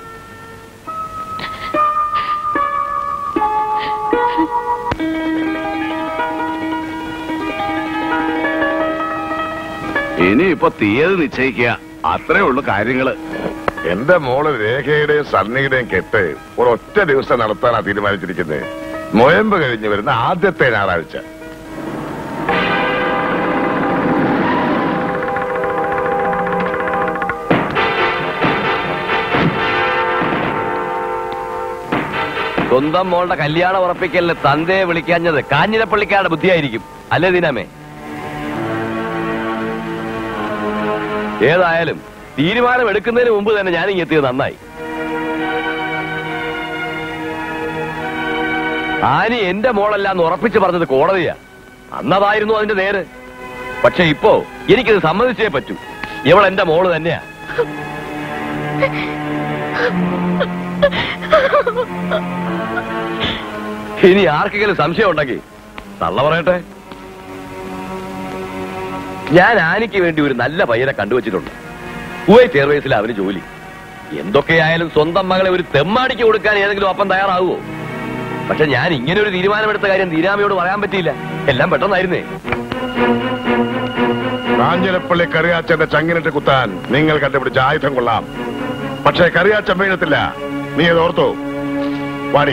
ഇനിയിപ്പോ തീയതി നിശ്ചയിക്കുക അത്രേ ഉള്ളു കാര്യങ്ങള് എന്റെ മോള് രേഖയുടെയും സണ്ണിയുടെയും കെട്ട് ഒരൊറ്റ ദിവസം നടത്താനാ തീരുമാനിച്ചിരിക്കുന്നത് നൊയമ്പ് കഴിഞ്ഞ് വരുന്ന ആദ്യത്തെ ഞായറാഴ്ച സ്വന്തം മോളുടെ കല്യാണം ഉറപ്പിക്കലിന് തന്തയെ വിളിക്കാഞ്ഞത് കാഞ്ഞിരപ്പള്ളിക്കാരുടെ ബുദ്ധിയായിരിക്കും അല്ലേ ദീനാമേ ഏതായാലും തീരുമാനം എടുക്കുന്നതിന് മുമ്പ് തന്നെ ഞാൻ എത്തിയത് നന്നായി ആനി എന്റെ മോളല്ല എന്ന് ഉറപ്പിച്ചു പറഞ്ഞത് കോടതിയാ അന്നതായിരുന്നു അതിന്റെ നേര് പക്ഷെ ഇപ്പോ എനിക്കിത് സമ്മതിച്ചേ പറ്റൂ ഇവൾ എന്റെ മോള് തന്നെയാ ഇനി ആർക്കെങ്കിലും സംശയം ഉണ്ടെങ്കിൽ തള്ള പറയട്ടെ ഞാൻ ആനിക്ക് വേണ്ടി ഒരു നല്ല പയ്യനെ കണ്ടുവച്ചിട്ടുണ്ട് കുവൈറ്റ് എയർവേസിൽ അവന് ജോലി എന്തൊക്കെയായാലും സ്വന്തം മകളെ ഒരു തെമ്മാടിക്ക് കൊടുക്കാൻ ഏതെങ്കിലും അപ്പം തയ്യാറാവുമോ പക്ഷെ ഞാൻ ഇങ്ങനെ ഒരു തീരുമാനമെടുത്ത കാര്യം ദീനാമയോട് പറയാൻ പറ്റിയില്ല എല്ലാം പെട്ടെന്നായിരുന്നേ കാഞ്ഞിരപ്പള്ളി കറിയാച്ചന്റെ ചങ്ങിനിട്ട് കുത്താൻ നിങ്ങൾ കണ്ടുപിടിച്ച ആയുധം കൊള്ളാം പക്ഷേ കറിയാച്ചൻ വീഴത്തില്ല നീ അത് ഓർത്തോ വാടി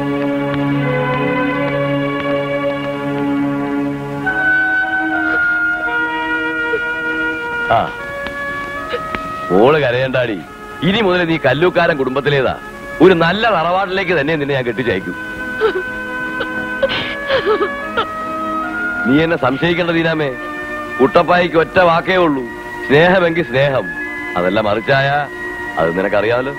ആ മോള് കരയണ്ടാടി ഇനി മുതൽ നീ കല്ലൂക്കാരൻ കുടുംബത്തിലേതാ ഒരു നല്ല തറവാട്ടിലേക്ക് തന്നെ നിന്നെ ഞാൻ കെട്ടിച്ചയക്കും നീ എന്നെ സംശയിക്കേണ്ട ദീനാമേ കുട്ടപ്പായിക്ക് ഒറ്റ വാക്കേ ഉള്ളൂ സ്നേഹമെങ്കിൽ സ്നേഹം അതല്ല മറിച്ചായ അത് നിനക്കറിയാമല്ലോ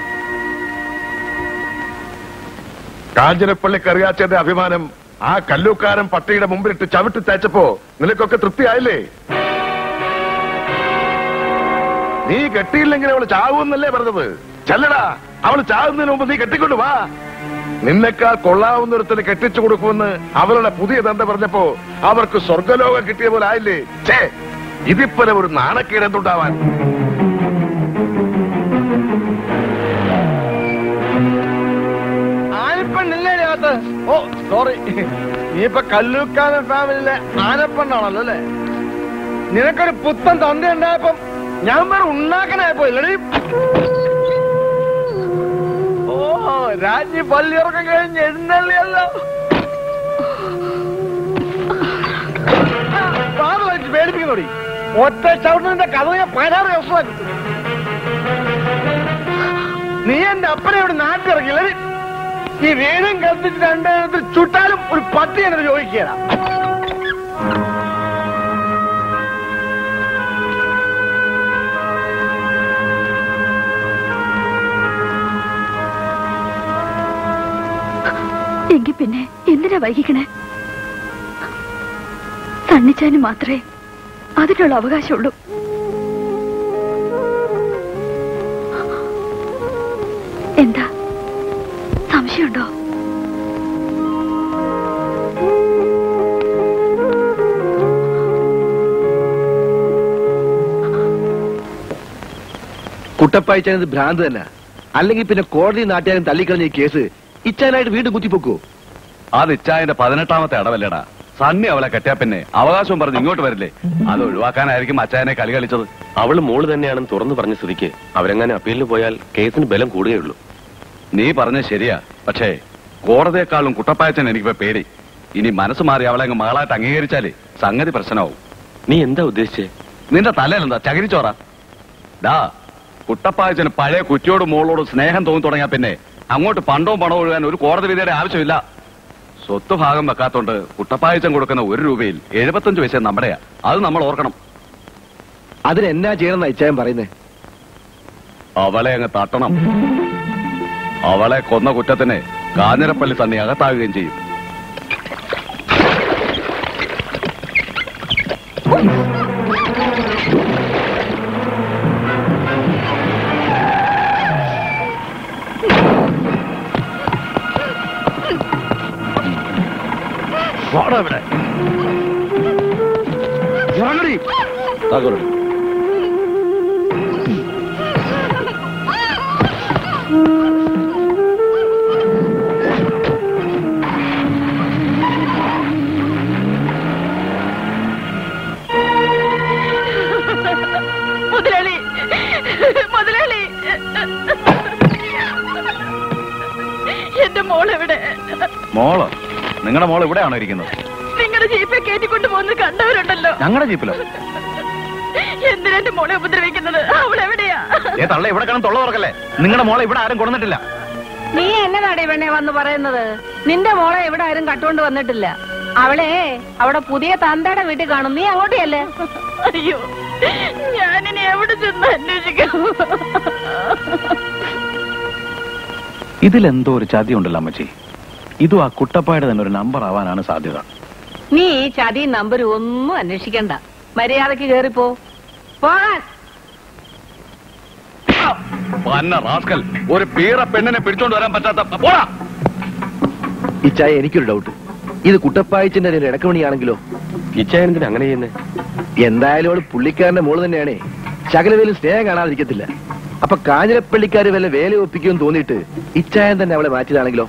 കാഞ്ഞിരപ്പള്ളി കറിയാച്ചന്റെ അഭിമാനം ആ കല്ലൂക്കാരൻ പട്ടിയുടെ മുമ്പിലിട്ട് ചവിട്ടി തേച്ചപ്പോ നിനക്കൊക്കെ തൃപ്തിയായില്ലേ നീ കെട്ടിയില്ലെങ്കിൽ അവള് ചാവുമെന്നല്ലേ പറഞ്ഞത് ചെല്ലടാ അവള് ചാവുന്നതിന് മുമ്പ് നീ കെട്ടിക്കൊണ്ട് വാ നിന്നെക്കാൾ കൊള്ളാവുന്ന ഒരുത്തിന് കെട്ടിച്ചു കൊടുക്കുമെന്ന് അവളുടെ പുതിയ തന്ത പറഞ്ഞപ്പോ അവർക്ക് സ്വർഗലോകം കിട്ടിയ പോലെ ആയില്ലേ ഛേ ഇതിപ്പോലെ ഒരു നാണക്കേട് എന്തുണ്ടാവാൻ ആനപ്പെണ്ണില്ലേ അകത്ത് ഓ സോറി നീ ഇപ്പൊ കല്ലൂക്കാരൻ ഫാമിലിയിലെ ആനപ്പെണ്ണാണല്ലോ അല്ലേ നിനക്കൊരു പുത്തൻ തന്ത ഉണ്ടായപ്പം ഞാൻ വേറെ ഉണ്ടാക്കനായപ്പോ ഇല്ലടി ഓ രാജി പള്ളിയിറക്കം കഴിഞ്ഞ് എഴുന്നള്ളിയല്ലോ പാത വലിച്ച് പേടിപ്പിക്കുന്നോടി ഒറ്റ ചവിട്ടിന്റെ കഥ ഞാൻ പതിനാറ് ദിവസമാക്കി നീ എന്റെ അപ്പനെ ഇവിടെ നാട്ടിറങ്ങില്ല ഈ വീടും കത്തിച്ച് രണ്ടെണ്ണത്തിൽ ചുട്ടാലും ഒരു പട്ടി എന്നത് ചോദിക്കുകയാണ് എങ്കിൽ പിന്നെ എന്തിനാ വൈകിക്കണേ സണ്ണിച്ചാന് മാത്രമേ അതിനുള്ള അവകാശമുള്ളൂ എന്താ സംശയമുണ്ടോ കുട്ടപ്പായിച്ചത് ഭ്രാന്ത് തന്നെ അല്ലെങ്കിൽ പിന്നെ കോടതി നാട്ടുകാരും തള്ളിക്കളഞ്ഞ ഈ കേസ് ഇച്ചാനായിട്ട് വീണ്ടും കുത്തിപ്പൊക്കോ അത് ഇച്ചായന്റെ പതിനെട്ടാമത്തെ അടവല്ലേടാ സണ്ണി അവളെ കെട്ടിയാ പിന്നെ അവകാശം പറഞ്ഞ് ഇങ്ങോട്ട് വരില്ലേ അത് ഒഴിവാക്കാനായിരിക്കും അച്ചായനെ കളി കളിച്ചത് അവള് മോള് തന്നെയാണെന്ന് തുറന്നു പറഞ്ഞ സ്ഥിതിക്ക് അവരെങ്ങനെ അപ്പീലിന് പോയാൽ കേസിന് ബലം കൂടുകയുള്ളൂ നീ പറഞ്ഞ ശരിയാ പക്ഷേ കോടതിയെക്കാളും കുട്ടപ്പായച്ചൻ എനിക്കിപ്പോ പേടി ഇനി മനസ്സ് മാറി അവളെ അങ്ങ് മകളായിട്ട് അംഗീകരിച്ചാല് സംഗതി പ്രശ്നമാവും നീ എന്താ ഉദ്ദേശിച്ചേ നിന്റെ തലയിലെന്താ ചകിരിച്ചോറ ഡാ കുട്ടപ്പായച്ചന് പഴയ കുറ്റിയോടും മോളോടും സ്നേഹം തോന്നി തുടങ്ങിയാ പിന്നെ അങ്ങോട്ട് പണ്ടവും പണവും ഒഴുകാൻ ഒരു കോടതി വിധിയുടെ ആവശ്യമില്ല സ്വത്ത് ഭാഗം വെക്കാത്തോണ്ട് കുട്ടപ്പായച്ചൻ കൊടുക്കുന്ന ഒരു രൂപയിൽ എഴുപത്തഞ്ച് പൈസ നമ്മുടെയാ അത് നമ്മൾ ഓർക്കണം അതിന് എന്നാ ചെയ്യണമെന്നാ ഇച്ചായൻ പറയുന്നേ അവളെ അങ്ങ് തട്ടണം അവളെ കൊന്ന കുറ്റത്തിന് കാഞ്ഞിരപ്പള്ളി തന്നെ അകത്താകുകയും ചെയ്യും വാടാ ഇവിടെ ഇറങ്ങടി താക്കോലടി മുതലാളി മുതലാളി എന്റെ മോളെവിടെ മോളോ നിങ്ങളുടെ മോൾ ഇവിടെയാണോ ഇരിക്കുന്നത് നിങ്ങളുടെ ജീപ്പിൽ കയറ്റിക്കൊണ്ട് പോകുന്നത് കണ്ടവരുണ്ടല്ലോ ഞങ്ങളുടെ ജീപ്പിലോ എന്തിനാ എന്റെ മോളെ ഉപദ്രവിക്കുന്നത് അവൾ എവിടെയാ ഏ തള്ള ഇവിടെ കാണും തൊള്ള തുറക്കല്ലേ നിങ്ങളുടെ മോളെ ഇവിടെ ആരും കൊണ്ടുവന്നിട്ടില്ല നീ എന്നതാടി പെണ്ണെ വന്ന് പറയുന്നത് നിന്റെ മോളെ ഇവിടെ ആരും കട്ടുകൊണ്ട് വന്നിട്ടില്ല അവളെ അവിടെ പുതിയ തന്തയുടെ വീട്ടിൽ കാണും നീ അങ്ങോട്ടല്ലേ അയ്യോ ഞാനിനി എവിടെ ചെന്ന് അന്വേഷിക്കാം ഇതിലെന്തോ ഒരു ചതി ഉണ്ടല്ലോ അമ്മച്ചി ഇതും ആ കുട്ടപ്പായുടെ തന്നെ ഒരു നമ്പർ ആവാനാണ് സാധ്യത നീ ഈ ചതി നമ്പർ ഒന്നും അന്വേഷിക്കണ്ട മര്യാദക്ക് കേറിപ്പോ പോകാൻ പന്ന റാസ്കൽ ഒരു പീറ പെണ്ണിനെ പിടിച്ചോണ്ട് വരാൻ പറ്റാത്ത പോടാ ഈ ചായ എനിക്കൊരു ഡൗട്ട് ഇത് കുട്ടപ്പായച്ചിന്റെ ഒരു ഇടക്കമണിയാണെങ്കിലോ ഇച്ചായനത്തിന് അങ്ങനെ ചെയ്യുന്നേ എന്തായാലും അവള് പുള്ളിക്കാരന്റെ മോള് തന്നെയാണേ ശകലവേലും സ്നേഹം കാണാതിരിക്കത്തില്ല അപ്പൊ കാഞ്ഞിരപ്പള്ളിക്കാര് വല്ല വേല ഒപ്പിക്കുമെന്ന് തോന്നിയിട്ട് ഇച്ചായൻ തന്നെ അവളെ മാറ്റിയതാണെങ്കിലോ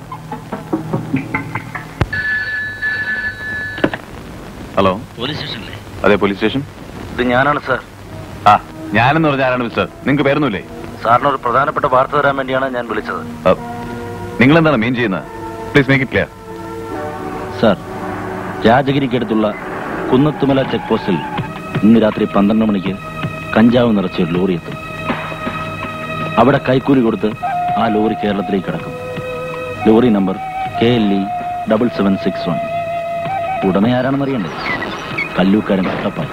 ഹലോ പോലീസ് സ്റ്റേഷനിലെ അതെ പോലീസ് സ്റ്റേഷൻ ഇത് ഞാനാണ് സാർ ആ ഞാനെന്ന് പറഞ്ഞ ആരാണ് മിസ്റ്റർ നിങ്ങൾക്ക് പേരൊന്നുമില്ലേ സാറിന് ഒരു പ്രധാനപ്പെട്ട വാർത്ത തരാൻ വേണ്ടിയാണ് ഞാൻ വിളിച്ചത് നിങ്ങൾ എന്താണ് മീൻ ചെയ്യുന്നത് please make it clear sir രാജഗിരിക്കടുത്തുള്ള കുന്നത്തുമല ചെക്ക് പോസ്റ്റിൽ ഇന്ന് രാത്രി പന്ത്രണ്ട് മണിക്ക് കഞ്ചാവ് നിറച്ച ഒരു ലോറി എത്തും അവിടെ കൈക്കൂലി കൊടുത്ത് ആ ലോറി കേരളത്തിലേക്ക് കടക്കും lorry number K L E double seven six one ഉടമ ആരാണെന്ന് അറിയണ്ടേ കല്ലൂക്കാരൻ കുട്ടപ്പാൻ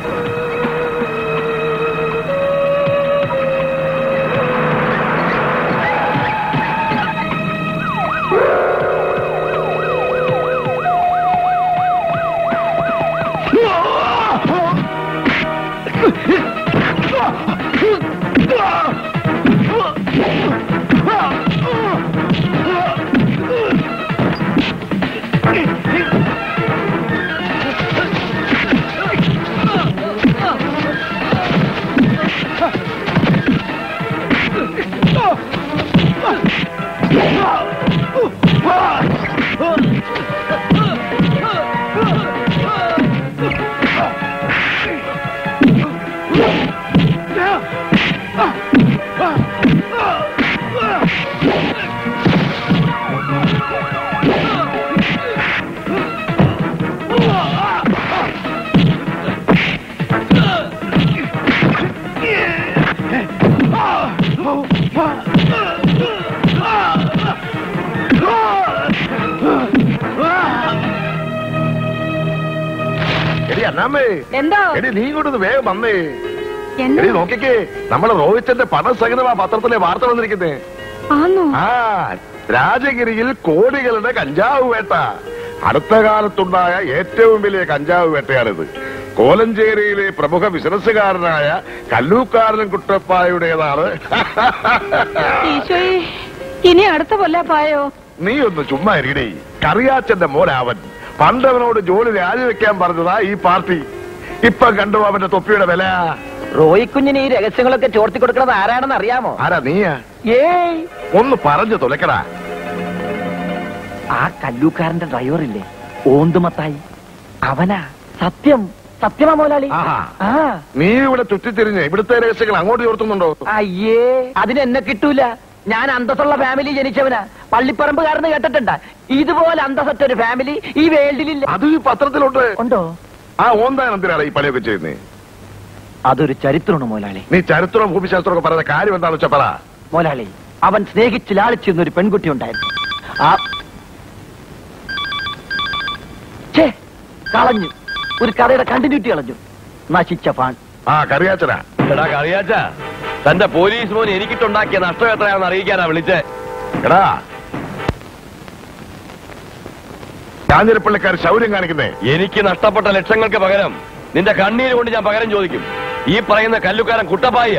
എടി അന്നാമ്മേ എന്തോ എടി നീ ഇങ്ങോട്ടൊന്ന് വേഗം വന്നേ എന്താ? എടി നോക്കിക്കേ നമ്മളെ റോഹിച്ചന്റെ പണസഹിതം ആ പത്രത്തിലെ വാർത്ത വന്നിരിക്കുന്നേ ആന്നോ ആ രാജഗിരിയിൽ കോടികളുടെ കഞ്ചാവ് വേട്ട അടുത്ത കാലത്തുണ്ടായ ഏറ്റവും വലിയ കഞ്ചാവ് വേട്ടയാണിത് കോലഞ്ചേരിയിലെ പ്രമുഖ ബിസിനസ്സുകാരനായ കല്ലൂക്കാരൻ കുട്ടപ്പായുടേതാണ് ഈശോയെ ഇനി അടുത്ത കൊല്ലാപ്പായോ നീ ഒന്ന് ചുമ്മാ ഇരിക്കടേ കറിയാച്ചന്റെ മോനാവൻ പണ്ടവനോട് ജോലി രാജിവെക്കാൻ പറഞ്ഞതാ ഈ പാർട്ടി ഇപ്പൊ കണ്ടു അവന്റെ തൊപ്പിയുടെ വില റോയിക്കുഞ്ഞിന് ഈ രഹസ്യങ്ങളൊക്കെ ചോർത്തി കൊടുക്കുന്നത് ആരാണെന്ന് അറിയാമോ ആരാ നീയാ ഏയ് ഒന്ന് പറഞ്ഞു തുലക്കടാ ആ കല്ലൂക്കാരന്റെ ഡ്രൈവർ ഇല്ലേ ഓന്തുമത്തായി അവനാ സത്യം സത്യമാ മോലാളി ആഹാ. ആ നീ ഇവിടെ ചുറ്റിത്തിരിഞ്ഞ് ഇവിടുത്തെ രഹസ്യങ്ങൾ അങ്ങോട്ട് ചോർത്തുന്നുണ്ടോ അയ്യേ അതിന് എന്നെ കിട്ടൂല ഞാൻ അന്തസ്സുള്ള ഫാമിലി ജനിച്ചവനാ പള്ളിപ്പറമ്പുകാരന് കേട്ടിട്ടുണ്ടാ ഇതുപോലെ അന്തസ്സറ്റ ഒരു ഫാമിലി ഈ വേൾഡിലില്ല അത് ഈ പത്രത്തിലുണ്ട് ഉണ്ടോ ആ ഓന്താൻ എന്തിനാണ് ഈ പണിയൊക്കെ ചെയ്യുന്നേ അതൊരു ചരിത്രമാണ് മോലാളി നീ ചരിത്രവും ഭൂമിശാസ്ത്രവും ഒക്കെ പറയുന്ന കാര്യം എന്താണെന്ന് വെച്ചാ പറ മോലാളി അവൻ സ്നേഹിച്ച് ലാളിച്ചിരുന്ന ഒരു പെൺകുട്ടി ഉണ്ടായിരുന്നു ആ ഛേ, കളഞ്ഞു ഒരു കഥയുടെ കണ്ടിന്യൂറ്റി കളഞ്ഞു നശിച്ച പാൺ ആ കറിയാച്ചനാ എടാ കറിയാച്ച തന്റെ പോലീസ് മോൻ എനിക്കിട്ടുണ്ടാക്കിയ നഷ്ടം എത്രയാണെന്ന് അറിയിക്കാനാ വിളിച്ചേ എടാ കാഞ്ഞിരപ്പള്ളിക്കാർ ശൗര്യം കാണിക്കുന്നേ എനിക്ക് നഷ്ടപ്പെട്ട ലക്ഷങ്ങൾക്ക് പകരം നിന്റെ കണ്ണീര് കൊണ്ട് ഞാൻ പകരം ചോദിക്കും ഈ പറയുന്ന കല്ലുക്കാരൻ കുട്ടപ്പായ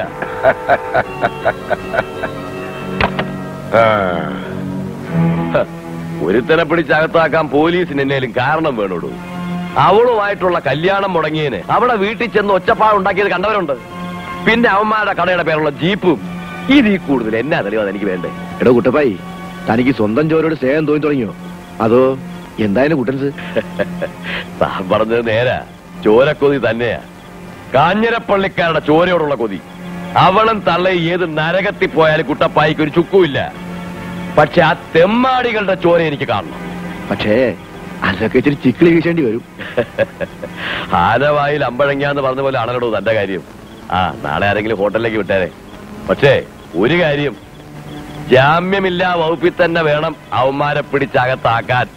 ആ, ഒരുത്തനെ പിടിച്ചകത്താക്കാൻ പോലീസിന് എന്നേലും കാരണം വേണോടൂ അവളുമായിട്ടുള്ള കല്യാണം മുടങ്ങിയതിന് അവിടെ വീട്ടിൽ ചെന്ന് ഒച്ചപ്പാടുണ്ടാക്കിയത് കണ്ടവരുണ്ട് പിന്നെ അവന്മാരുടെ കടയുടെ പേരുള്ള ജീപ്പും ഇത് ഈ കൂടുതൽ എന്നാ തെളിവാണ് എനിക്ക് വേണ്ടേ എടോ കുട്ടപ്പായി തനിക്ക് സ്വന്തം ചോരോട് സ്നേഹം തോന്നി തുടങ്ങിയോ അതോ എന്തായാലും കുട്ടൻസ് താൻ പറഞ്ഞത് നേരാ ചോരക്കൊതി തന്നെയാ കാഞ്ഞിരപ്പള്ളിക്കാരുടെ ചോരയോടുള്ള കൊതി അവളും തള്ളയും ഏത് നരകത്തിൽ പോയാലും കുട്ടപ്പായിക്ക് ഒരു ചുക്കുമില്ല പക്ഷെ ആ തെമ്മാടികളുടെ ചോര എനിക്ക് കാണണം പക്ഷേ അതൊക്കെ ഇച്ചിരി ചിക്കിളി വീശേണ്ടി വരും ആനവായിൽ അമ്പഴങ്ങാന്ന് പറഞ്ഞ പോലെ ആണല്ലോ തന്റെ കാര്യം ആ നാളെ ആരെങ്കിലും ഹോട്ടലിലേക്ക് വിട്ടേരെ പക്ഷേ ഒരു കാര്യം ജാമ്യമില്ലാ വകുപ്പിൽ തന്നെ വേണം അവന്മാരെ പിടിച്ചകത്താക്കാൻ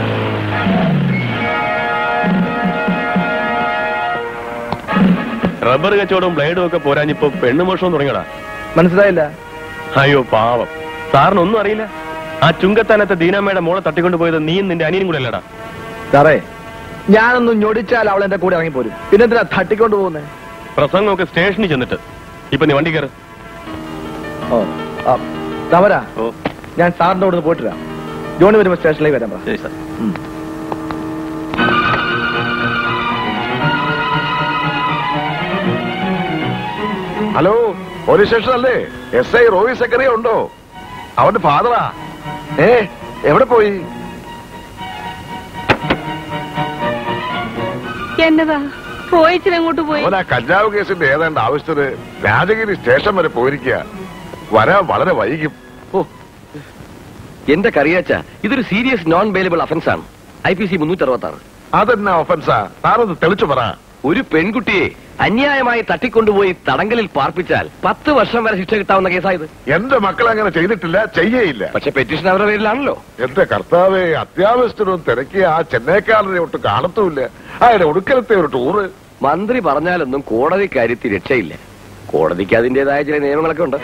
റബ്ബർ കച്ചവടവും ബ്ലേഡും ഒക്കെ പോരാഞ്ഞിപ്പോ പെണ്ണുമോഷവും തുടങ്ങിയടാ മനസ്സിലായില്ല അയ്യോ പാവം സാറിന് ഒന്നും അറിയില്ല ആ ചുങ്കത്താനത്തെ ദീനാമ്മയുടെ മോളെ തട്ടിക്കൊണ്ടു പോയത് നീയും നിന്റെ അനിയനും കൂടെ അല്ലടാ സാറേ ഞാനൊന്നും ഞൊടിച്ചാൽ അവൾ എന്റെ കൂടെ ഇറങ്ങിപ്പോരും പിന്നെ എന്തിനാ തട്ടിക്കൊണ്ട് പോകുന്നേ പ്രസംഗമൊക്കെ സ്റ്റേഷനിൽ ചെന്നിട്ട് ഇപ്പൊ നീ വണ്ടി കയറ് ഓ ആ, തവരാ ഞാൻ സാറിന്റെ കൂടെ പോയിട്ട് വരാം ജോണി വരുമ്പോ സ്റ്റേഷനിലേക്ക് വരാം പറ. ശരി സാർ ഉം. ഹലോ പോലീസ് സ്റ്റേഷൻ അല്ലേ എസ് ഐ റോയി സെക്രട്ടറി ഉണ്ടോ അവന്റെ ഫാദറാ ഏ എവിടെ പോയി എന്നതാ റോയിച്ചിന് എങ്ങോട്ട് പോയി അവൻ ആ കഞ്ചാവ് കേസിന്റെ ഏതാണ്ട് ആവശ്യത്തിന് രാജഗിരി സ്റ്റേഷൻ വരെ പോയിരിക്കുക വരാൻ വളരെ വൈകും എന്റെ കറിയാച്ച ഇതൊരു സീരിയസ് നോൺ ബെയിലബിൾ അഫൻസ് ആണ് ഐ പി സി മുന്നൂറ്റി അറുപത്തി ആറ് അതെന്നാ ഒഫൻസാ താനൊന്ന് തെളിച്ചു പറ ഒരു പെൺകുട്ടിയെ അന്യായമായി തട്ടിക്കൊണ്ടുപോയി തടങ്കലിൽ പാർപ്പിച്ചാൽ പത്ത് വർഷം വരെ ശിക്ഷ കിട്ടാവുന്ന കേസായത് എന്റെ മക്കൾ അങ്ങനെ ചെയ്തിട്ടില്ല ചെയ്യേയില്ല പക്ഷെ പെറ്റീഷൻ അവരുടെ പേരിലാണല്ലോ എന്റെ കർത്താവെ അത്യാവശ്യത്തിനും തിരക്കിയ ആ ചെന്നൈക്കാരനെ ഒട്ട് കാണത്തുമില്ല അയാളുടെ ഒടുക്കലത്തെ ഒരു ടൂറ് മന്ത്രി പറഞ്ഞാലൊന്നും കോടതി കാര്യത്തിൽ രക്ഷയില്ല കോടതിക്ക് അതിന്റേതായ ചില നിയമങ്ങളൊക്കെ ഉണ്ട്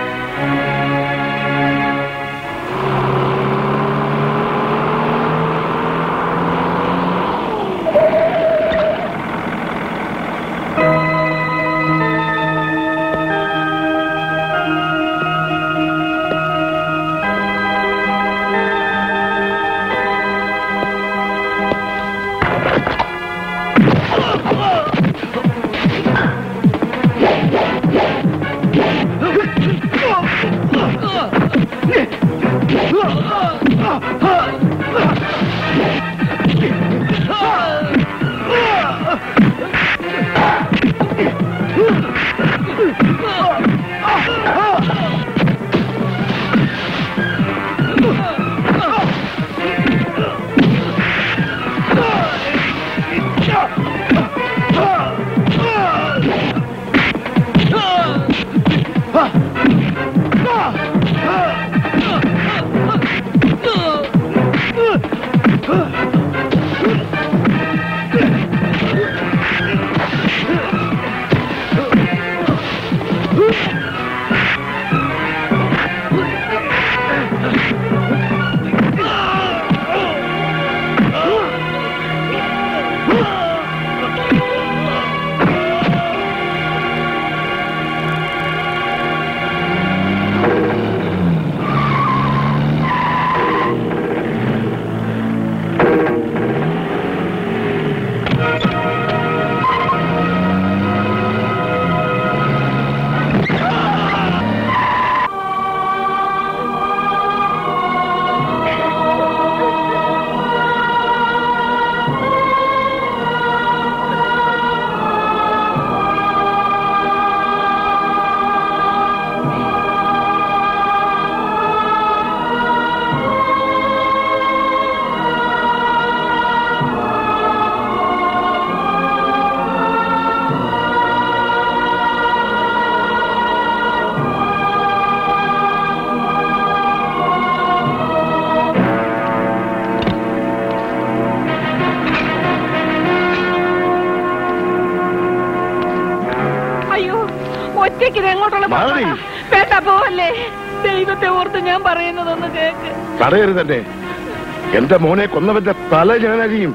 അയ്യോ ഒറ്റയ്ക്ക് ഇത് എങ്ങോട്ടുള്ള മാറി. പുറപ്പാടാ? വേണ്ട പോവല്ലേ ദൈവത്തെ ഓർത്ത് ഞാൻ പറയുന്നതൊന്ന് കേക്ക് തടയരുതന്നെ എന്റെ മോനെ കൊന്നവന്റെ തല ഞാനറിയും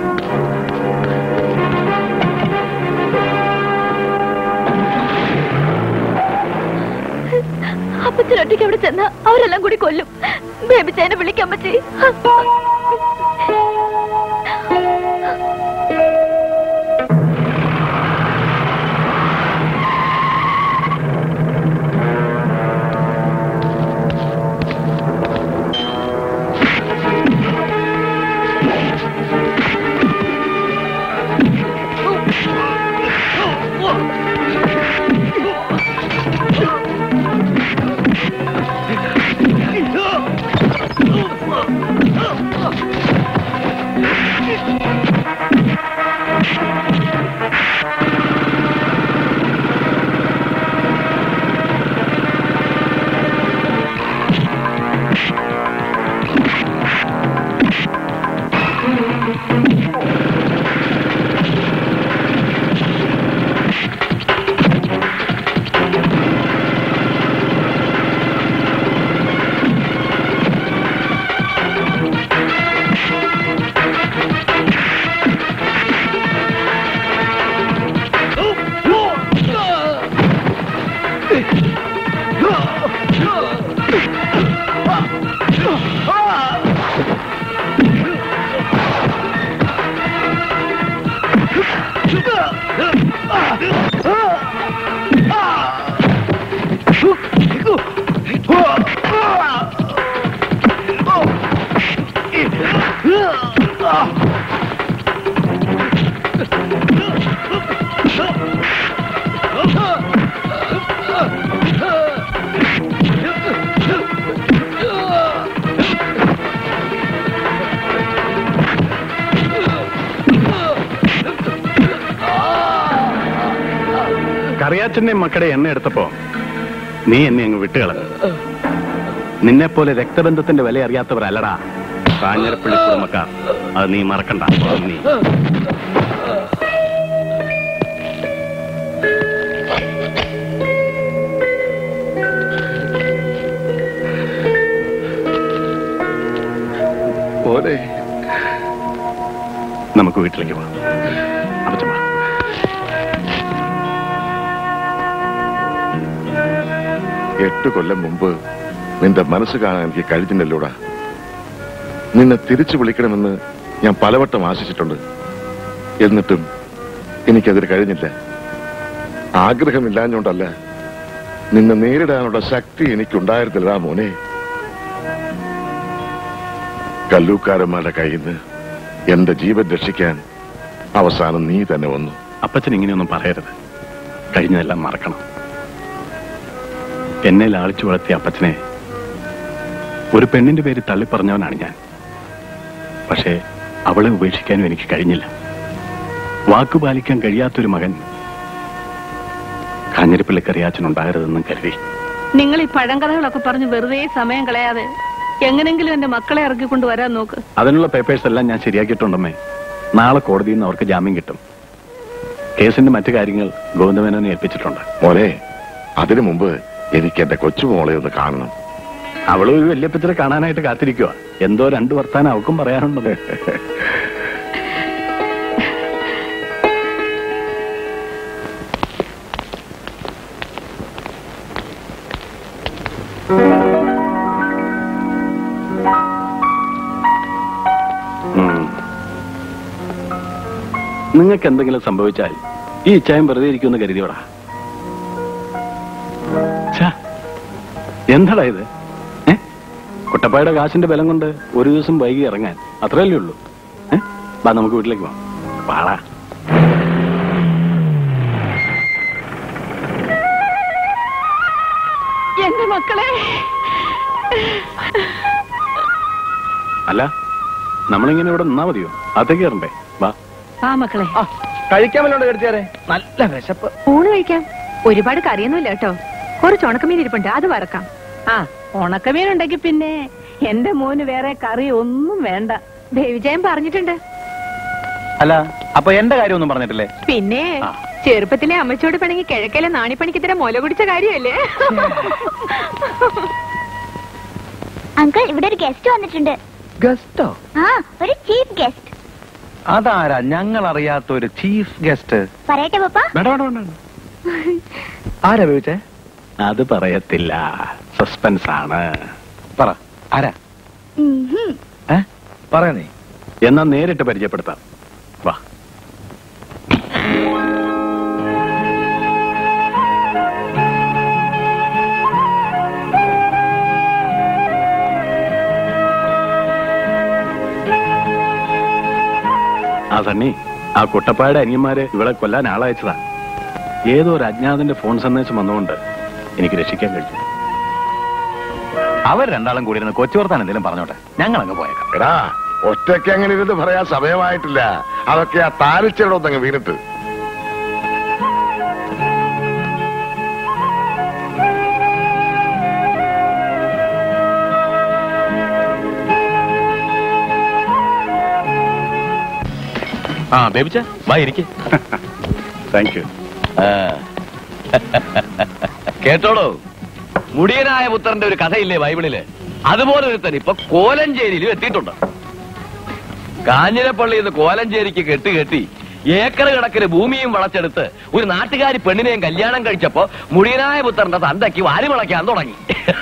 അപ്പച്ചൻ ഒറ്റയ്ക്ക് അവിടെ ചെന്ന് അവരെല്ലാം കൂടി കൊല്ലും ബേബി ചേനെ വിളിക്കാൻ പറ്റി കറിയാച്ചന്റെയും മക്കളുടെ എണ്ണ എടുത്തപ്പോ നീ എന്നെ അങ്ങ് വിട്ടുകളഞ്ഞു നിന്നെ പോലെ രക്തബന്ധത്തിന്റെ വില അറിയാത്തവരല്ലടാ കാഞ്ഞിരപ്പള്ളി കുടുംബക്കാർ അത് നീ മറക്കണ്ട നീ പോലെ നമുക്ക് വീട്ടിലേക്ക് പോവാം അപ്പച്ചമ്മ എട്ട് കൊല്ലം മുമ്പ് നിന്റെ മനസ്സ് കാണാൻ എനിക്ക് കഴിഞ്ഞില്ലല്ലോടാ നിന്നെ തിരിച്ചു വിളിക്കണമെന്ന് ഞാൻ പലവട്ടം ആശിച്ചിട്ടുണ്ട് എന്നിട്ടും എനിക്കതിന് കഴിഞ്ഞില്ല ആഗ്രഹമില്ലാഞ്ഞോണ്ടല്ല നിന്നെ നേരിടാനുള്ള ശക്തി എനിക്കുണ്ടായിരുന്നില്ലടാ മോനെ കല്ലൂക്കാരന്മാരുടെ കയ്യിൽ നിന്ന് എന്റെ ജീവൻ രക്ഷിക്കാൻ അവസാനം നീ തന്നെ വന്നു അപ്പച്ചൻ ഇങ്ങനെയൊന്നും പറയരുത് കഴിഞ്ഞതെല്ലാം മറക്കണം എന്നെ ലാളിച്ചു വളർത്തിയ അപ്പച്ചനെ ഒരു പെണ്ണിന്റെ പേര് തള്ളിപ്പറഞ്ഞവനാണ് ഞാൻ പക്ഷേ അവളെ ഉപേക്ഷിക്കാനും എനിക്ക് കഴിഞ്ഞില്ല വാക്കു പാലിക്കാൻ കഴിയാത്തൊരു മകൻ കാഞ്ഞിരപ്പള്ളിക്കറിയാച്ചനുണ്ടാകരുതെന്നും കരുതി നിങ്ങൾ ഈ പഴങ്കഥകളൊക്കെ പറഞ്ഞ് വെറുതെ സമയം കളയാതെ എങ്ങനെങ്കിലും എന്റെ മക്കളെ ഇറക്കിക്കൊണ്ട് വരാൻ നോക്ക് അതിനുള്ള പേപ്പേഴ്സ് എല്ലാം ഞാൻ ശരിയാക്കിയിട്ടുണ്ടമ്മേ നാളെ കോടതിയിൽ നിന്ന് അവർക്ക് ജാമ്യം കിട്ടും കേസിന്റെ മറ്റു കാര്യങ്ങൾ ഗോവിന്ദമേനോനെ ഏൽപ്പിച്ചിട്ടുണ്ട് മോനെ അതിനു മുമ്പ് എനിക്ക് എന്റെ കൊച്ചുമോളെ ഒന്ന് കാണണം അവള് ഒരു വല്യപ്പച്ചനെ കാണാനായിട്ട് കാത്തിരിക്കുക എന്തോ രണ്ടു വർത്താനം അവൾക്കും പറയാനുണ്ടത് നിങ്ങൾക്ക് എന്തെങ്കിലും സംഭവിച്ചാൽ ഈ ഇച്ചായം വെറുതെ ഇരിക്കുമെന്ന് കരുതിയോടാ ഛ, എന്താടാ ഇത് ഏ കുട്ടപ്പായുടെ കാശിന്റെ ബലം കൊണ്ട് ഒരു ദിവസം വൈകി ഇറങ്ങാൻ അത്രയല്ലേ ഉള്ളൂ ഏ വാ നമുക്ക് വീട്ടിലേക്ക് പോവാം വാടാ എന്റെ മക്കളെ അല്ല നമ്മളിങ്ങനെ ഇവിടെ നിന്നാ മതിയോ അതൊക്കെ കയറണ്ടേ വാ ആ മക്കളെ കഴിക്കാൻ വല്ലോണ്ട് കരുത്തിയാരെ നല്ല വിശപ്പ് ഊണ് കഴിക്കാം ഒരുപാട് കറിയൊന്നുമില്ല കേട്ടോ കുറച്ച് ഉണക്കമീൻ ഇരിപ്പുണ്ട് അത് വറക്കാം ആ ഉണക്കമീൻ ഉണ്ടെങ്കിൽ പിന്നെ എന്റെ മോന് വേറെ കറി ഒന്നും വേണ്ട ദേവിജയൻ പറഞ്ഞിട്ടുണ്ട് അല്ല അപ്പൊ എന്റെ കാര്യമൊന്നും പറഞ്ഞിട്ടില്ലേ പിന്നെ ചെറുപ്പത്തിലെ അമ്മച്ചോട് പിണങ്ങി കിഴക്കയിലെ നാണിപ്പണിക്ക് ഇത്തരം മുല കുടിച്ച കാര്യമല്ലേ അങ്കിൾ ഇവിടെ ഒരു ഗസ്റ്റ് വന്നിട്ടുണ്ട് ഗസ്റ്റോ ആ ഒരു ചീഫ് ഗസ്റ്റ് അതാരാ ഞങ്ങൾ അറിയാത്ത ഒരു ചീഫ് ഗസ്റ്റ് പറയട്ടെ പപ്പ വേണ്ട വേണ്ട വേണ്ട ആരാ ചോദിച്ചേ അത് പറയത്തില്ല സസ്പെൻസ് ആണ് പറ ആരാ പറയാ നീ എന്നാ നേരിട്ട് പരിചയപ്പെടുത്താം വാ ആ സണ്ണി ആ കുട്ടപ്പായുടെ അനിയന്മാര് ഇവിടെ കൊല്ലാൻ ആളയച്ചതാ ഏതോ ഒരു അജ്ഞാതന്റെ ഫോൺ സന്ദേശം വന്നുകൊണ്ട് എനിക്ക് രക്ഷിക്കാൻ കഴിഞ്ഞു അവർ രണ്ടാളും കൂടി ഇരുന്ന് കൊച്ചു വർത്താൻ എന്തെങ്കിലും പറഞ്ഞോട്ടെ ഞങ്ങൾ അങ്ങ് പോയേക്കാം എടാ ഒറ്റയ്ക്ക് അങ്ങനെ ഇരുന്ന് പറയാൻ സമയമായിട്ടില്ല അതൊക്കെ ആ താലിച്ചയുടെ ഒന്നങ്ങ് വീണിട്ട് ആ ബേബിച്ച വാ ഇരിക്കേ താങ്ക് യു കേട്ടോളൂ മുടിയനായ പുത്രന്റെ ഒരു കഥയില്ലേ ബൈബിളില് അതുപോലെ ഒരുത്തൻ ഇപ്പൊ കോലഞ്ചേരിയിലും എത്തിയിട്ടുണ്ട് കാഞ്ഞിരപ്പള്ളിയിൽ നിന്ന് കോലഞ്ചേരിക്ക് കെട്ട് കെട്ടി ഏക്കർ കണക്കിന് ഭൂമിയും വളച്ചെടുത്ത് ഒരു നാട്ടുകാരി പെണ്ണിനെയും കല്യാണം കഴിച്ചപ്പോ മുടിയനായ പുത്രന്റെ തന്തയ്ക്ക് വാരി വിളയ്ക്കാൻ തുടങ്ങി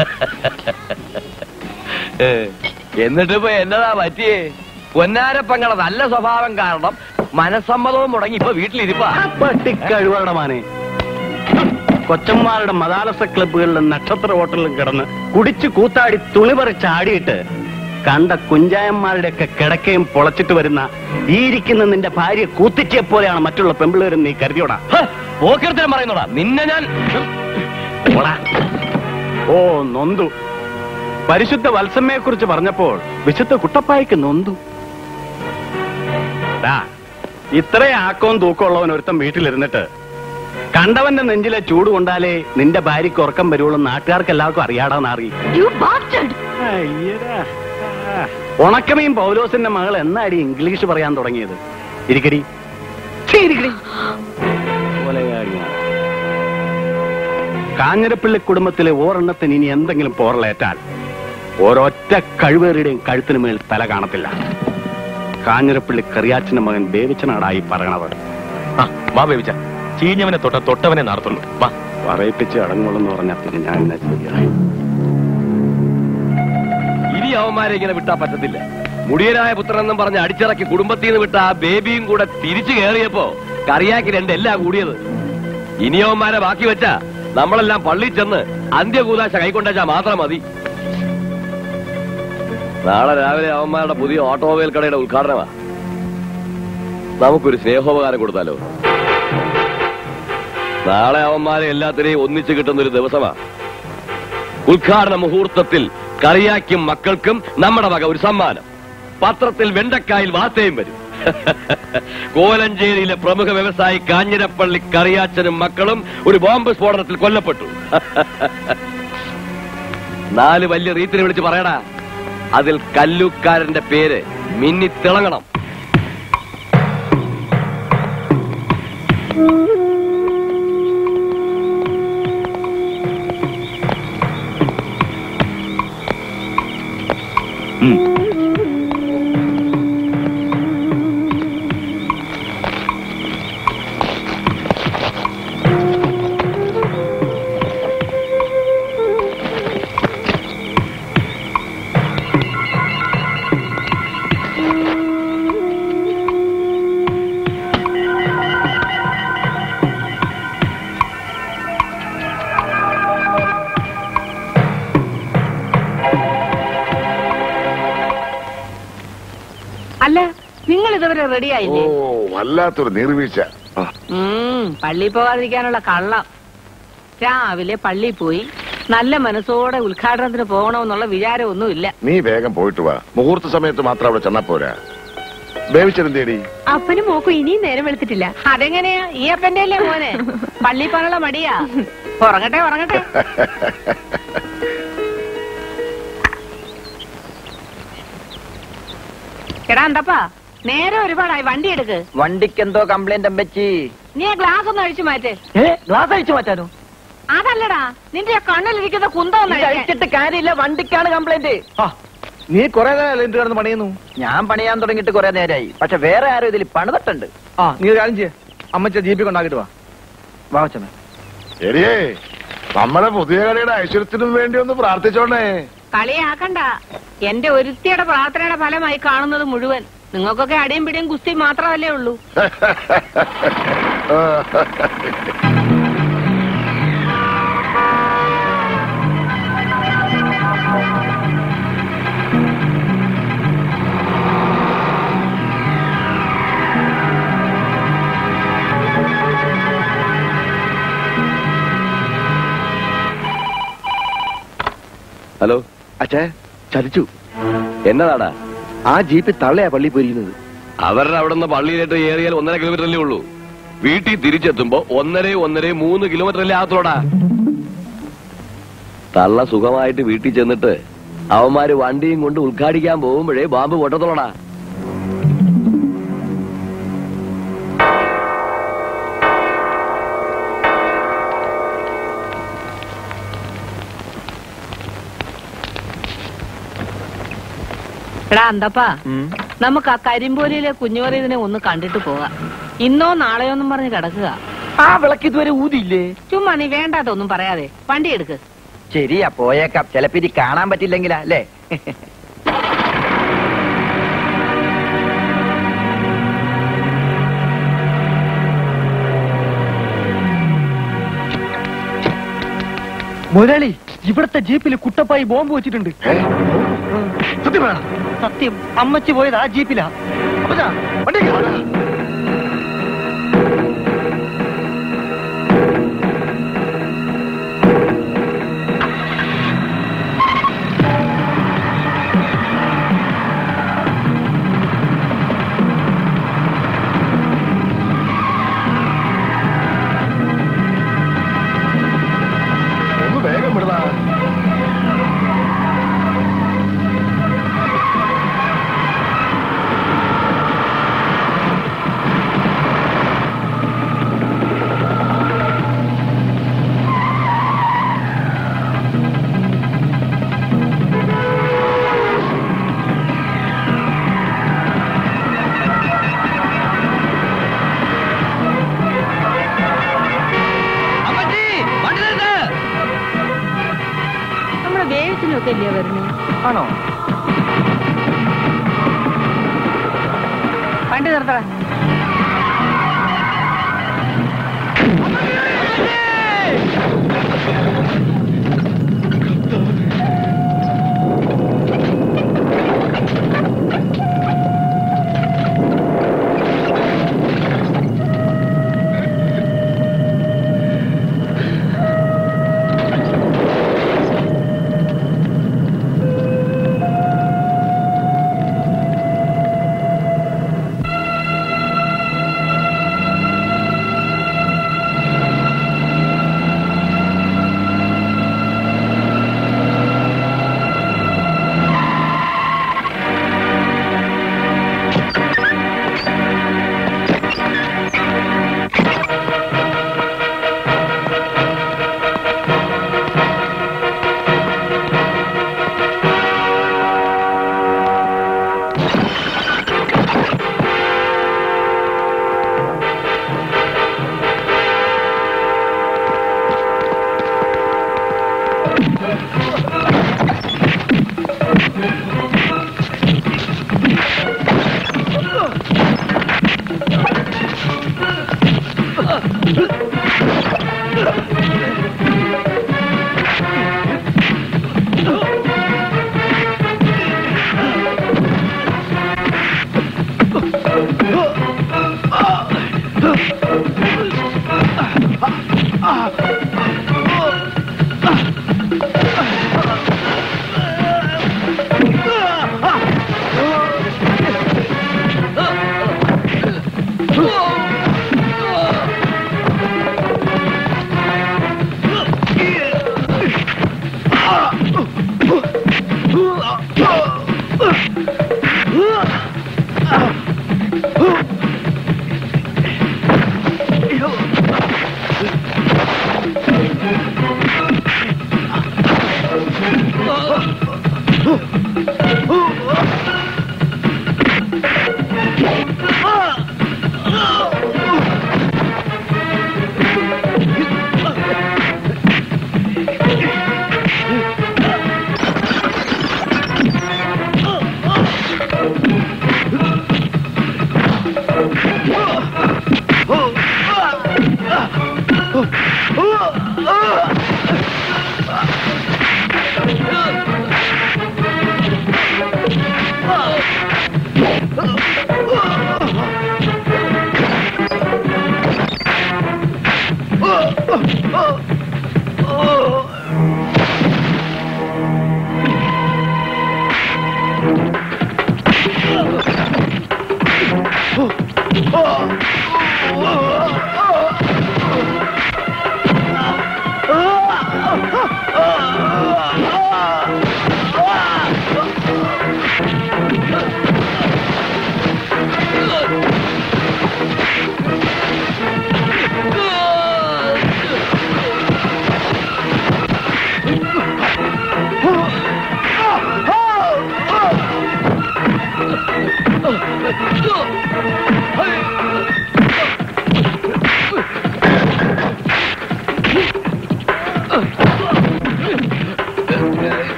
ഏ, എന്നിട്ടിപ്പോ എന്നതാ പറ്റിയേ പൊന്നാരപ്പങ്ങളെ നല്ല സ്വഭാവം കാരണം മനസ്സമ്മതവും മുടങ്ങി ഇപ്പൊ വീട്ടിലിരിപ്പാ പട്ടിക്കഴുവരുടെ മാനെ കൊച്ചന്മാരുടെ മതാലസ ക്ലബ്ബുകളിലും നക്ഷത്ര ഹോട്ടലിലും കിടന്ന് കുടിച്ചു കൂത്താടി തുണി പറിച്ചാടിയിട്ട് കണ്ട കുഞ്ചായന്മാരുടെയൊക്കെ കിടക്കയും പൊളച്ചിട്ട് വരുന്ന ഈ ഇരിക്കുന്ന നിന്റെ ഭാര്യ കൂത്തിച്ചെ പോലെയാണ് മറ്റുള്ള പെമ്പിളേരും നീ കരുതിയോടാ പോക്കിർത്തരം പറയുന്നോടാ നിന്നെ ഞാൻ പോടാ. ഓ നൊന്തു പരിശുദ്ധ വത്സമ്മയെ കുറിച്ച് പറഞ്ഞപ്പോൾ വിശുദ്ധ കുട്ടപ്പായ്ക്ക് നൊന്തു ദാ, ഇത്രയും ആക്കവും തൂക്കമുള്ളവൻ ഒരുത്തൻ വീട്ടിലിരുന്നിട്ട് കണ്ടവന്റെ നെഞ്ചിലെ ചൂട് കൊണ്ടാലേ നിന്റെ ഭാര്യയ്ക്ക് ഉറക്കം വരുള്ളൂ നാട്ടുകാർക്ക് എല്ലാവർക്കും അറിയാടാ നാറി അയ്യടാ. ആ. ഉണക്കമീൻ പൗലോസിന്റെ മകൾ എന്നാടി ഇംഗ്ലീഷ് പറയാൻ തുടങ്ങിയത് ഇരിക്കടി ഛീ, ഇരിക്കടി കൊലയാടിയാണ്. കാഞ്ഞിരപ്പള്ളി കുടുംബത്തിലെ ഓരെണ്ണത്തിന് ഇനി എന്തെങ്കിലും പോറലേറ്റാൽ ഒരൊറ്റ കഴിവേറിയുടെയും കഴുത്തിന് മേൽ തല കാണത്തില്ല കാഞ്ഞിരപ്പള്ളി കറിയാച്ചന്റെ മകൻ ബേവിച്ചനാടായി പറയണത് ആ വാ ബേബിച്ച ചീഞ്ഞവനെ തൊട്ട തൊട്ടവനെ നടത്തുള്ളൂ വാ പറയിപ്പിച്ച് അടങ്ങുള്ളെന്ന് പറഞ്ഞാൽ പിന്നെ ഞാൻ എന്നാ ശരിയായി ഇനി അവന്മാരെ ഇങ്ങനെ വിട്ടാ പറ്റത്തില്ല മുടിയനായ പുത്രൻ എന്നും പറഞ്ഞ് അടിച്ചിറക്കി കുടുംബത്തിൽ നിന്ന് വിട്ട ആ ബേബിയും കൂടെ തിരിച്ചു കയറിയപ്പോ കറിയാക്കി രണ്ട് എല്ലാം കൂടിയത് ഇനി അവന്മാരെ ബാക്കി വെച്ചാ നമ്മളെല്ലാം പള്ളി ചെന്ന് അന്ത്യകൂതാശ കൈക്കൊണ്ടാച്ചാ മാത്രം മതി നാളെ രാവിലെ അവന്മാരുടെ പുതിയ ഓട്ടോമൊബൈൽ കടയുടെ ഉദ്ഘാടനമാ നമുക്കൊരു സ്നേഹോപകാരം കൊടുത്താലോ നാളെ അവന്മാരെ എല്ലാത്തിനെയും ഒന്നിച്ചു കിട്ടുന്ന ഒരു ദിവസമാ ഉദ്ഘാടന മുഹൂർത്തത്തിൽ കറിയാക്കും മക്കൾക്കും നമ്മുടെ വക ഒരു സമ്മാനം പത്രത്തിൽ വെണ്ടക്കായിൽ വാർത്തയും വരും കോലഞ്ചേരിയിലെ പ്രമുഖ വ്യവസായി കാഞ്ഞിരപ്പള്ളി കറിയാച്ചനും മക്കളും ഒരു ബോംബ് സ്ഫോടനത്തിൽ കൊല്ലപ്പെട്ടു നാല് വലിയ റീത്തിനെ വിളിച്ച് പറയടാ അതിൽ കല്ലൂക്കാരന്റെ പേര് മിന്നി തിളങ്ങണം അല്ല നിങ്ങൾ ഇതുവരെ റെഡി ഓ ആയില്ലേ വല്ലാത്തൊരു നീർവീഴ്ച ആ, ഉം പള്ളി പോകാതിരിക്കാനുള്ള കള്ളം രാവിലെ പള്ളി പോയി നല്ല മനസ്സോടെ ഉദ്ഘാടനത്തിന് പോകണമെന്നുള്ള വിചാരമൊന്നുമില്ല നീ വേഗം പോയിട്ട് വാ മുഹൂർത്ത സമയത്ത് മാത്രം അവിടെ ചെന്നാ പോരാ ബേബിച്ചെന്തേടി അപ്പനും മോക്കും ഇനിയും നേരം വെളുത്തിട്ടില്ല അതെങ്ങനെയാ ഈ അപ്പന്റെ അല്ലേ മോനെ പള്ളി പോകാനുള്ള മടിയാ ഉറങ്ങട്ടെ ഉറങ്ങട്ടെ എടാ എന്തപ്പാ നേരെ ഒരുപാടായി വണ്ടി എടുക്ക് വണ്ടിക്ക് എന്തോ കംപ്ലൈന്റ് അമ്പച്ചി നീ ആ ഗ്ലാസ് ഒന്ന് അഴിച്ചു മാറ്റ് ഏ ഗ്ലാസ് അഴിച്ചു മാറ്റാനോ അതല്ലടാ നിന്റെ ആ കണ്ണിലിരിക്കുന്ന കുന്തം ഒന്ന് ഇത് അഴിക്കാൻ. അഴിച്ചിട്ട് കാര്യമില്ല വണ്ടിക്കാണ് കംപ്ലൈന്റ് നീ കുറെ നേരം എന്ത് കിടന്ന് പണിയുന്നു ഞാൻ പണിയാൻ തുടങ്ങിയിട്ട് കുറെ നേരമായി പക്ഷെ വേറെ ആരും ഇതിൽ പണിതിട്ടുണ്ട് ആ നീ ഒരു കാര്യം ചെയ്യ അമ്മച്ച ജീപ്പി കൊണ്ടാക്കിട്ട് വാ വാ അച്ഛനെ എടിയേ നമ്മുടെ പുതിയ കളിയുടെ ഐശ്വര്യത്തിനും വേണ്ടി ഒന്ന് പ്രാർത്ഥിച്ചോണ്ടേ കളിയാക്കണ്ട എന്റെ ഒരുത്തിയുടെ പ്രാർത്ഥനയുടെ ഫലമായി കാണുന്നത് മുഴുവൻ നിങ്ങൾക്കൊക്കെ അടിയും പിടിയും കുസ്തി മാത്രമല്ലേ ഉള്ളൂ ഹലോ അച്ഛേ ചതിച്ചു എന്നതാടാ ആ ജീപ്പ് തള്ളയാ പള്ളി പോയിരിക്കുന്നത് അവരുടെ അവിടെ നിന്ന് പള്ളിയിലേക്ക് ഏറിയാൽ ഒന്നര കിലോമീറ്റർ അല്ലേ ഉള്ളൂ വീട്ടിൽ തിരിച്ചെത്തുമ്പോ ഒന്നര ഒന്നര മൂന്ന് കിലോമീറ്റർ അല്ലേ ആകത്തോടാ തള്ള സുഖമായിട്ട് വീട്ടിൽ ചെന്നിട്ട് അവന്മാര് വണ്ടിയും കൊണ്ട് ഉദ്ഘാടിക്കാൻ പോകുമ്പോഴേ ബാമ്പ് പൊട്ടത്തോളടാ എടാ അന്തപ്പാ നമുക്ക് ആ കരിമ്പോലിയിലെ കുഞ്ഞുമറിയതിനെ ഒന്ന് കണ്ടിട്ട് പോകാം ഇന്നോ നാളെയോ എന്നും പറഞ്ഞ് കിടക്കുക ആ വിളക്ക് ഇതുവരെ ഊതിയില്ലേ ചുമ്മാ നീ വേണ്ടാത്തൊന്നും പറയാതെ വണ്ടി എടുക്ക് ശരിയാ പോയേക്കാം ചിലപ്പോ ഇനി കാണാൻ പറ്റില്ലെങ്കിലാ അല്ലേ മുരളി ഇവിടുത്തെ ജീപ്പിൽ കുട്ടപ്പായി ബോംബ് വെച്ചിട്ടുണ്ട് സത്യം വേണം സത്യം അമ്മച്ചി പോയത് ആ ജീപ്പിലാ അപ്പച്ചാ വണ്ടി വരണേ ആണോ വണ്ടി നിർത്തടാ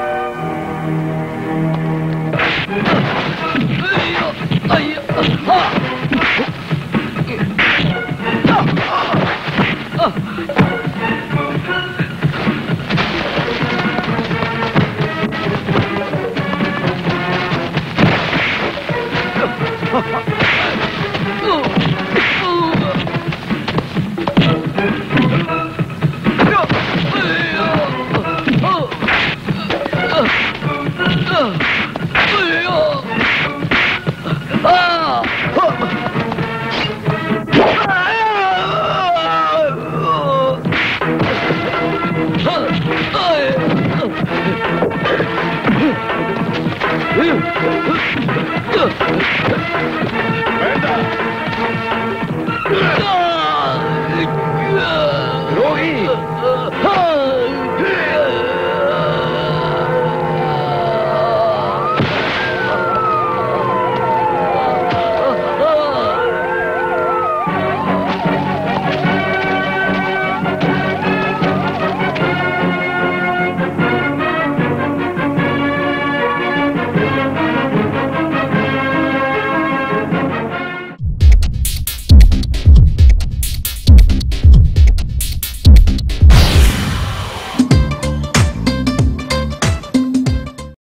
അയ്യോ Ah!